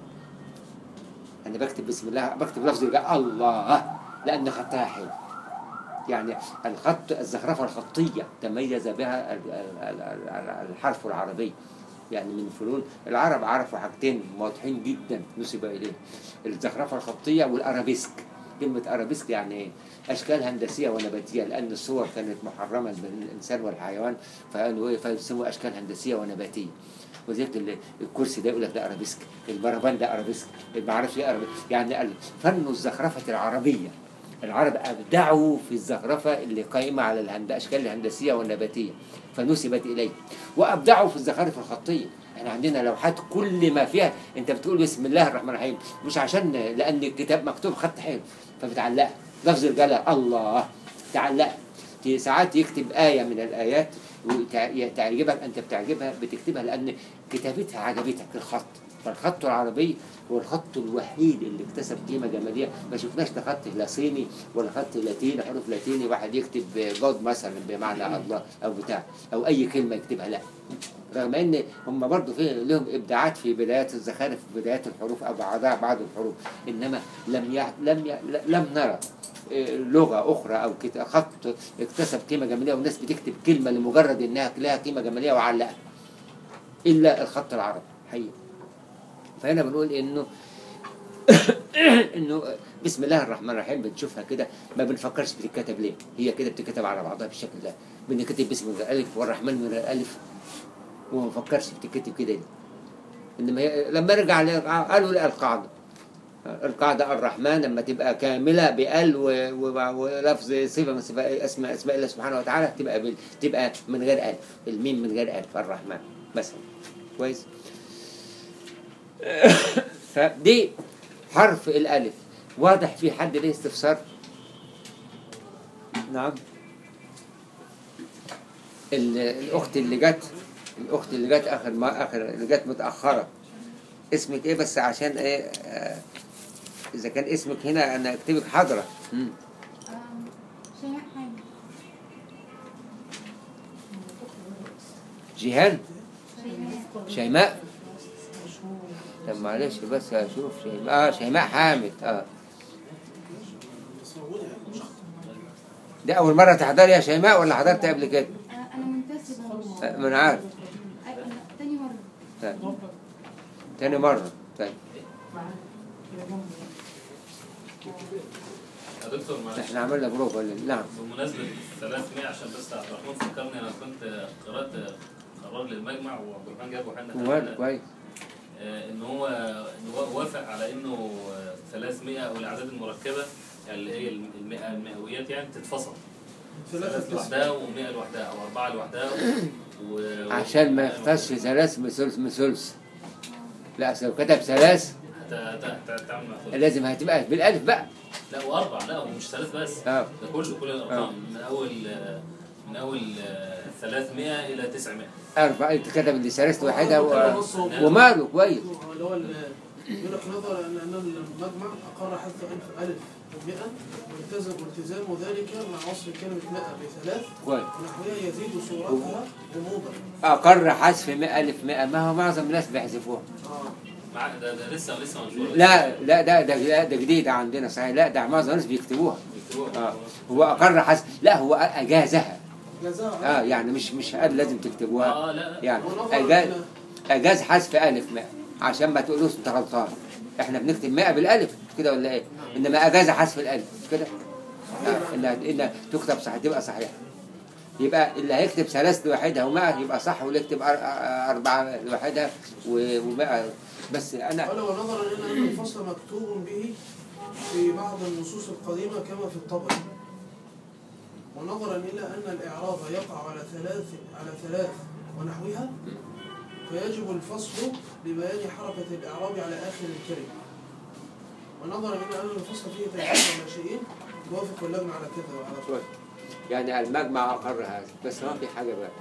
انا بكتب بسم الله بكتب لفظ يبقى الله لان خطها حلو يعني الخط الزخرفه الخطيه تميز بها ال- ال- ال- ال- الحرف العربي يعني من فنون العرب عرفوا حاجتين واضحين جدا نسب اليه الزخرفه الخطيه والارابيسك كلمه ارابيسك يعني ايه؟ اشكال هندسيه ونباتيه لان الصور كانت محرمه بين الانسان والحيوان فقالوا ايه فيسموا اشكال هندسيه ونباتيه وزيت ال- الكرسي ده يقول لك ده ارابيسك البربان ده ارابيسك ما اعرفش ايه ارابيسك يعني ال- فن الزخرفه العربيه العرب ابدعوا في الزخرفه اللي قائمه على الهند- الاشكال الهندسيه والنباتيه فنسبت اليه وابدعوا في الزخارف الخطيه احنا عندنا لوحات كل ما فيها انت بتقول بسم الله الرحمن الرحيم مش عشان لان الكتاب مكتوب خط حلو فبتعلقها لفظ الجلاله الله تعلقها في ساعات يكتب آية من الآيات وتعجبك أنت بتعجبها بتكتبها لأن كتابتها عجبتك الخط فالخط العربي هو الخط الوحيد اللي اكتسب قيمة جمالية ما شفناش ده خط لا صيني ولا خط لاتيني حروف لاتيني واحد يكتب جود مثلا بمعنى الله أو بتاع أو أي كلمة يكتبها لا رغم ان هم برضه في لهم ابداعات في بدايات الزخارف في بدايات الحروف او بعضها بعض الحروف انما لم يع... لم ي... لم نرى آه، لغه اخرى او كت- خط اكتسب قيمه جماليه والناس بتكتب كلمه لمجرد انها لها قيمه جماليه وعلقها الا الخط العربي حقيقي فهنا بنقول انه انه بسم الله الرحمن الرحيم بنشوفها كده ما بنفكرش بتتكتب ليه هي كده بتتكتب على بعضها بالشكل ده بنكتب بسم الله الالف والرحمن من الالف وما فكرش بتكتب كده ليه انما هي لما نرجع ل- قالوا لا القاعده القاعده الرحمن لما تبقى كامله بال و- و- ولفظ صفه من صفات اسماء اسماء الله سبحانه وتعالى تبقى بال تبقى من غير الف الميم من غير الف الرحمن مثلا كويس فدي حرف الالف واضح في حد ليه استفسار نعم ال- الاخت اللي جت الاخت اللي جت اخر ما اخر اللي جت متاخره اسمك ايه بس عشان ايه آه، اذا كان اسمك هنا انا اكتبك حاضره مم. شيماء حامد جيهان شيماء شيماء طب معلش بس اشوف شيماء اه شيماء حامد اه بس موجودة يعني مش أخطر. دي اول مره تحضري يا شيماء ولا حضرت قبل كده آه، انا منتسبة آه، ما انا عارف آه، لا، تاني مرة طيب تاني مره طيب يا دكتور معلش احنا عملنا بروفا لل- نعم بمناسبة 300 عشان بس عبد الرحمن فكرني أنا كنت قرأت قرار للمجمع وعبد الرحمن جاب وحنا موال كويس آه، ان هو إن هو وافق على انه آه، 300 او الاعداد المركبه اللي هي المئة المئويات يعني تتفصل ثلاث ثلاثة لوحدها و100 لوحدها او اربعه لوحدها و... عشان ما يختصش ثلاث من ثلث من ثلث لا أصل لو كتب ثلاث هت- هت- هت- تعمل مع ثلث. لازم هتبقى بالالف بقى لا واربع لا هو مش ثلاث بس اه ده كله كل الارقام من اول آه، من اول آه، 300 الى 900 اربع انت كتب اللي ثلاث واحدها كده و... نص هو- وماله كويس اللي هو ال- يقول لك نظرا ان ان المجمع اقر حذف الف الف و100 والتزم والتزام ذلك مع وصف كلمه 100 بثلاث كويس ونحوها يزيد صورتها غموضا اقر حذف 100 الف 100 ما هو معظم الناس بيحذفوها اه مع ده, ده لسه لسه منشور لا لا ده ده ده, ده جديد عندنا صحيح لا ده معظم الناس بيكتبوها بيكتبوها. اه هو اقر حذف لا هو اجازها جزاء اه يعني مش مش قال لازم تكتبوها اه لا لا يعني ونظرا اجاز إلى- اجاز حذف الف 100 عشان ما تقولوش انت غلطان احنا بنكتب 100 بالالف مش كده ولا ايه انما اجاز حذف الالف مش كده آه انها انها تكتب صح تبقى صحيحه يبقى اللي هيكتب ثلاث لوحدها و100 يبقى صح واللي يكتب أر- أ- أربعة لوحدها و100 بس أنا قال ونظرا الى ان الفصل مكتوب به في بعض النصوص القديمه كما في الطبري ونظرا الى ان الاعراب يقع على ثلاث على ثلاث ونحوها فيجب الفصل لبيان حركه الاعراب على اخر الكلمه ونظرا الى ان الفصل فيه تجهيز ومشيئين توافق اللجنه على كذا وعلى كذا كويس. يعني المجمع أقر هذا بس ما في حاجة بقى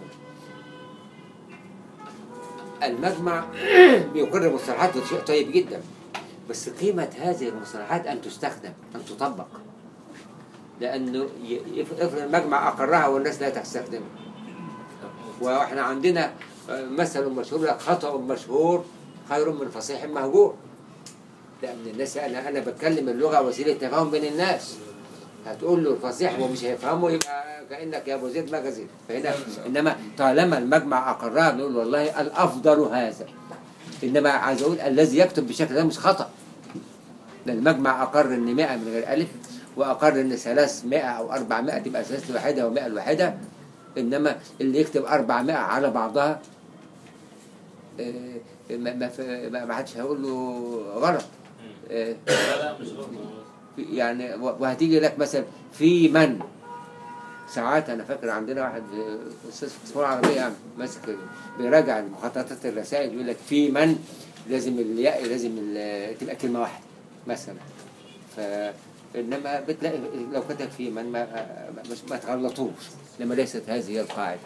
المجمع بيقر المصطلحات وده شيء طيب جدا بس قيمة هذه المصطلحات أن تستخدم أن تطبق لأنه ي- يف- افرض المجمع أقرها والناس لا تستخدمها واحنا عندنا آه، مثل مشهور لك خطأ مشهور خير من فصيح مهجور لأن الناس أنا أنا بتكلم اللغة وسيلة تفاهم بين الناس هتقول له الفصيح ومش هيفهمه يبقى كأنك يا أبو زيد ما جزيت فهنا إنما طالما المجمع أقرها نقول والله الأفضل هذا إنما عايز أقول الذي يكتب بشكل ده مش خطأ ده المجمع أقر إن 100 من غير ألف وأقر إن 300 أو 400 تبقى ثلاثة واحدة و100 الواحدة إنما اللي يكتب 400 على بعضها آه، ما ما في- ما ما حدش هيقول له غلط آه، لا لا مش غلط في- يعني و- وهتيجي لك مثلا في من ساعات انا فاكر عندنا واحد آه، استاذ في الاسماء العربيه ماسك بيراجع المخططات الرسائل يقول لك في من لازم الياء لازم ال- تبقى كلمه واحده مثلا ف انما بتلاقي لو كتب في من ما مش ما تغلطوش لما ليست هذه هي القاعده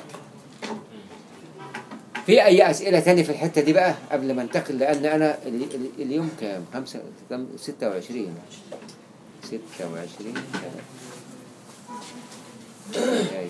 في اي اسئله تاني في الحته دي بقى قبل ما انتقل لان انا ال- ال- اليوم كام خمسة كام 26 26 جاي.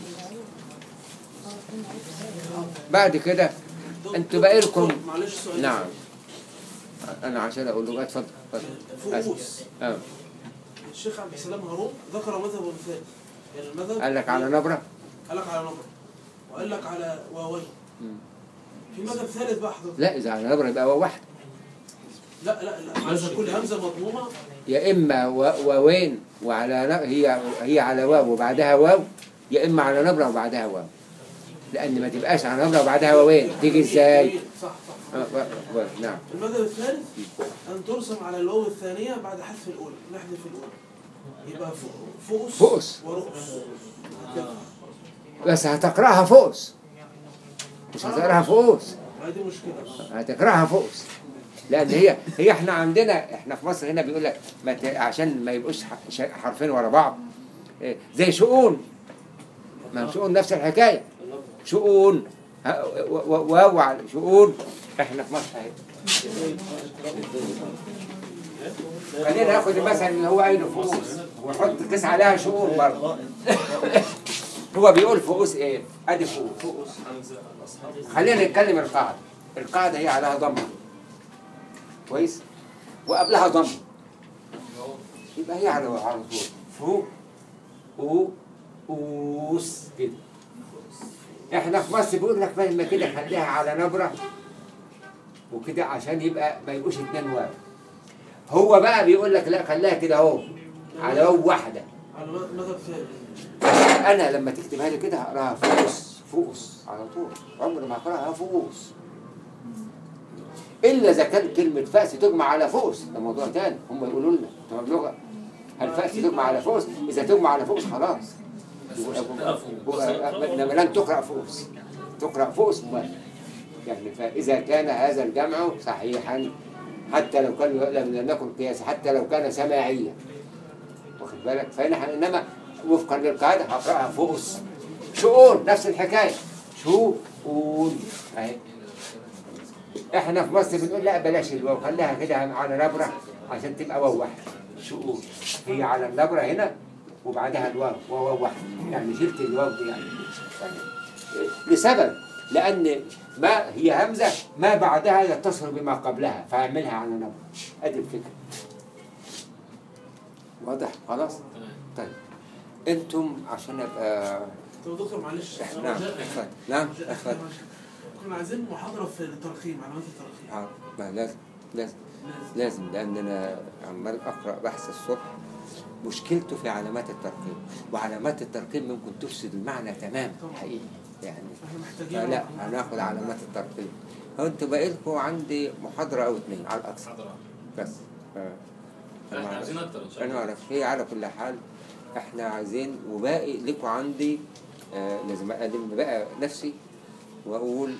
بعد كده انتوا بقى لكم معلش سؤال نعم انا عشان اقول له اتفضل اتفضل فؤوس اه الشيخ عبد السلام هارون ذكر مذهب ثالث يعني المذهب قال لك على نبره قال لك على نبرة وقال لك على واوين مم. في مذهب ثالث بقى حضرتك لا اذا على نبره يبقى هو واحد لا لا لا همزه كل همزه مضمومه يا اما و- ووين وعلى ن- هي هي على واو وبعدها واو يا اما على نبره وبعدها واو لان ما تبقاش على نبره وبعدها واوين تيجي ازاي صح صح آه، و- و- نعم المذهب الثالث أن ترسم على الواو الثانية بعد حذف الأولى نحذف الأولى يبقى ف- فؤس فؤس. ورؤس هكذا. بس هتقراها فؤس مش هتقراها فؤوس هذه مشكلة هتقراها فؤوس لان هي هي احنا عندنا احنا في مصر هنا بيقول لك ما ت- عشان ما يبقوش ح- ش- حرفين ورا بعض إيه، زي شؤون ما هو شؤون نفس الحكايه شؤون ها- و- و- واو على شؤون احنا في مصر اهي خلينا ناخد المثل اللي هو قايله فؤوس ونحط قيس عليها شؤون برضه هو بيقول فؤوس ايه؟ ادي فؤوس خلينا نتكلم القاعده القاعده هي عليها ضمه كويس وقبلها ضم يبقى هي على على طول فو او اوس كده احنا في مصر بيقول لك مهما كده خليها على نبره وكده عشان يبقى ما يبقوش اتنين واو هو بقى بيقول لك لا خليها كده اهو على واو واحده على مذهب ثالث انا لما تكتبها لي كده هقراها فؤوس فؤوس على طول عمري ما هقراها فؤوس الا اذا كان كلمه فأس تجمع على فؤوس ده موضوع تاني هم يقولوا لنا بتوع اللغه هل فأس تجمع على فؤوس اذا تجمع على فؤوس خلاص انما لن تقرا فؤوس تقرا فؤوس ما يعني فاذا كان هذا الجمع صحيحا حتى لو كان لم يكن قياسا حتى لو كان سماعيا واخد بالك فهنا انما وفقا للقاعده هقراها فؤوس شؤون نفس الحكايه شؤون اهي احنا في مصر بنقول لا بلاش الواو خليها كده على نبره عشان تبقى واو واحد شؤون هي على النبره هنا وبعدها الواو واو واحد يعني شلت الواو دي يعني لسبب لان ما هي همزه ما بعدها يتصل بما قبلها فاعملها على نبره ادي الفكره واضح خلاص طيب انتم عشان ابقى طب دكتور معلش نعم اتفضل نعم اتفضل كنا عايزين محاضرة في الترقيم علامات الترقيم حاضر. ما لازم لازم لازم لان انا عمال اقرا بحث الصبح مشكلته في علامات الترقيم وعلامات الترقيم ممكن تفسد المعنى تماما حقيقي يعني احنا محتاجين فلا هناخد علامات الترقيم هو انتوا باقي لكم عندي محاضره او اثنين على الاكثر حضرة بس ف- احنا عايزين اكتر ان شاء انا الله اعرف هي على كل حال احنا عايزين وباقي لكم عندي آه لازم اقدم بقى نفسي واقول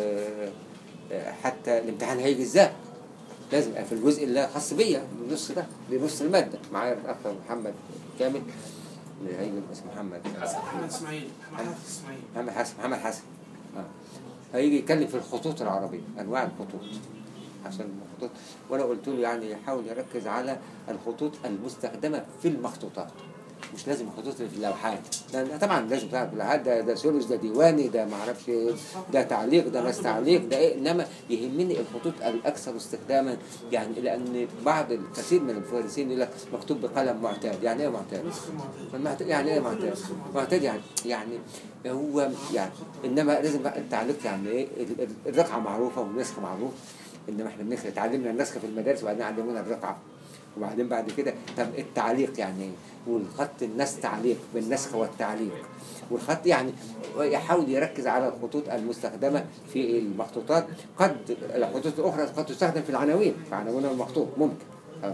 آه آه، حتى الامتحان هيجي ازاي لازم أبقى في الجزء اللي خاص بيا النص ده بنص الماده معايا الاخ محمد كامل اللي هيجي اسمه محمد محمد اسماعيل محمد حافظ اسماعيل محمد حسن محمد حسن آه. هيجي يتكلم في الخطوط العربية أنواع الخطوط عشان الخطوط وأنا قلت له يعني يحاول يركز على الخطوط المستخدمة في المخطوطات مش لازم الخطوط اللي في اللوحات لأن طبعا لازم تعرف اللوحات ده ده ثلث ده ديواني ده معرفش إيه، ده تعليق ده ناس تعليق ده إيه إنما يهمني الخطوط الأكثر استخداما يعني لأن بعض الكثير من المفرسين يقول لك مكتوب بقلم معتاد يعني إيه معتاد؟ نسخ المعتاد المعتاد يعني ايه معتاد؟ معتاد يعني يعني هو يعني انما لازم بقى التعليق يعني ايه ال- ال- الرقعه معروفه والنسخ معروف انما احنا بنسخ اتعلمنا النسخ في المدارس وبعدين علمونا الرقعه وبعدين بعد كده طب التعليق يعني ايه؟ والخط الناس تعليق بالنسخ والتعليق والخط يعني يحاول يركز على الخطوط المستخدمة في المخطوطات قد الخطوط الأخرى قد تستخدم في العناوين في عناوين المخطوط ممكن آه.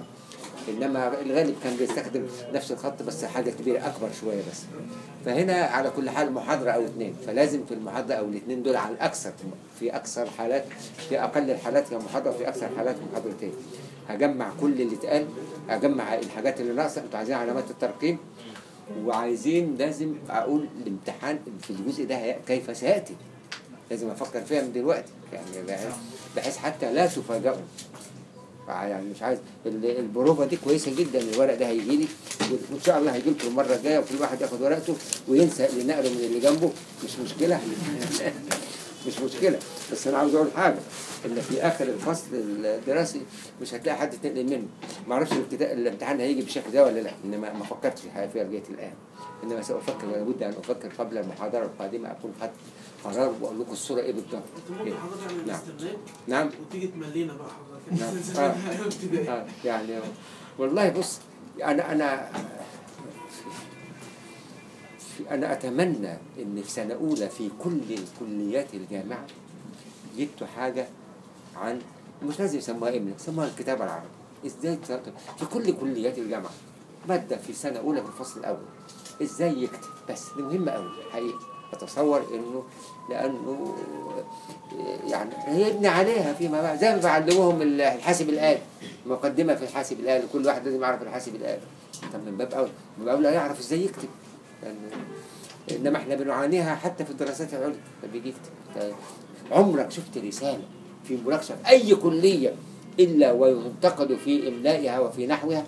انما الغالب كان بيستخدم نفس الخط بس حاجه كبيره اكبر شويه بس فهنا على كل حال محاضره او اثنين فلازم في المحاضره او الاثنين دول على الاكثر في اكثر حالات في اقل الحالات هي محاضره في اكثر الحالات محاضرتين هجمع كل اللي اتقال هجمع الحاجات اللي ناقصه انتوا عايزين علامات الترقيم وعايزين لازم اقول الامتحان في الجزء ده هي- كيف سياتي لازم افكر فيها من دلوقتي يعني بحيث- بحيث حتى لا تفاجئوا يعني مش عايز ال- البروفه دي كويسه جدا الورق ده هيجي لي وان شاء الله هيجي لكم المره الجايه وكل واحد ياخد ورقته وينسى اللي نقله من اللي جنبه مش مشكله مش مشكله بس انا عاوز اقول حاجه ان في اخر الفصل الدراسي مش هتلاقي حد تنقل منه ما اعرفش الابتداء الامتحان هيجي بالشكل ده ولا لا انما ما فكرتش في الحقيقه فيها لغايه الان انما سافكر ولابد ان افكر قبل المحاضره القادمه اكون خدت قرار واقول لكم الصوره ايه بالضبط انت ممكن إيه؟ حضرتك يعني نعم. نستناك نعم وتيجي تملينا بقى حضرتك نعم. ننزل آه. من أيام ابتدائي آه، يعني والله بص انا انا في- أنا أتمنى إن في سنة أولى في كل كليات الجامعة جبتوا حاجة عن مش لازم يسموها إملا يسموها الكتابة العربية إزاي ت- في كل كليات الجامعة مادة في سنة أولى في الفصل الأول إزاي يكتب بس دي مهمة أوي حقيقة أتصور إنه لأنه يعني هيبني عليها فيما بعد زي ما بعلموهم الحاسب الآلي مقدمة في الحاسب الآلي كل واحد لازم يعرف الحاسب الآلي طب من باب أول من باب أولى يعرف إزاي يكتب يعني إنما إحنا بنعانيها حتى في الدراسات العليا ما بيجي يكتب طيب، عمرك شفت رسالة في مناقشة في أي كلية إلا وينتقد في إملائها وفي نحوها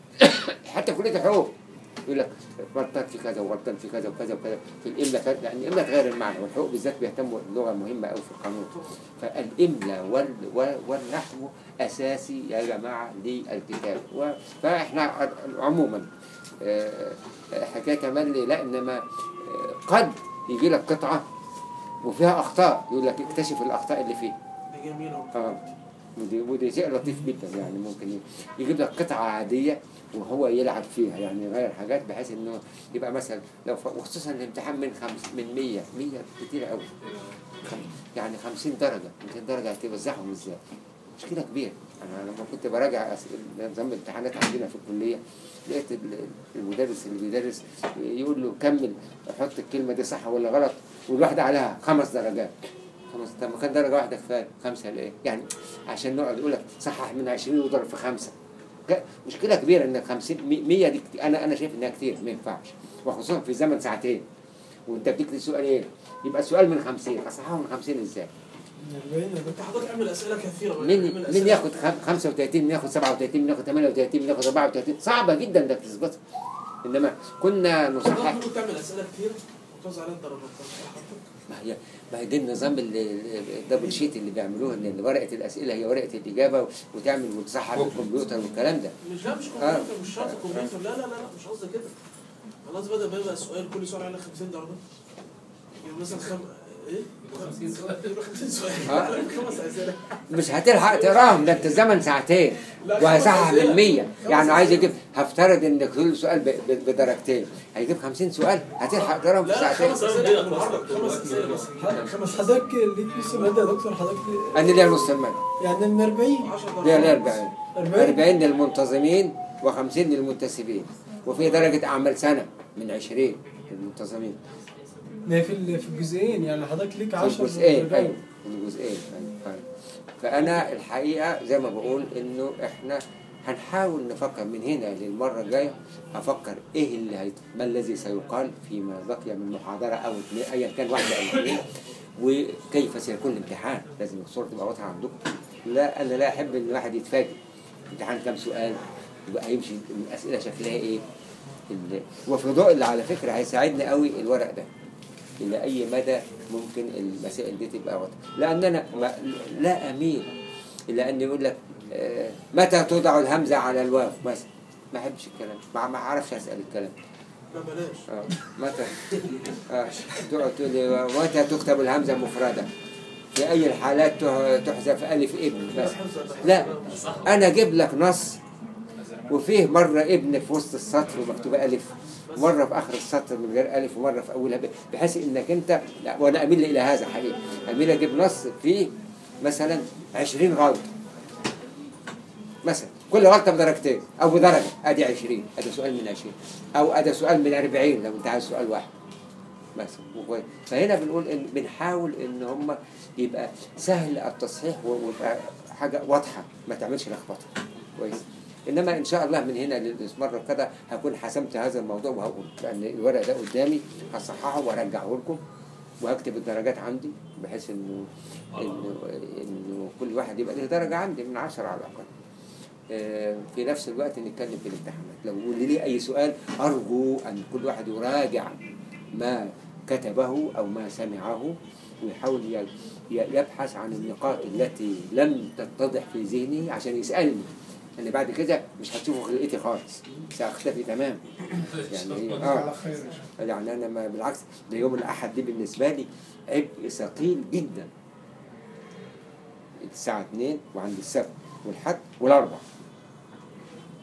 حتى كلية الحقوق يقول لك غلطات في كذا وغلطان في كذا وكذا وكذا في الإملاء كذا لأن الإملاء تغير المعنى والحقوق بالذات بيهتموا اللغة مهمة أوي في القانون فالإملاء وال وال- والنحو أساسي يا جماعة للكتاب و- فإحنا عموما آه، آه، حكاية تملي لا إنما آه، قد يجي لك قطعة وفيها أخطاء يقول لك اكتشف الأخطاء اللي فيها دي جميلة اه ودي ودي شيء لطيف جدا يعني ممكن ي- يجيب لك قطعة عادية وهو يلعب فيها يعني يغير حاجات بحيث انه يبقى مثلا لو ف... وخصوصا الامتحان من خمس من 100 100 كتير قوي خم... يعني 50 درجة 200 درجة هتوزعهم ازاي؟ مشكلة كبيرة أنا لما كنت براجع أس- نظام الامتحانات عندنا في الكلية لقيت ال- المدرس اللي بيدرس يقول له كمل حط الكلمة دي صح ولا غلط والواحدة عليها خمس درجات خمس طب ما كان درجة واحدة كفاية خمسة ليه؟ يعني عشان نقعد يقول لك صحح من 20 وضرب في خمسة ك- مشكلة كبيرة إن 50 100 دي كتير. أنا أنا شايف إنها كتير ما ينفعش وخصوصا في زمن ساعتين وأنت بتكتب سؤالين يبقى السؤال من 50 أصححه من 50 إزاي؟ انت حضرتك اعمل اسئله كثيره بقى. مين اعمل مين أسئلة- ياخد خم- 35 مين ياخد 37 مين ياخد 38 مين ياخد 34 صعبة جدا انك تظبطها انما كنا نصحح حضرتك ممكن تعمل اسئله كتير وتوزع عليها الدرجات ما هي ما هي دي النظام ال- ال- الدبل شيت اللي بيعملوه ان ورقه الاسئله هي ورقه الاجابه وتعمل وتصحح بالكمبيوتر والكلام ده مش لا مش آه. كمبيوتر مش شرط كمبيوتر لا لا لا لا مش قصدي كده خلاص بدأ بقى السؤال كل سؤال عليه 50 درجة يعني مثلا خم... ايه؟ 50 سؤال 50 سؤال آه. خمس أسئلة مش هتلحق تقراهم ده انت الزمن ساعتين لا، وهيصحح خمس من 100 خمس يعني عايز أسئلة. يجيب هفترض ان كل سؤال ب- ب- بدرجتين هيجيب 50 سؤال هتلحق تقراهم في لا لا ساعتين خمس أسئلة بالعرض خمس أسئلة بس خمس حضرتك ليك نص المادة يا دكتور حضرتك انا ليا نص المادة يعني من 40 10 ليا ليا درجات 40 40 40 للمنتظمين و50 للمنتسبين وفي درجة أعمال سنة من 20 للمنتظمين ما هي في ال- في الجزئين يعني حضرتك ليك في 10 الجزئين درجات. أيوة في الجزئين أيوة أيوة. فأنا الحقيقة زي ما بقول إنه إحنا هنحاول نفكر من هنا للمرة الجاية أفكر إيه اللي هيت... ما الذي سيقال فيما بقي من محاضرة أو اثنين أيا كان واحدة أو اثنين وكيف سيكون الامتحان لازم الصورة تبقى واضحة عندكم لا أنا لا أحب إن الواحد يتفاجئ امتحان كام سؤال يبقى هيمشي الأسئلة شكلها إيه ال... وفي ضوء اللي على فكرة هيساعدني قوي الورق ده إلى أي مدى ممكن المسائل دي تبقى واضحة لأن أنا ما لا أميل إلى أن يقول لك آه، متى توضع الهمزة على الواو مثلا ما أحبش الكلام ما ما أعرفش أسأل الكلام لا بلاش آه. متى آه. تقعد تقول لي متى تكتب الهمزة مفردة في أي الحالات تح- تحذف ألف ابن بس لا أنا أجيب لك نص وفيه مرة ابن في وسط السطر ومكتوبة ألف مرة في آخر السطر من غير ألف ومرة في أولها ب... بحيث إنك أنت لا وأنا أميل إلى هذا حقيقي أميل أجيب نص فيه مثلا 20 غلطة مثلا كل غلطة بدرجتين أو بدرجة أدي 20 أدي سؤال من 20 أو أدي سؤال من 40 لو أنت عايز سؤال واحد مثلا وكويس. فهنا بنقول إن بنحاول إن هم يبقى سهل التصحيح و- ويبقى حاجة واضحة ما تعملش لخبطة كويس انما ان شاء الله من هنا للمره كده هكون حسمت هذا الموضوع وهقول لان الورق ده قدامي هصححه وارجعه لكم وهكتب الدرجات عندي بحيث انه انه انه كل واحد يبقى له درجه عندي من عشرة على الاقل آه، في نفس الوقت نتكلم في الامتحانات لو يقول لي اي سؤال ارجو ان كل واحد يراجع ما كتبه او ما سمعه ويحاول ي- ي- يبحث عن النقاط التي لم تتضح في ذهنه عشان يسالني لان بعد كده مش هتشوفوا خلقتي خالص ساختفي تمام يعني هي اه على خير يعني انا ما بالعكس ده يوم الاحد دي بالنسبه لي عبء ثقيل جدا الساعه 2 وعند السبت والحد والاربع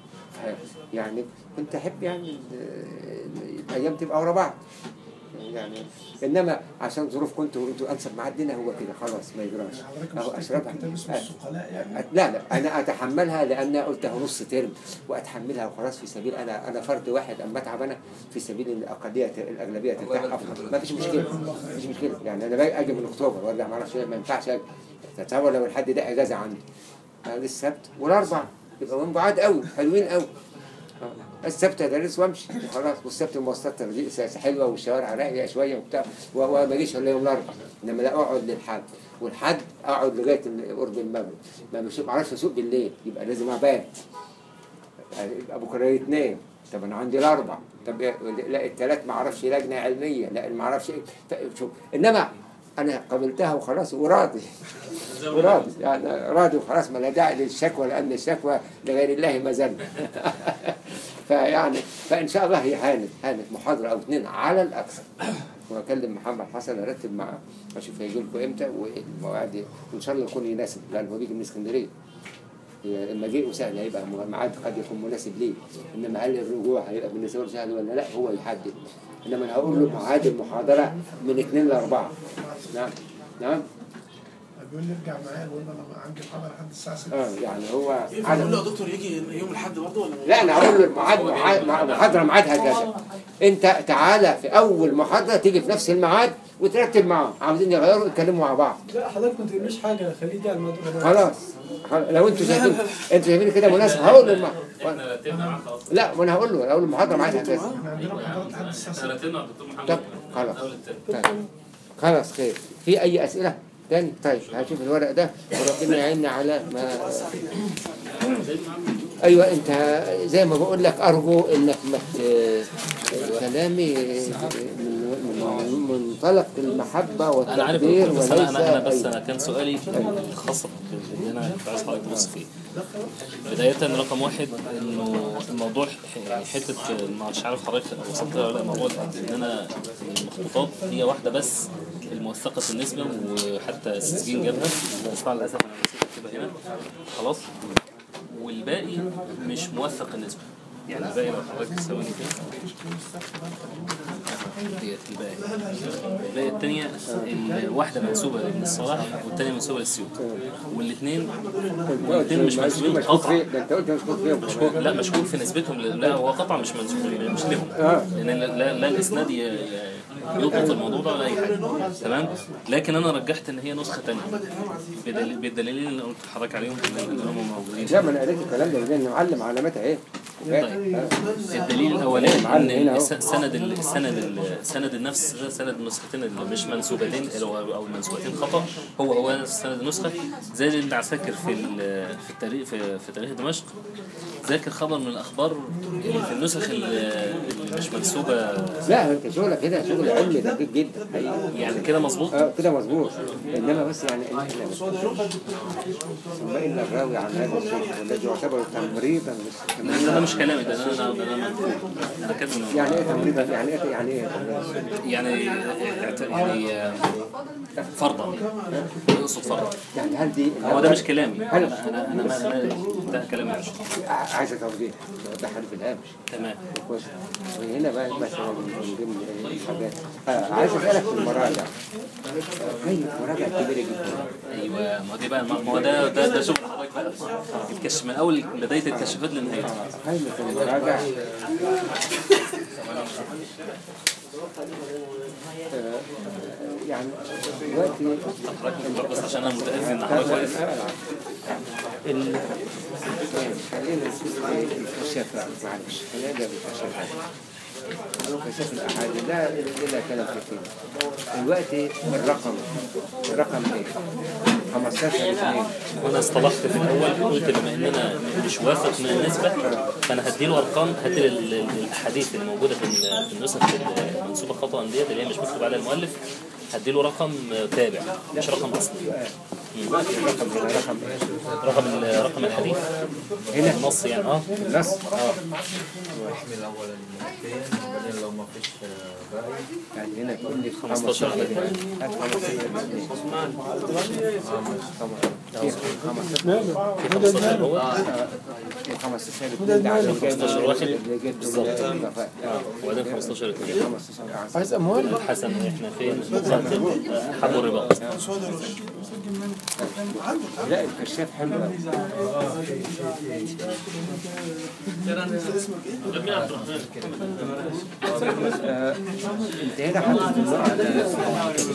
يعني كنت احب يعني ال- الايام تبقى ورا بعض يعني انما عشان ظروف كنت انتوا انسب معدنا هو كده خلاص ما يجراش حضرتك اهو مش اشربها كتاب اسمه السقلاء يعني أت- لا لا انا اتحملها لان قلتها نص ترم واتحملها وخلاص في سبيل انا انا فرد واحد اما اتعب انا في سبيل ان الاقليه الاغلبيه ترتاح افضل ما فيش مشكله ما فيش مشكله يعني انا باجي اجي من اكتوبر وارجع ما اعرفش إيه، ما ينفعش اجي تتصور لو الحد ده اجازه عندي يعني السبت والاربع يبقى من بعاد قوي حلوين قوي آه. السبت ادرس وامشي خلاص والسبت المواصلات ترجي- س- حلوه والشوارع رايقه شويه وبتاع و- وما اجيش الا يوم الاربع انما لا اقعد للحد والحد اقعد لغايه ال- قرب المغرب ما مش ما اعرفش اسوق بالليل يبقى لازم ابات يعني يبقى بكره يتنام طب انا عندي الاربع طب إيه- لا الثلاث ما اعرفش لجنه علميه لا ما اعرفش ايه ف- شوف انما انا قبلتها وخلاص وراضي وراضي يعني راضي وخلاص ما لا داعي للشكوى لان الشكوى لغير الله مزل فيعني فان شاء الله هي هانت هانت محاضره او اثنين على الاكثر واكلم محمد حسن ارتب معاه اشوف هيجي لكم امتى والمواعيد إيه. وان شاء الله يكون يناسب لان هو بيجي من اسكندريه لما جه سهل هيبقى ميعاد قد يكون مناسب ليه انما هل الرجوع هيبقى بالنسبه له سهل ولا لا هو يحدد انما انا هقول له ميعاد المحاضره من اثنين لاربعه نعم نعم بيقول لي ارجع معايا بقول له انا عندي محاضره لحد الساعه 6 اه يعني هو ينفع نقول له يا دكتور يجي يوم الاحد برضه ولا لا انا هقول له الميعاد محا- مع- محاضره ميعادها كذا انت تعالى في اول محاضره تيجي في نفس الميعاد وترتب معاهم عاوزين يغيروا يتكلموا مع بعض لا حضرتك ما تقوليش حاجه خليه يجي على الموضوع ده خلاص خلاص. لو انتوا شايفين انتوا شايفين كده مناسب هقول له الم- احنا رتبنا معاك خلاص لا وانا هقول له هقول له المحاضره ميعادها كذا احنا عندنا محاضرات لحد الساعه 6 احنا رتبنا مع الدكتور محمد طب خلاص اول الترم طيب. خلاص خير في اي اسئله تاني طيب هشوف الورق ده وربنا يعيننا على ما ايوه انت زي ما بقول لك ارجو انك ما ت- كلامي من من منطلق المحبه انا عارف والتقدير بس وليس انا انا انا بس أي- انا كان سؤالي الخاص اللي انا كنت عايز حضرتك تبص فيه بداية رقم واحد انه الموضوع ح- يعني حتة مش عارف حضرتك وصلت ولا لا موضوع ان انا المخطوطات هي واحدة بس الموثقة النسبة وحتى التسجيل جابها بس طبعا للأسف انا نسيت اكتبها هنا خلاص والباقي مش موثق النسبة يعني الباقي لو حضرتك ثواني كده ديت الباقي الباقي التانية الواحدة منسوبة لابن الصلاح والتانية منسوبة للسيوط والاثنين والاثنين مش منسوبين مشكوك قطعا فيه ده انت قلت مشكوك فيهم مشكوك لا مشكوك في نسبتهم ل- لا هو قطعا مش منسوب مش لهم آه. لان لا, لا, لا الاسناد ي- ي- يضبط الموضوع ده ولا اي حاجه تمام لكن انا رجحت ان هي نسخه ثانيه بدل- بالدليلين اللي قلت لحضرتك عليهم اللي هم موجودين لا ما انا قريت الكلام ده لان معلم علاماتها ايه طيب الدليل الاولاني معلم ان هنا أهو. الس- سند ال- السند ال- سند النفس ده سند النسختين اللي مش منسوبتين او أو المنسوبتين خطا هو هو نفس سند النسخه زي اللي انت عساكر في ال- في التاريخ في, في تاريخ دمشق ذاكر خبر من الاخبار اللي في النسخ اللي اللي مش منسوبه لا انت شغلك كده شغل علمي دقيق جدا حقيقي. يعني كده مظبوط اه كده مظبوط انما بس يعني ان احنا ثم ان الراوي عن هذا الشيء والذي يعتبر تمريضا للس- ده مش كلامي ده انا انا انا انا كاتب يعني ايه تمريضا يعني ايه يعني ايه يعني اعت- يعني آه، فرضا يقصد فرضا يعني هل دي هو ده مش كلامي هل انا انا انا, ما- أنا ده كلامي مش عايزه توضيح ده حرف الهامش تمام كويس وهنا بقى مثلا من ضمن الحاجات آه عايز اسالك في المراجع آه، كيف مراجعه كبيره جدا ايوه ما دي بقى ما هو ده ده ده شغل حضرتك بقى الكشف من اول بدايه الكشافات لنهايتها قيمة المراجع آه، يعني دلوقتي حضرتك مضطر بس عشان انا متاذي ان حضرتك واقف ال- خلينا نشوف ايه الكشافة معلش خلينا نبدأ بالكشافات كشاف الأحاديث لا لا كلام كتير دلوقتي الرقم رقم ايه؟ 15 2 وانا اصطلحت في الاول قلت بما ان انا مش واثق من النسبه فانا هديله ارقام هدي ال- ال- الاحاديث اللي موجوده في ال- في النسخ المنسوبه خطا ديت اللي هي مش مكتوب عليها المؤلف هديله رقم تابع مش رقم اصلي الرقم هنا رقم ايه؟ رقم ال- رقم الحديث هنا النص يعني اه النص اه واحمل اول المكتين بعدين لو ما فيش باقي يعني هنا يقول لي 15 15 جنيه. هات 15 جنيه. خمسة. في 15 هو في 15 اتنين ده على الجاي 15 واحد. اللي جبته بالظبط. من- اه وبعدين 15 اتنين 15 عسل. عايز اموال الحسن احنا فين؟ حبوا الرباط لا الكشاف حلو قوي آه، انت هنا حاطط النقط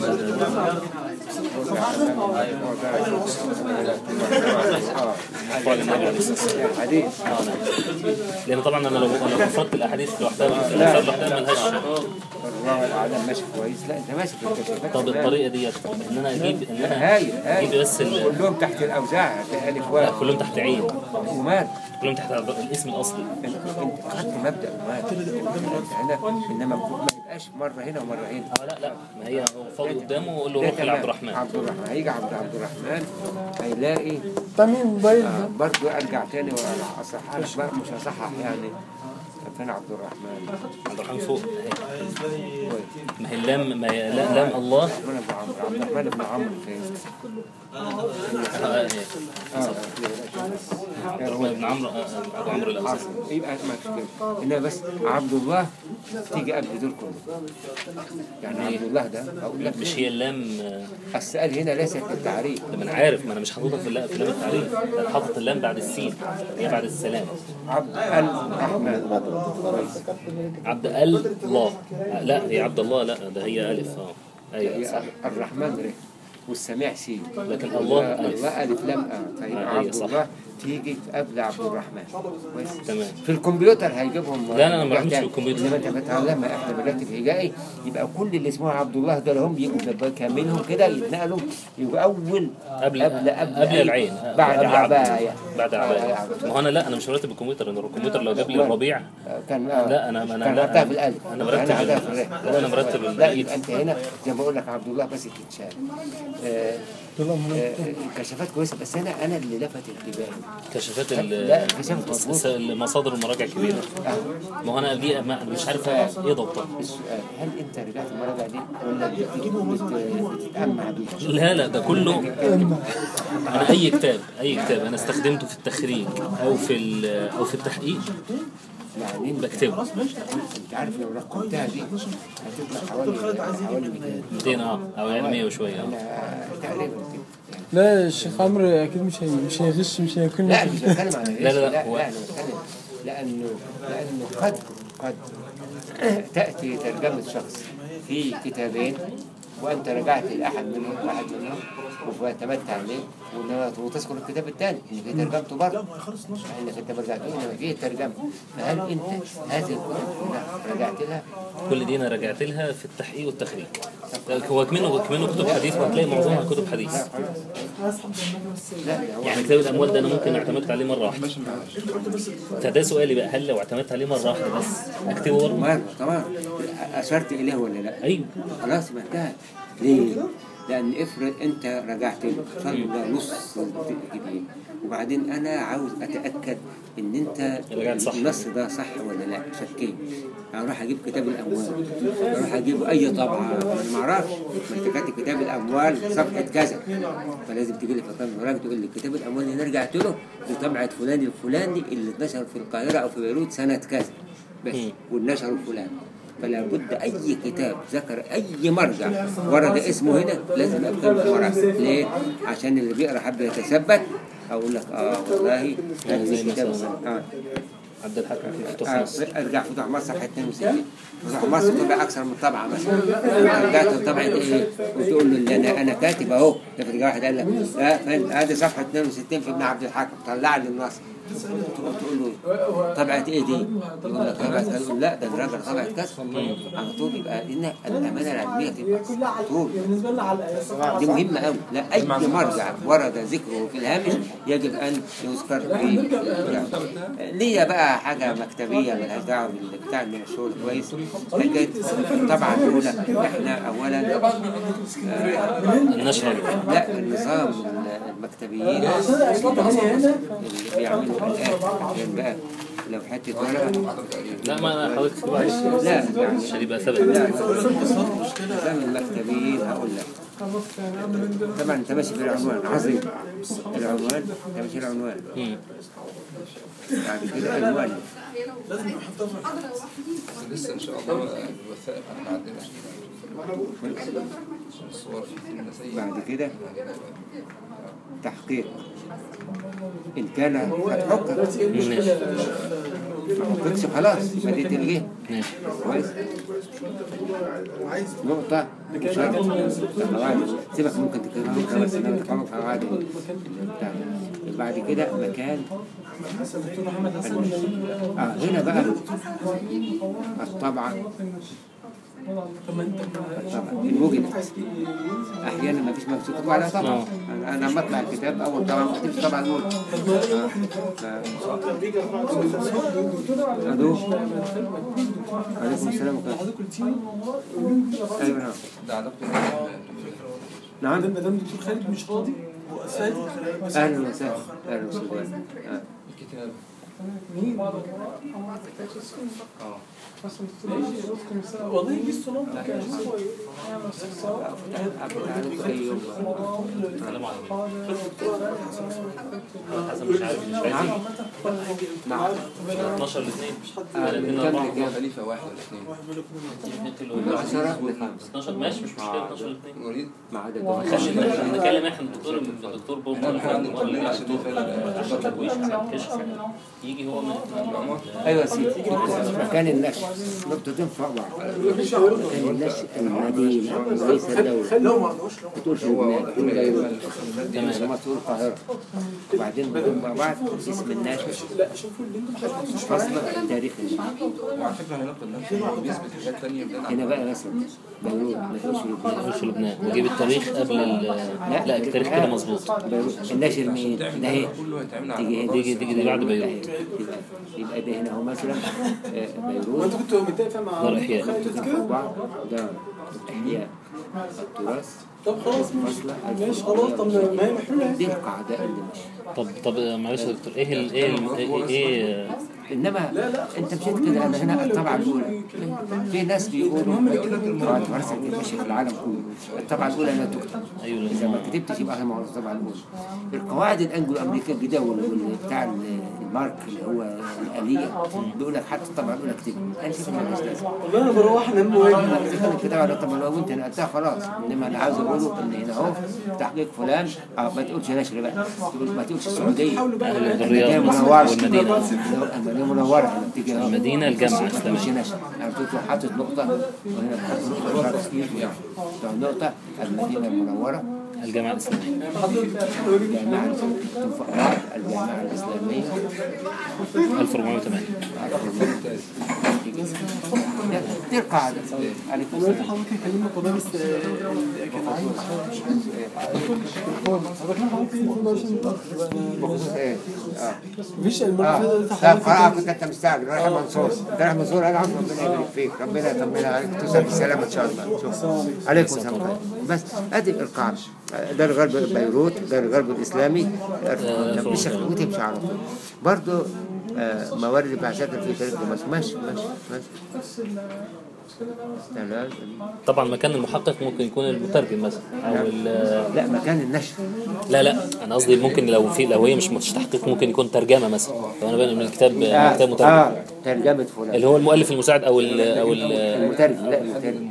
اه قال النبي عليه الصلاه والسلام حديث اه نعم لان طبعا انا لو انا فصلت الاحاديث لوحدها والاثار لوحدها ملهاش الله اعلم ماشي كويس لا انت ماشي في الكشافات طب الطريقه ديت ان انا اجيب ان انا هايل اجيب هايل بس ال- كلهم تحت الاوزاع الف لا واحد كلهم تحت عين ومال كلهم تحت الاسم الاصلي انت انت خدت مبدا ومال هنا انما ما يبقاش مره هنا ومره هنا اه لا لا ما هي هو فاضي قدامه ويقول له ده روح تمام. لعبد الرحمن عبد الرحمن هيجي عبد عبد الرحمن هيلاقي تميم موبايل آه برضه ارجع تاني واصحح لك بقى مش هصحح يعني فين عبد الرحمن عبد الرحمن فوق أهي. كويس ما هي اللام ما هي لا- لام الله عبد الرحمن بن عمرو عبد الرحمن بن عمرو فين؟ آه، أهي. اه عبد الرحمن بن عمرو آه، ابو عمرو الانصاري حاصل يبقى ما فيش كده انما بس عبد الله تيجي قبل دول كلهم يعني عبد الله ده اقول لك مش هي اللام آه، السؤال هنا ليس في التعريف ما انا عارف ما انا مش حاططها في اللام في لام التعريف انا حاطط اللام بعد السين هي بعد السلام عبد الرحمن كويس عبد الله آه، لا هي عبد الله لا ده هي الف اه ايوه هي صح الرحمن ر والسميع سين لكن الله الف الله ألف لام آه طيب آه، عبد أيوة صح. الله تيجي قبل عبد الرحمن كويس تمام في الكمبيوتر هيجيبهم لا، أنا ما بعملش لوحدها. في الكمبيوتر. انما انت بتعلمها احنا بنرتب هجائي يبقى كل اللي اسمه عبد الله دول هم يبقوا كاملهم كده يتنقلوا يبقى اول قبل قبل قبل قبل أي- العين بعد قبل عبد. عباية بعد آه، عباية عبد. ما هو انا لا انا مش مرتب الكمبيوتر انا الكمبيوتر لو جاب لي الربيع آه، كان آه لا انا انا كان لا حطها في الالف انا مرتب حطها ال- في الري. لا انا مرتب لا الباقي يبقى انت هنا زي ما بقول لك عبد الله بس تتشال آه آه، الكشافات كويسه بس انا انا اللي لفت انتباهي كشفات لا، ال كشفت مظبوط. س- المصادر المراجع كبيره آه. ما هو انا دي ما أنا مش عارف ايه ضبطها السؤال هل انت رجعت المراجع دي ولا بت- بت- بتتأمع بيها؟ لا لا ده كله انا اي كتاب اي كتاب انا استخدمته في التخريج او في ال- او في التحقيق يعني انت بكتبه انت عارف لو رقمتها دي هتطلع حوالي حوالي 200 200 اه او يعني 100 وشويه آه. انا تقريبا كده يعني لا الشيخ عمرو اكيد مش هي مش هيغش مش هيكون لا مش بتكلم عن لا، لا، لا، لا هو- لا انا بتكلم لانه لانه قد قد تاتي ترجمه شخص في كتابين وانت رجعت لاحد منهم واحد منهم واعتمدت عليه وإنما- وتذكر الكتاب الثاني ان في ترجمته برضه انك انت ما رجعتوش انما فيه ترجمه فهل انت هذه الكتب كلها رجعت لها؟ كل دي انا رجعت لها في التحقيق والتخريج هو كمنه كمنه كتب حديث وهتلاقي معظمها كتب حديث لا هو يعني كتاب الاموال ده انا ممكن اعتمدت عليه مره واحده فده سؤالي بقى هل لو اعتمدت عليه مره واحده بس اكتبه برضه؟ مرة طبعا أشرت إليه ولا لا؟ ايوه خلاص يبقى انتهت ليه؟ لأن افرض أنت رجعت له صار نص جديد وبعدين أنا عاوز أتأكد إن أنت رجعت صح. النص ده صح ولا لا شكيت أروح أجيب كتاب الأموال أروح أجيب أي طبعة أنا ما أعرفش ما أنت كاتب كتاب الأموال صفحة كذا فلازم تجي لي فترة المراجعة تقول لي كتاب الأموال اللي أنا رجعت له بطبعة فلان الفلاني اللي اتنشر في القاهرة أو في بيروت سنة كذا بس مم. والنشر الفلاني فلا بد اي كتاب ذكر اي مرجع ورد اسمه هنا لازم اكتب وراه ليه؟ عشان اللي بيقرا حب يتثبت اقول لك اه والله ده زي في كتاب مثلا اه عبد الحكم في فتوح آه، مصر ارجع فتح مصر صفحه 62 فتح مصر طبع اكثر من طبعه مثلا رجعت طبعه ايه وتقول له اللي انا انا كاتب اهو افرض واحد قال لك لا فين ادي صفحه 62 في ابن عبد الحكم طلع لي النص تقول له طبعة ايه دي؟ يقول لك طبعة كذا يقول لا ده الراجل طبعة كذا على طول يبقى لان الامانه العلميه تبقى كلها على على طول يعني بالنسبه لنا على الصفحه دي مهمة أوي لا أي مرجع ورد ذكره في الهامش يجب أن يذكر في يعني. ليا بقى حاجة مكتبية ملهاش دعوة بالبتاع من الشغل كويس حكاية طبعا الأولى إحنا أولا النشرة لا النظام المكتبيين اللي بيعملوا الآن كان بقى لو حتة ورقة لا ما أنا حضرتك معلش لا يعني عشان يبقى ثبت لا نظام المكتبيين هقول لك طبعا انت ماشي في العنوان عظيم العنوان انت ماشي العنوان مم. بعد كده عنوان لازم نحطها في لسه ان شاء الله الوثائق احنا ما عندناش الصور في النسيج بعد كده تحقيق ان كان هتحقق ماشي ما حققش خلاص يبقى دي تلغيها ماشي كويس نقطة شرط قواعد سيبك ممكن تكلم بكرة بس انا بتكلم في قواعد بتاع بعد كده مكان دكتور محمد حسن اه هنا بقى الطبعة طب ما انت طبعا إن وجدت احيانا ما فيش مكتوب عليها طبعا انا أنا لما اطلع الكتاب اول طبعا ما كتبش طبعا الاولى الو عليكم السلام ورحمه حضرتك قلت لي ايوه نعم ده علاقته نعم ما دام دكتور خالد مش راضي اهلا وسهلا اهلا وسهلا آه. الكتاب مين؟ اه والله دي الصنم كان عليكم اي يوم السلام عليكم حسن مش عارف مش عايز نعم نعم 12 لاثنين آه، كم كم خليفه واحد ولا اثنين من عشرة لخمسة 12 ماشي مش مشكلة 12 لاثنين وليد ما عدا خلينا الدكتور نتكلم احنا الدكتور الدكتور بوب احنا بنتكلم عشان دي فعلا يجي هو من ايوه يا سيدي مكان النشر نقطتين فوق بعض مكان النشر المدينة وليس الدولة لو ما عندوش لو ما تقولش لبنان تقول بيروت تمام ما تقول القاهرة وبعدين بيقوم مع بعض اسم الناشر لا شوفوا اللي انتم حضرتك مش فصل التاريخ الناشر وعلى فكره هينقل نفسه بيثبت حاجات ثانيه هنا بقى مثلا بيروت ما تقولش لبنان مش لبنان وجيب التاريخ قبل ال لا التاريخ كده مظبوط بيروت الناشر مين؟ ده ايه؟ كله هيتعمل تيجي على هنا تيجي تيجي دي بعد بيروت يبقى يبقى ده هنا هو مثلا آه، وانت بيروت كنت متفق مع دار إحياء. خالد كده بعض ده احياء التراث طب خلاص ماشي فصل ماشي خلاص طب ما هي محلولة دي القاعدة اللي ماشية طب طب معلش يا دكتور ايه ال ايه ال ايه, إيه انما انت مشيت كده انا هنا الطبعه الاولى في ناس بيقولوا طبعا ورثه ماشي في العالم كله الطبعه الاولى لا تكتب ايوه اذا ما كتبتش يبقى هي معروضه الطبعه الاولى القواعد الانجلو امريكيه الجديده وال- بتاع المارك اللي هو الاليه بيقول لك حتى الطبعه الاولى اكتبها انا شايف انها مش لازم والله انا بروح انام واجي إذا كانت كده ولا طب لو انت نقلتها خلاص انما انا عاوز اقوله ان هنا اهو تحقيق فلان اه ما تقولش نشر بقى تقول ما تقولش السعوديه أهل المدينه الرياض منوره والمدينة المدينه منوره لما بتيجي اهو المدينة الجامعة ما تقولش الإسلامية نشر يعني تقول حاطط نقطه وهنا حاطط نقطه شرط كتير يعني نقطه المدينه المنوره الجامعة الإسلامية جامعه الفقراء الجامعه الاسلاميه 1408 دي القاعده عليكم السلام حضرتك كلمنا قضايا بس كان عايز حضرتك حضرتك بخصوص ايه؟ اه مفيش المرة اه اللي لا فاتت قراءة كنت انت مستعجل رايح منصور انت رايح منصور انا عارف ربنا يبارك فيك ربنا يطمنا عليك توصل بالسلامة ان شاء الله شوف عليكم السلام بس ادي القاعدة ده الغرب بيروت ده الغرب الاسلامي مش وتمشي على طول برضه آه، موارد البعثات في تاريخ دمشق ماشي ماشي ماشي تمام طبعا مكان المحقق ممكن يكون المترجم مثلا او ال- لا مكان النشر لا لا انا قصدي ممكن لو في لو هي مش مش تحقيق ممكن يكون ترجمه مثلا لو انا بقى من الكتاب من اه, كتاب مترجم آه ترجمة فلان اللي هو المؤلف المساعد او ال او ال المترجم لا المترجم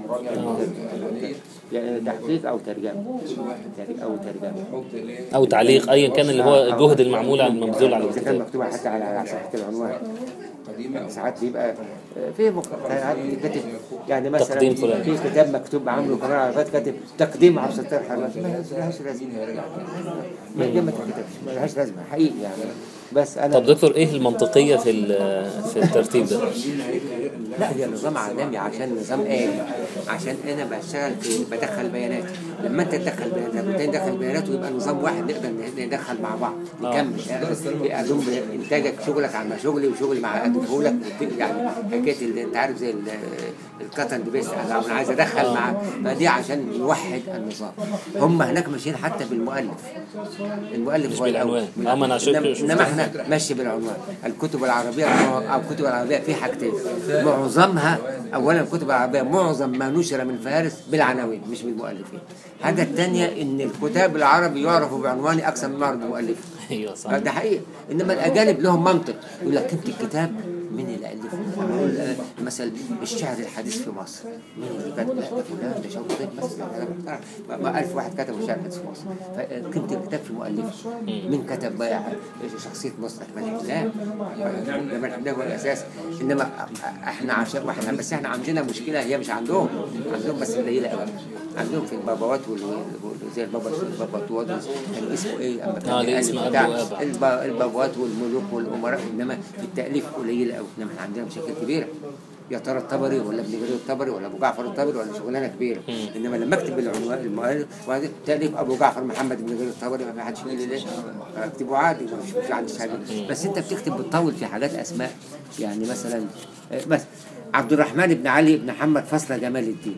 يعني تحقيق او ترجمة او ترجمة او تعليق ايا كان اللي هو الجهد المعمول على المبذول على إذا كان الكتاب مكتوب حتى على على صفحة العنوان ساعات بيبقى في مقتطعات كاتب يعني مثلا تقديم فلان. في كتاب مكتوب عامله كمان على فات كاتب تقديم عبد الستار حرمات ما لهاش لازمة ما دي ما تكتبش ما لهاش لازمة حقيقي يعني بس انا طب دكتور ايه المنطقيه في ال- في الترتيب ده؟ لا هي نظام عالمي عشان نظام آلي عشان انا بشتغل في بدخل بيانات لما انت تدخل بيانات والتاني يدخل بيانات ويبقى نظام واحد نقدر ندخل مع بعض نكمل يعني اظن انتاجك شغلك على شغلي وشغلي مع اقدمه لك يعني حكايه اللي انت عارف زي ال- الكاتن بيس انا أنا عايز ادخل مع فدي عشان نوحد النظام هم هناك ماشيين حتى بالمؤلف المؤلف مش هو الأول. بالعنوان. آه، ما أنا عشان كده إنما- شفت. انما احنا ماشي بالعنوان الكتب العربيه او الكتب العربيه في حاجتين معظمها اولا الكتب العربيه معظم ما نشر من فهارس بالعناوين مش بالمؤلفين الحاجه الثانيه ان الكتاب العربي يعرفوا بعنواني اكثر من يعرف بمؤلفه ايوه صح ده حقيقي انما الاجانب لهم منطق يقول لك انت الكتاب مين اللي الفه؟ يقول آه، مثلا الشعر الحديث في مصر مين اللي كتب؟ لا ده فلان ده شوقي مثلا أنا محترم. ما- ما ألف واحد كتبوا شعر حديث في مصر فقيمة الكتاب في مؤلفه مين كتب بقى شخصية مصر ملك لا ده ملك ده هو الأساس إنما إحنا عشان واحنا بس إحنا عندنا مشكلة هي مش عندهم عندهم بس قليلة قوي عندهم في البابوات وال- وال- زي البابا البابا طواد كان اسمه ايه أما كان آه، ليه بيألف اسم بتاع أبو أبا. الب- البابوات والملوك والامراء انما في التاليف قليل قوي انما احنا عندنا مشاكل كبيره يا ترى الطبري ولا ابن جرير الطبري ولا ابو جعفر الطبري ولا شغلانه كبيره انما لما اكتب العنوان المؤلف وهذا تاليف ابو جعفر محمد بن جرير الطبري ما في حدش يقول لي ليه اكتبه عادي مش مش عندي حاجه بس انت بتكتب بتطول في حاجات اسماء يعني مثلا آه، بس عبد الرحمن بن علي بن محمد فصل جمال الدين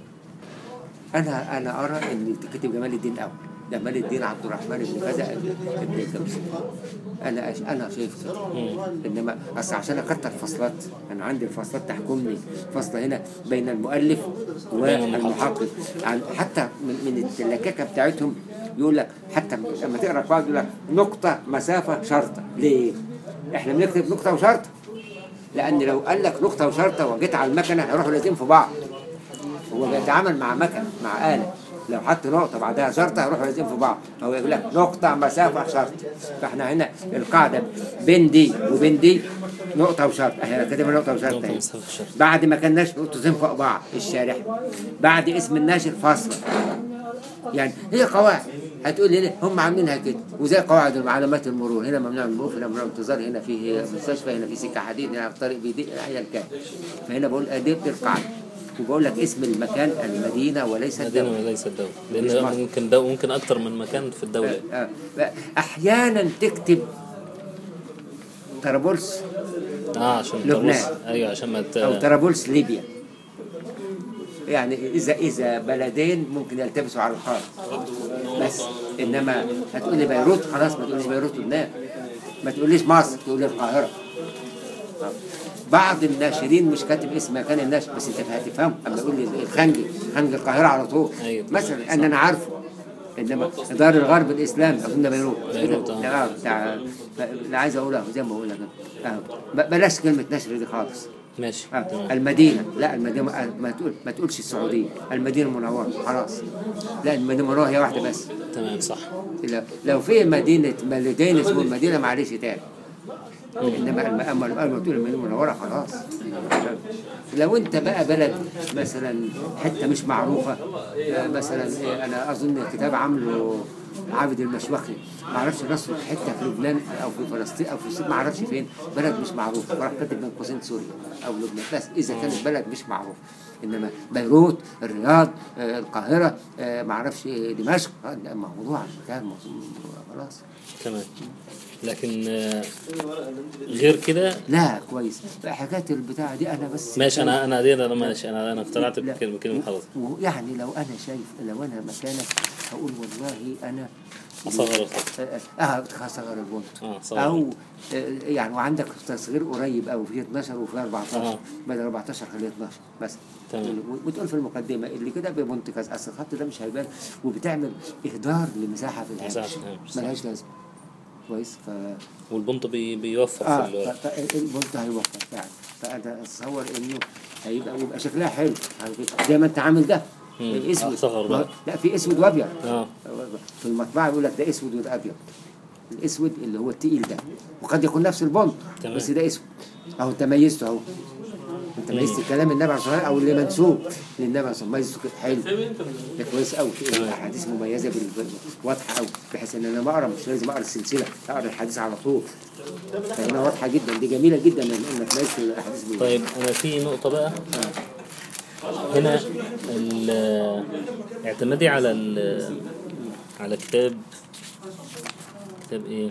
انا انا ارى ان تكتب جمال الدين اول جمال الدين عبد الرحمن بن كذا ابن الدوسي انا أش... انا شايف كده انما اصل عشان اكتر فصلات انا عندي الفصلات تحكمني فصل هنا بين المؤلف والمحقق عن- حتى من, من اللكاكه بتاعتهم يقول لك حتى لما تقرا قواعد يقول لك نقطه مسافه شرطه ليه؟ احنا بنكتب نقطه وشرطه لان لو قال لك نقطه وشرطه وجيت على المكنه هيروحوا لازم في بعض هو بيتعامل مع مكنه مع آلة لو حط نقطة بعدها شرطة هيروحوا لازم في بعض هو يقول لك نقطة مسافة شرط فاحنا هنا القاعدة بين دي وبين دي نقطة وشرط احنا كاتبين نقطة وشرط نقطة اهي مسافة شرط. بعد ما كان ناشر نقطتين فوق بعض الشارح بعد اسم الناشر فاصلة يعني هي قواعد هتقول لي ليه؟ هم عاملينها كده وزي قواعد علامات المرور هنا ممنوع المرور هنا ممنوع الانتظار هنا فيه مستشفى هنا في سكه حديد هنا في طريق بيدي ايا كان فهنا بقول ادي القاعده وبقول لك اسم المكان المدينه وليس مدينة الدوله وليس الدولة مش لأن مصر. ممكن دو ممكن أكتر من مكان في الدولة آه، آه. احيانا تكتب طرابلس اه عشان لبنان. تبص ايوه عشان ما ت... او طرابلس ليبيا يعني اذا اذا بلدين ممكن يلتبسوا على الخارج بس انما هتقول لي بيروت خلاص ما تقوليش بيروت لبنان ما تقوليش مصر تقول لي القاهره بعض الناشرين مش كاتب اسم مكان الناشر بس انت هتفهم اما يقول لي الخنجي خنجي القاهره على طول أيوة. مثلا ان انا عارفه انما دار الغرب الاسلام اظن بيروت بيروت، آه. اه بتاع لا عايز اقولها زي ما بقولها كده آه. ب- بلاش كلمه نشر دي خالص ماشي آه. تمام. المدينة لا المدينة ما- ما تقول ما تقولش السعودية المدينة المنورة خلاص لا المدينة المنورة هي واحدة بس تمام صح لو, لو في مدينة بلدين اسمه المدينة معلش تاني انما الم- اما اما لما تقول المدينة المنورة خلاص لو انت بقى بلد مثلا حتة مش معروفة آه، مثلا إيه، انا اظن كتاب عامله عابد المشوخي ما اعرفش نصر في حته في لبنان او في فلسطين او في سوريا ما اعرفش فين بلد مش معروف فراح كاتب بين قوسين سوريا او لبنان بس اذا كانت بلد مش معروف انما بيروت الرياض آه، القاهره آه، ما اعرفش دمشق آه، ده موضوع كان موضوع خلاص تمام لكن آه، غير كده لا كويس بقى حكايه البتاع دي انا بس ماشي انا انا دي انا ماشي انا انا اقتنعت لا. بكلمه كلمه حضرتك ويعني لو انا شايف لو انا مكانك هقول والله انا اصغر الخط اه اه صغر البونت اه صغر او آه، يعني وعندك تصغير قريب او في 12 وفي 14 آه. بدل 14 خليه 12 بس تمام. وتقول في المقدمه اللي كده ببونت كذا اصل الخط ده مش هيبان وبتعمل اهدار لمساحه في الهامش مساحة في الهامش، صح. ملهاش لازمه كويس ف والبنط بي بيوفر اه في ال- ف- ف- البونت هيوفر يعني فانا اتصور انه هيبقى ويبقى شكلها حلو على فكرة. زي ما انت عامل ده مم. اسود آه، صغر بقى. لا في اسود وابيض اه في المطبعه بيقول لك ده اسود وده ابيض الاسود اللي هو التقيل ده وقد يكون نفس البونت تمام. بس ده اسود اهو انت ميزته اهو انت ميزت كلام النبي عليه الصلاه والسلام او اللي منسوب للنبي عليه الصلاه والسلام ميزته كده حلو ده كويس قوي الاحاديث مميزه بال- بال- واضحه قوي بحيث ان انا ما اقرا مش لازم اقرا السلسله اقرا الحديث على طول فهنا واضحه جدا دي جميله جدا إن- انك ميزت الاحاديث بال- طيب انا في نقطه بقى هنا ال- اعتمادي على ال- على كتاب كتاب ايه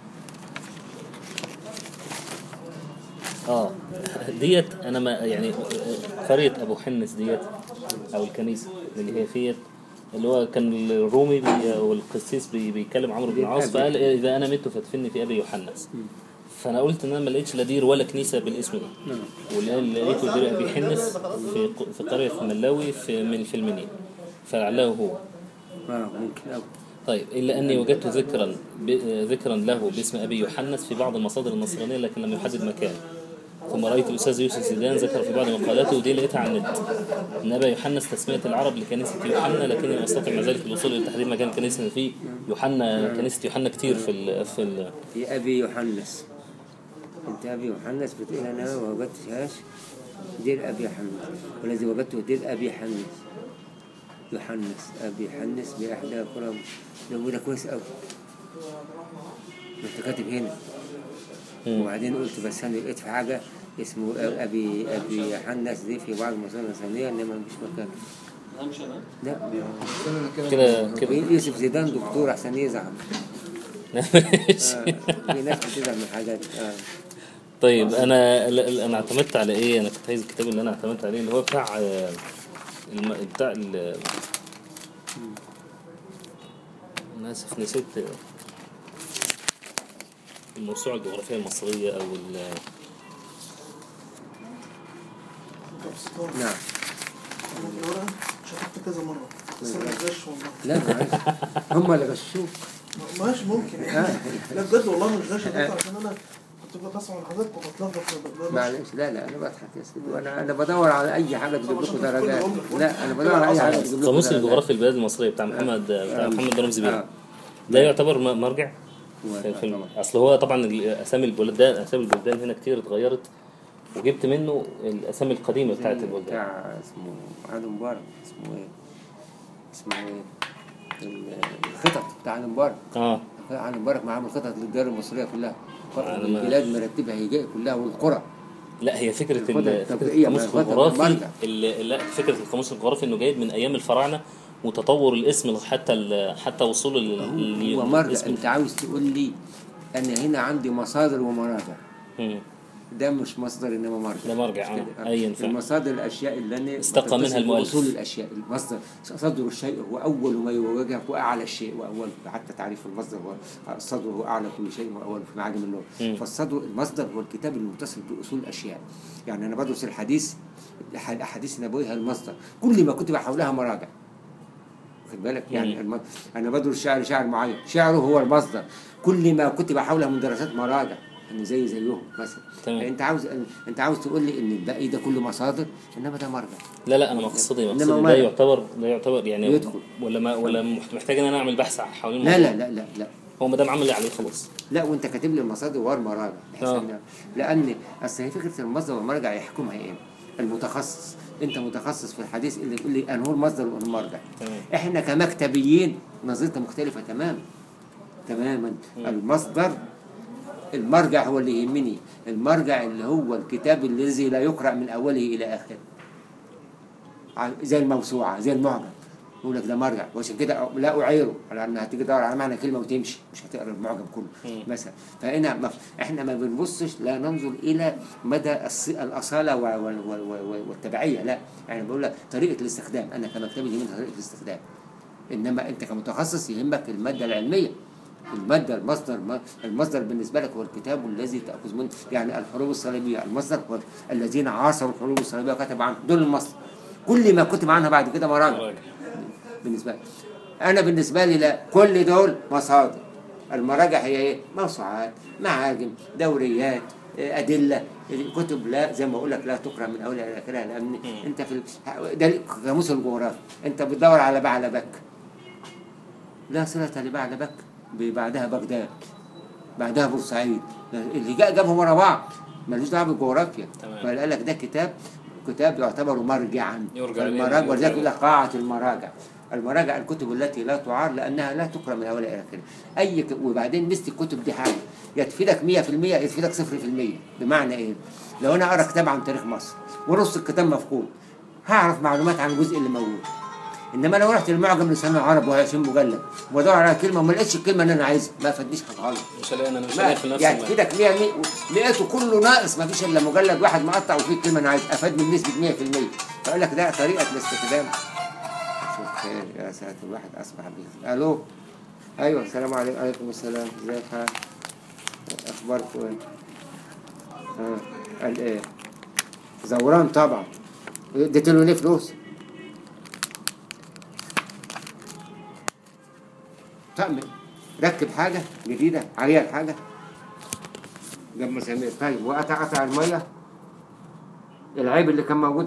اه ديت انا ما يعني قريه ابو حنس ديت او الكنيسه اللي هي فيت اللي هو كان الرومي بي والقسيس بي بيكلم عمرو بن العاص فقال اذا انا مت فادفني في ابي يوحنس فانا قلت ان انا ما لقيتش لا دير ولا كنيسه بالاسم ده واللي لقيته دير ابي حنس في ق- في قريه في ملاوي في من في المنيا فلعله هو اه ممكن قوي طيب الا اني وجدت ذكرا ب- ذكرا له باسم ابي يوحنس في بعض المصادر النصرانيه لكن لم يحدد مكان ثم رايت الاستاذ يوسف زيدان ذكر في بعض مقالاته ودي لقيتها على النت ان ابا يوحنس تسميه العرب لكنيسه يوحنا لكني لم استطع مع ذلك الوصول الى تحديد مكان الكنيسه في يوحنا كنيسه يوحنا كتير في ال في ال في ابي يوحنس انت ابي يوحنس بتقول انا ما وجدتهاش دير ابي يوحنس والذي وجدته دير ابي حنس يوحنس ابي حنس باحدى قرى ده ده كويس قوي انت كاتب هنا وبعدين قلت بس انا لقيت في حاجه اسمه ابي ابي حنس دي في بعض المصادر الثانيه انما مش مكان لا كده كده يوسف زيدان دكتور احسن يزعل آه. في ناس بتزعل من حاجات اه طيب انا لا- لا، انا اعتمدت على ايه انا كنت عايز الكتاب اللي انا اعتمدت عليه اللي هو بتاع آه، الم... بتاع ال... انا اسف نسيت آه، الموسوعه الجغرافيه المصريه او ال... نعم انا الورقه شرحت كذا مره بس انا ما غش والله لا معلش. هم اللي غشوك ما- ماشي ممكن يعني لا بجد والله مش غش ده عشان انا كنت بسمع من حضرتك وبتلخبط في- ب- معلش لا لا انا بضحك يا سيدي وانا انا بدور على اي حاجه تجيب لكم درجات لا انا بدور على اي حاجه تجيب لكم قاموس درجات. الجغرافيا البلاد المصريه بتاع محمد بتاع آه. محمد رمزي بيه آه. ده يعتبر م- مرجع في, في الم... طبعا. اصل هو طبعا ال- اسامي البلدان اسامي البلدان هنا كتير اتغيرت وجبت منه الاسامي القديمه بتاعت البلدان بتاع اسمه علي مبارك اسمه ايه اسمه ايه ال- الخطط بتاع علي مبارك اه علي مبارك معاه الخطط للدول المصريه كلها أنا ما- البلاد مرتبها هي كلها والقرى لا هي فكره الخطط ال- فكره التوقيعية القاموس مع الخطط الجغرافي المرجع. اللي لا فكره القاموس الجغرافي انه جايب من ايام الفراعنه وتطور الاسم حتى ال- حتى وصول ال- هو مرجع الاسم. انت عاوز تقول لي انا هنا عندي مصادر ومراجع مم. ده مش مصدر انما مرجع ده مرجع، مش آه. كده؟ أيا فعلا. المصادر الاشياء اللي انا استقى منها بتصل المؤلف. باصول الاشياء المصدر صدر الشيء هو اول ما يواجه واعلى الشيء واول حتى تعريف المصدر هو الصدر هو اعلى كل شيء واول في معاجم مم. اللغه فالصدر المصدر هو الكتاب المتصل باصول الاشياء يعني انا بدرس الحديث الاحاديث النبويه هي المصدر كل ما كتب حولها مراجع واخد بالك يعني الم... انا بدرس شعر شاعر معين شعره هو المصدر كل ما كتب حوله من دراسات مراجع يعني زي زيهم مثلا تمام. انت عاوز انت عاوز تقول لي ان الباقي ده كله مصادر انما ده مرجع لا لا انا مقصدي إنما مقصدي ما- ده يعتبر ده يعتبر يعني يدخل. ولا ما ولا محت- محتاج ان انا اعمل بحث حوالين لا الموضوع لا لا لا لا هو ما دام عمل اللي عليه خلاص لا وانت كاتب لي المصادر والمراجع بحيث آه. إن- لان اصل هي فكره المصدر والمرجع يحكمها ايه؟ المتخصص انت متخصص في الحديث اللي تقول لي انه المصدر وانه المرجع تمام احنا كمكتبيين نظرتنا مختلفه تماما تماما المصدر المرجع هو اللي يهمني المرجع اللي هو الكتاب الذي لا يقرأ من أوله إلى آخره ع- زي الموسوعة زي المعجم يقول لك ده مرجع وعشان كده لا أعيره على أنها هتيجي تدور على معنى كلمة وتمشي مش هتقرا المعجم كله مم. مثلا فهنا ما احنا ما بنبصش لا ننظر إلى مدى الص- الأصالة و- و- و- و- والتبعية لا يعني بقول لك طريقة الاستخدام أنا كمكتبي يهمني طريقة الاستخدام انما انت كمتخصص يهمك الماده العلميه الماده المصدر ما- المصدر بالنسبه لك هو الكتاب الذي تاخذ منه يعني الحروب الصليبيه المصدر هو الذين عاصروا الحروب الصليبيه وكتب عنهم دول المصدر كل ما كتب عنها بعد كده مراجع مراجع. بالنسبه لي انا بالنسبه لي لا كل دول مصادر المراجع هي ايه موسوعات معاجم دوريات إيه، ادله كتب لا زي ما اقول لك لا تقرا من اولها الى اخرها لان انت في ال- ده قاموس الجغرافيا انت بتدور على بعلبك لا صله لبعلبك بعدها بغداد بعدها بورسعيد اللي جاء جابهم ورا بعض ملوش دعوه بالجغرافيا تمام. فقال لك ده كتاب كتاب يعتبر مرجعا يرجع إليه. المراجع ولذلك يرجع يقول لك قاعة المراجع المراجع الكتب التي لا تعار لأنها لا تقرأ من أولها إلى آخره أي ك... وبعدين ميزة الكتب دي حاجة يا تفيدك 100% يا تفيدك 0% بمعنى إيه؟ لو أنا أقرأ كتاب عن تاريخ مصر ونص الكتاب مفقود هعرف معلومات عن الجزء اللي موجود انما لو رحت المعجم لسان العرب وهي 20 مجلد وادور على كلمه وما لقيتش الكلمه اللي انا عايزها ما فادنيش حاجه غلط مش هلاقي انا مش ما هلاقي في نفس يعني المكان. تفيدك 100 100 لقيته كله ناقص ما فيش الا مجلد واحد مقطع وفيه الكلمه انا عايز افادني بنسبه 100% فاقول لك ده طريقه الاستخدام شوف خير يا ساتر الواحد اصبح بيه الو ايوه السلام عليكم عليكم السلام ازيك حال اخباركم ايه؟ ها قال ايه؟ زوران طبعا اديت له ليه فلوس؟ طقم ركب حاجة جديدة عليها الحاجة جاب مسامير طيب وقطع قطع المية العيب اللي كان موجود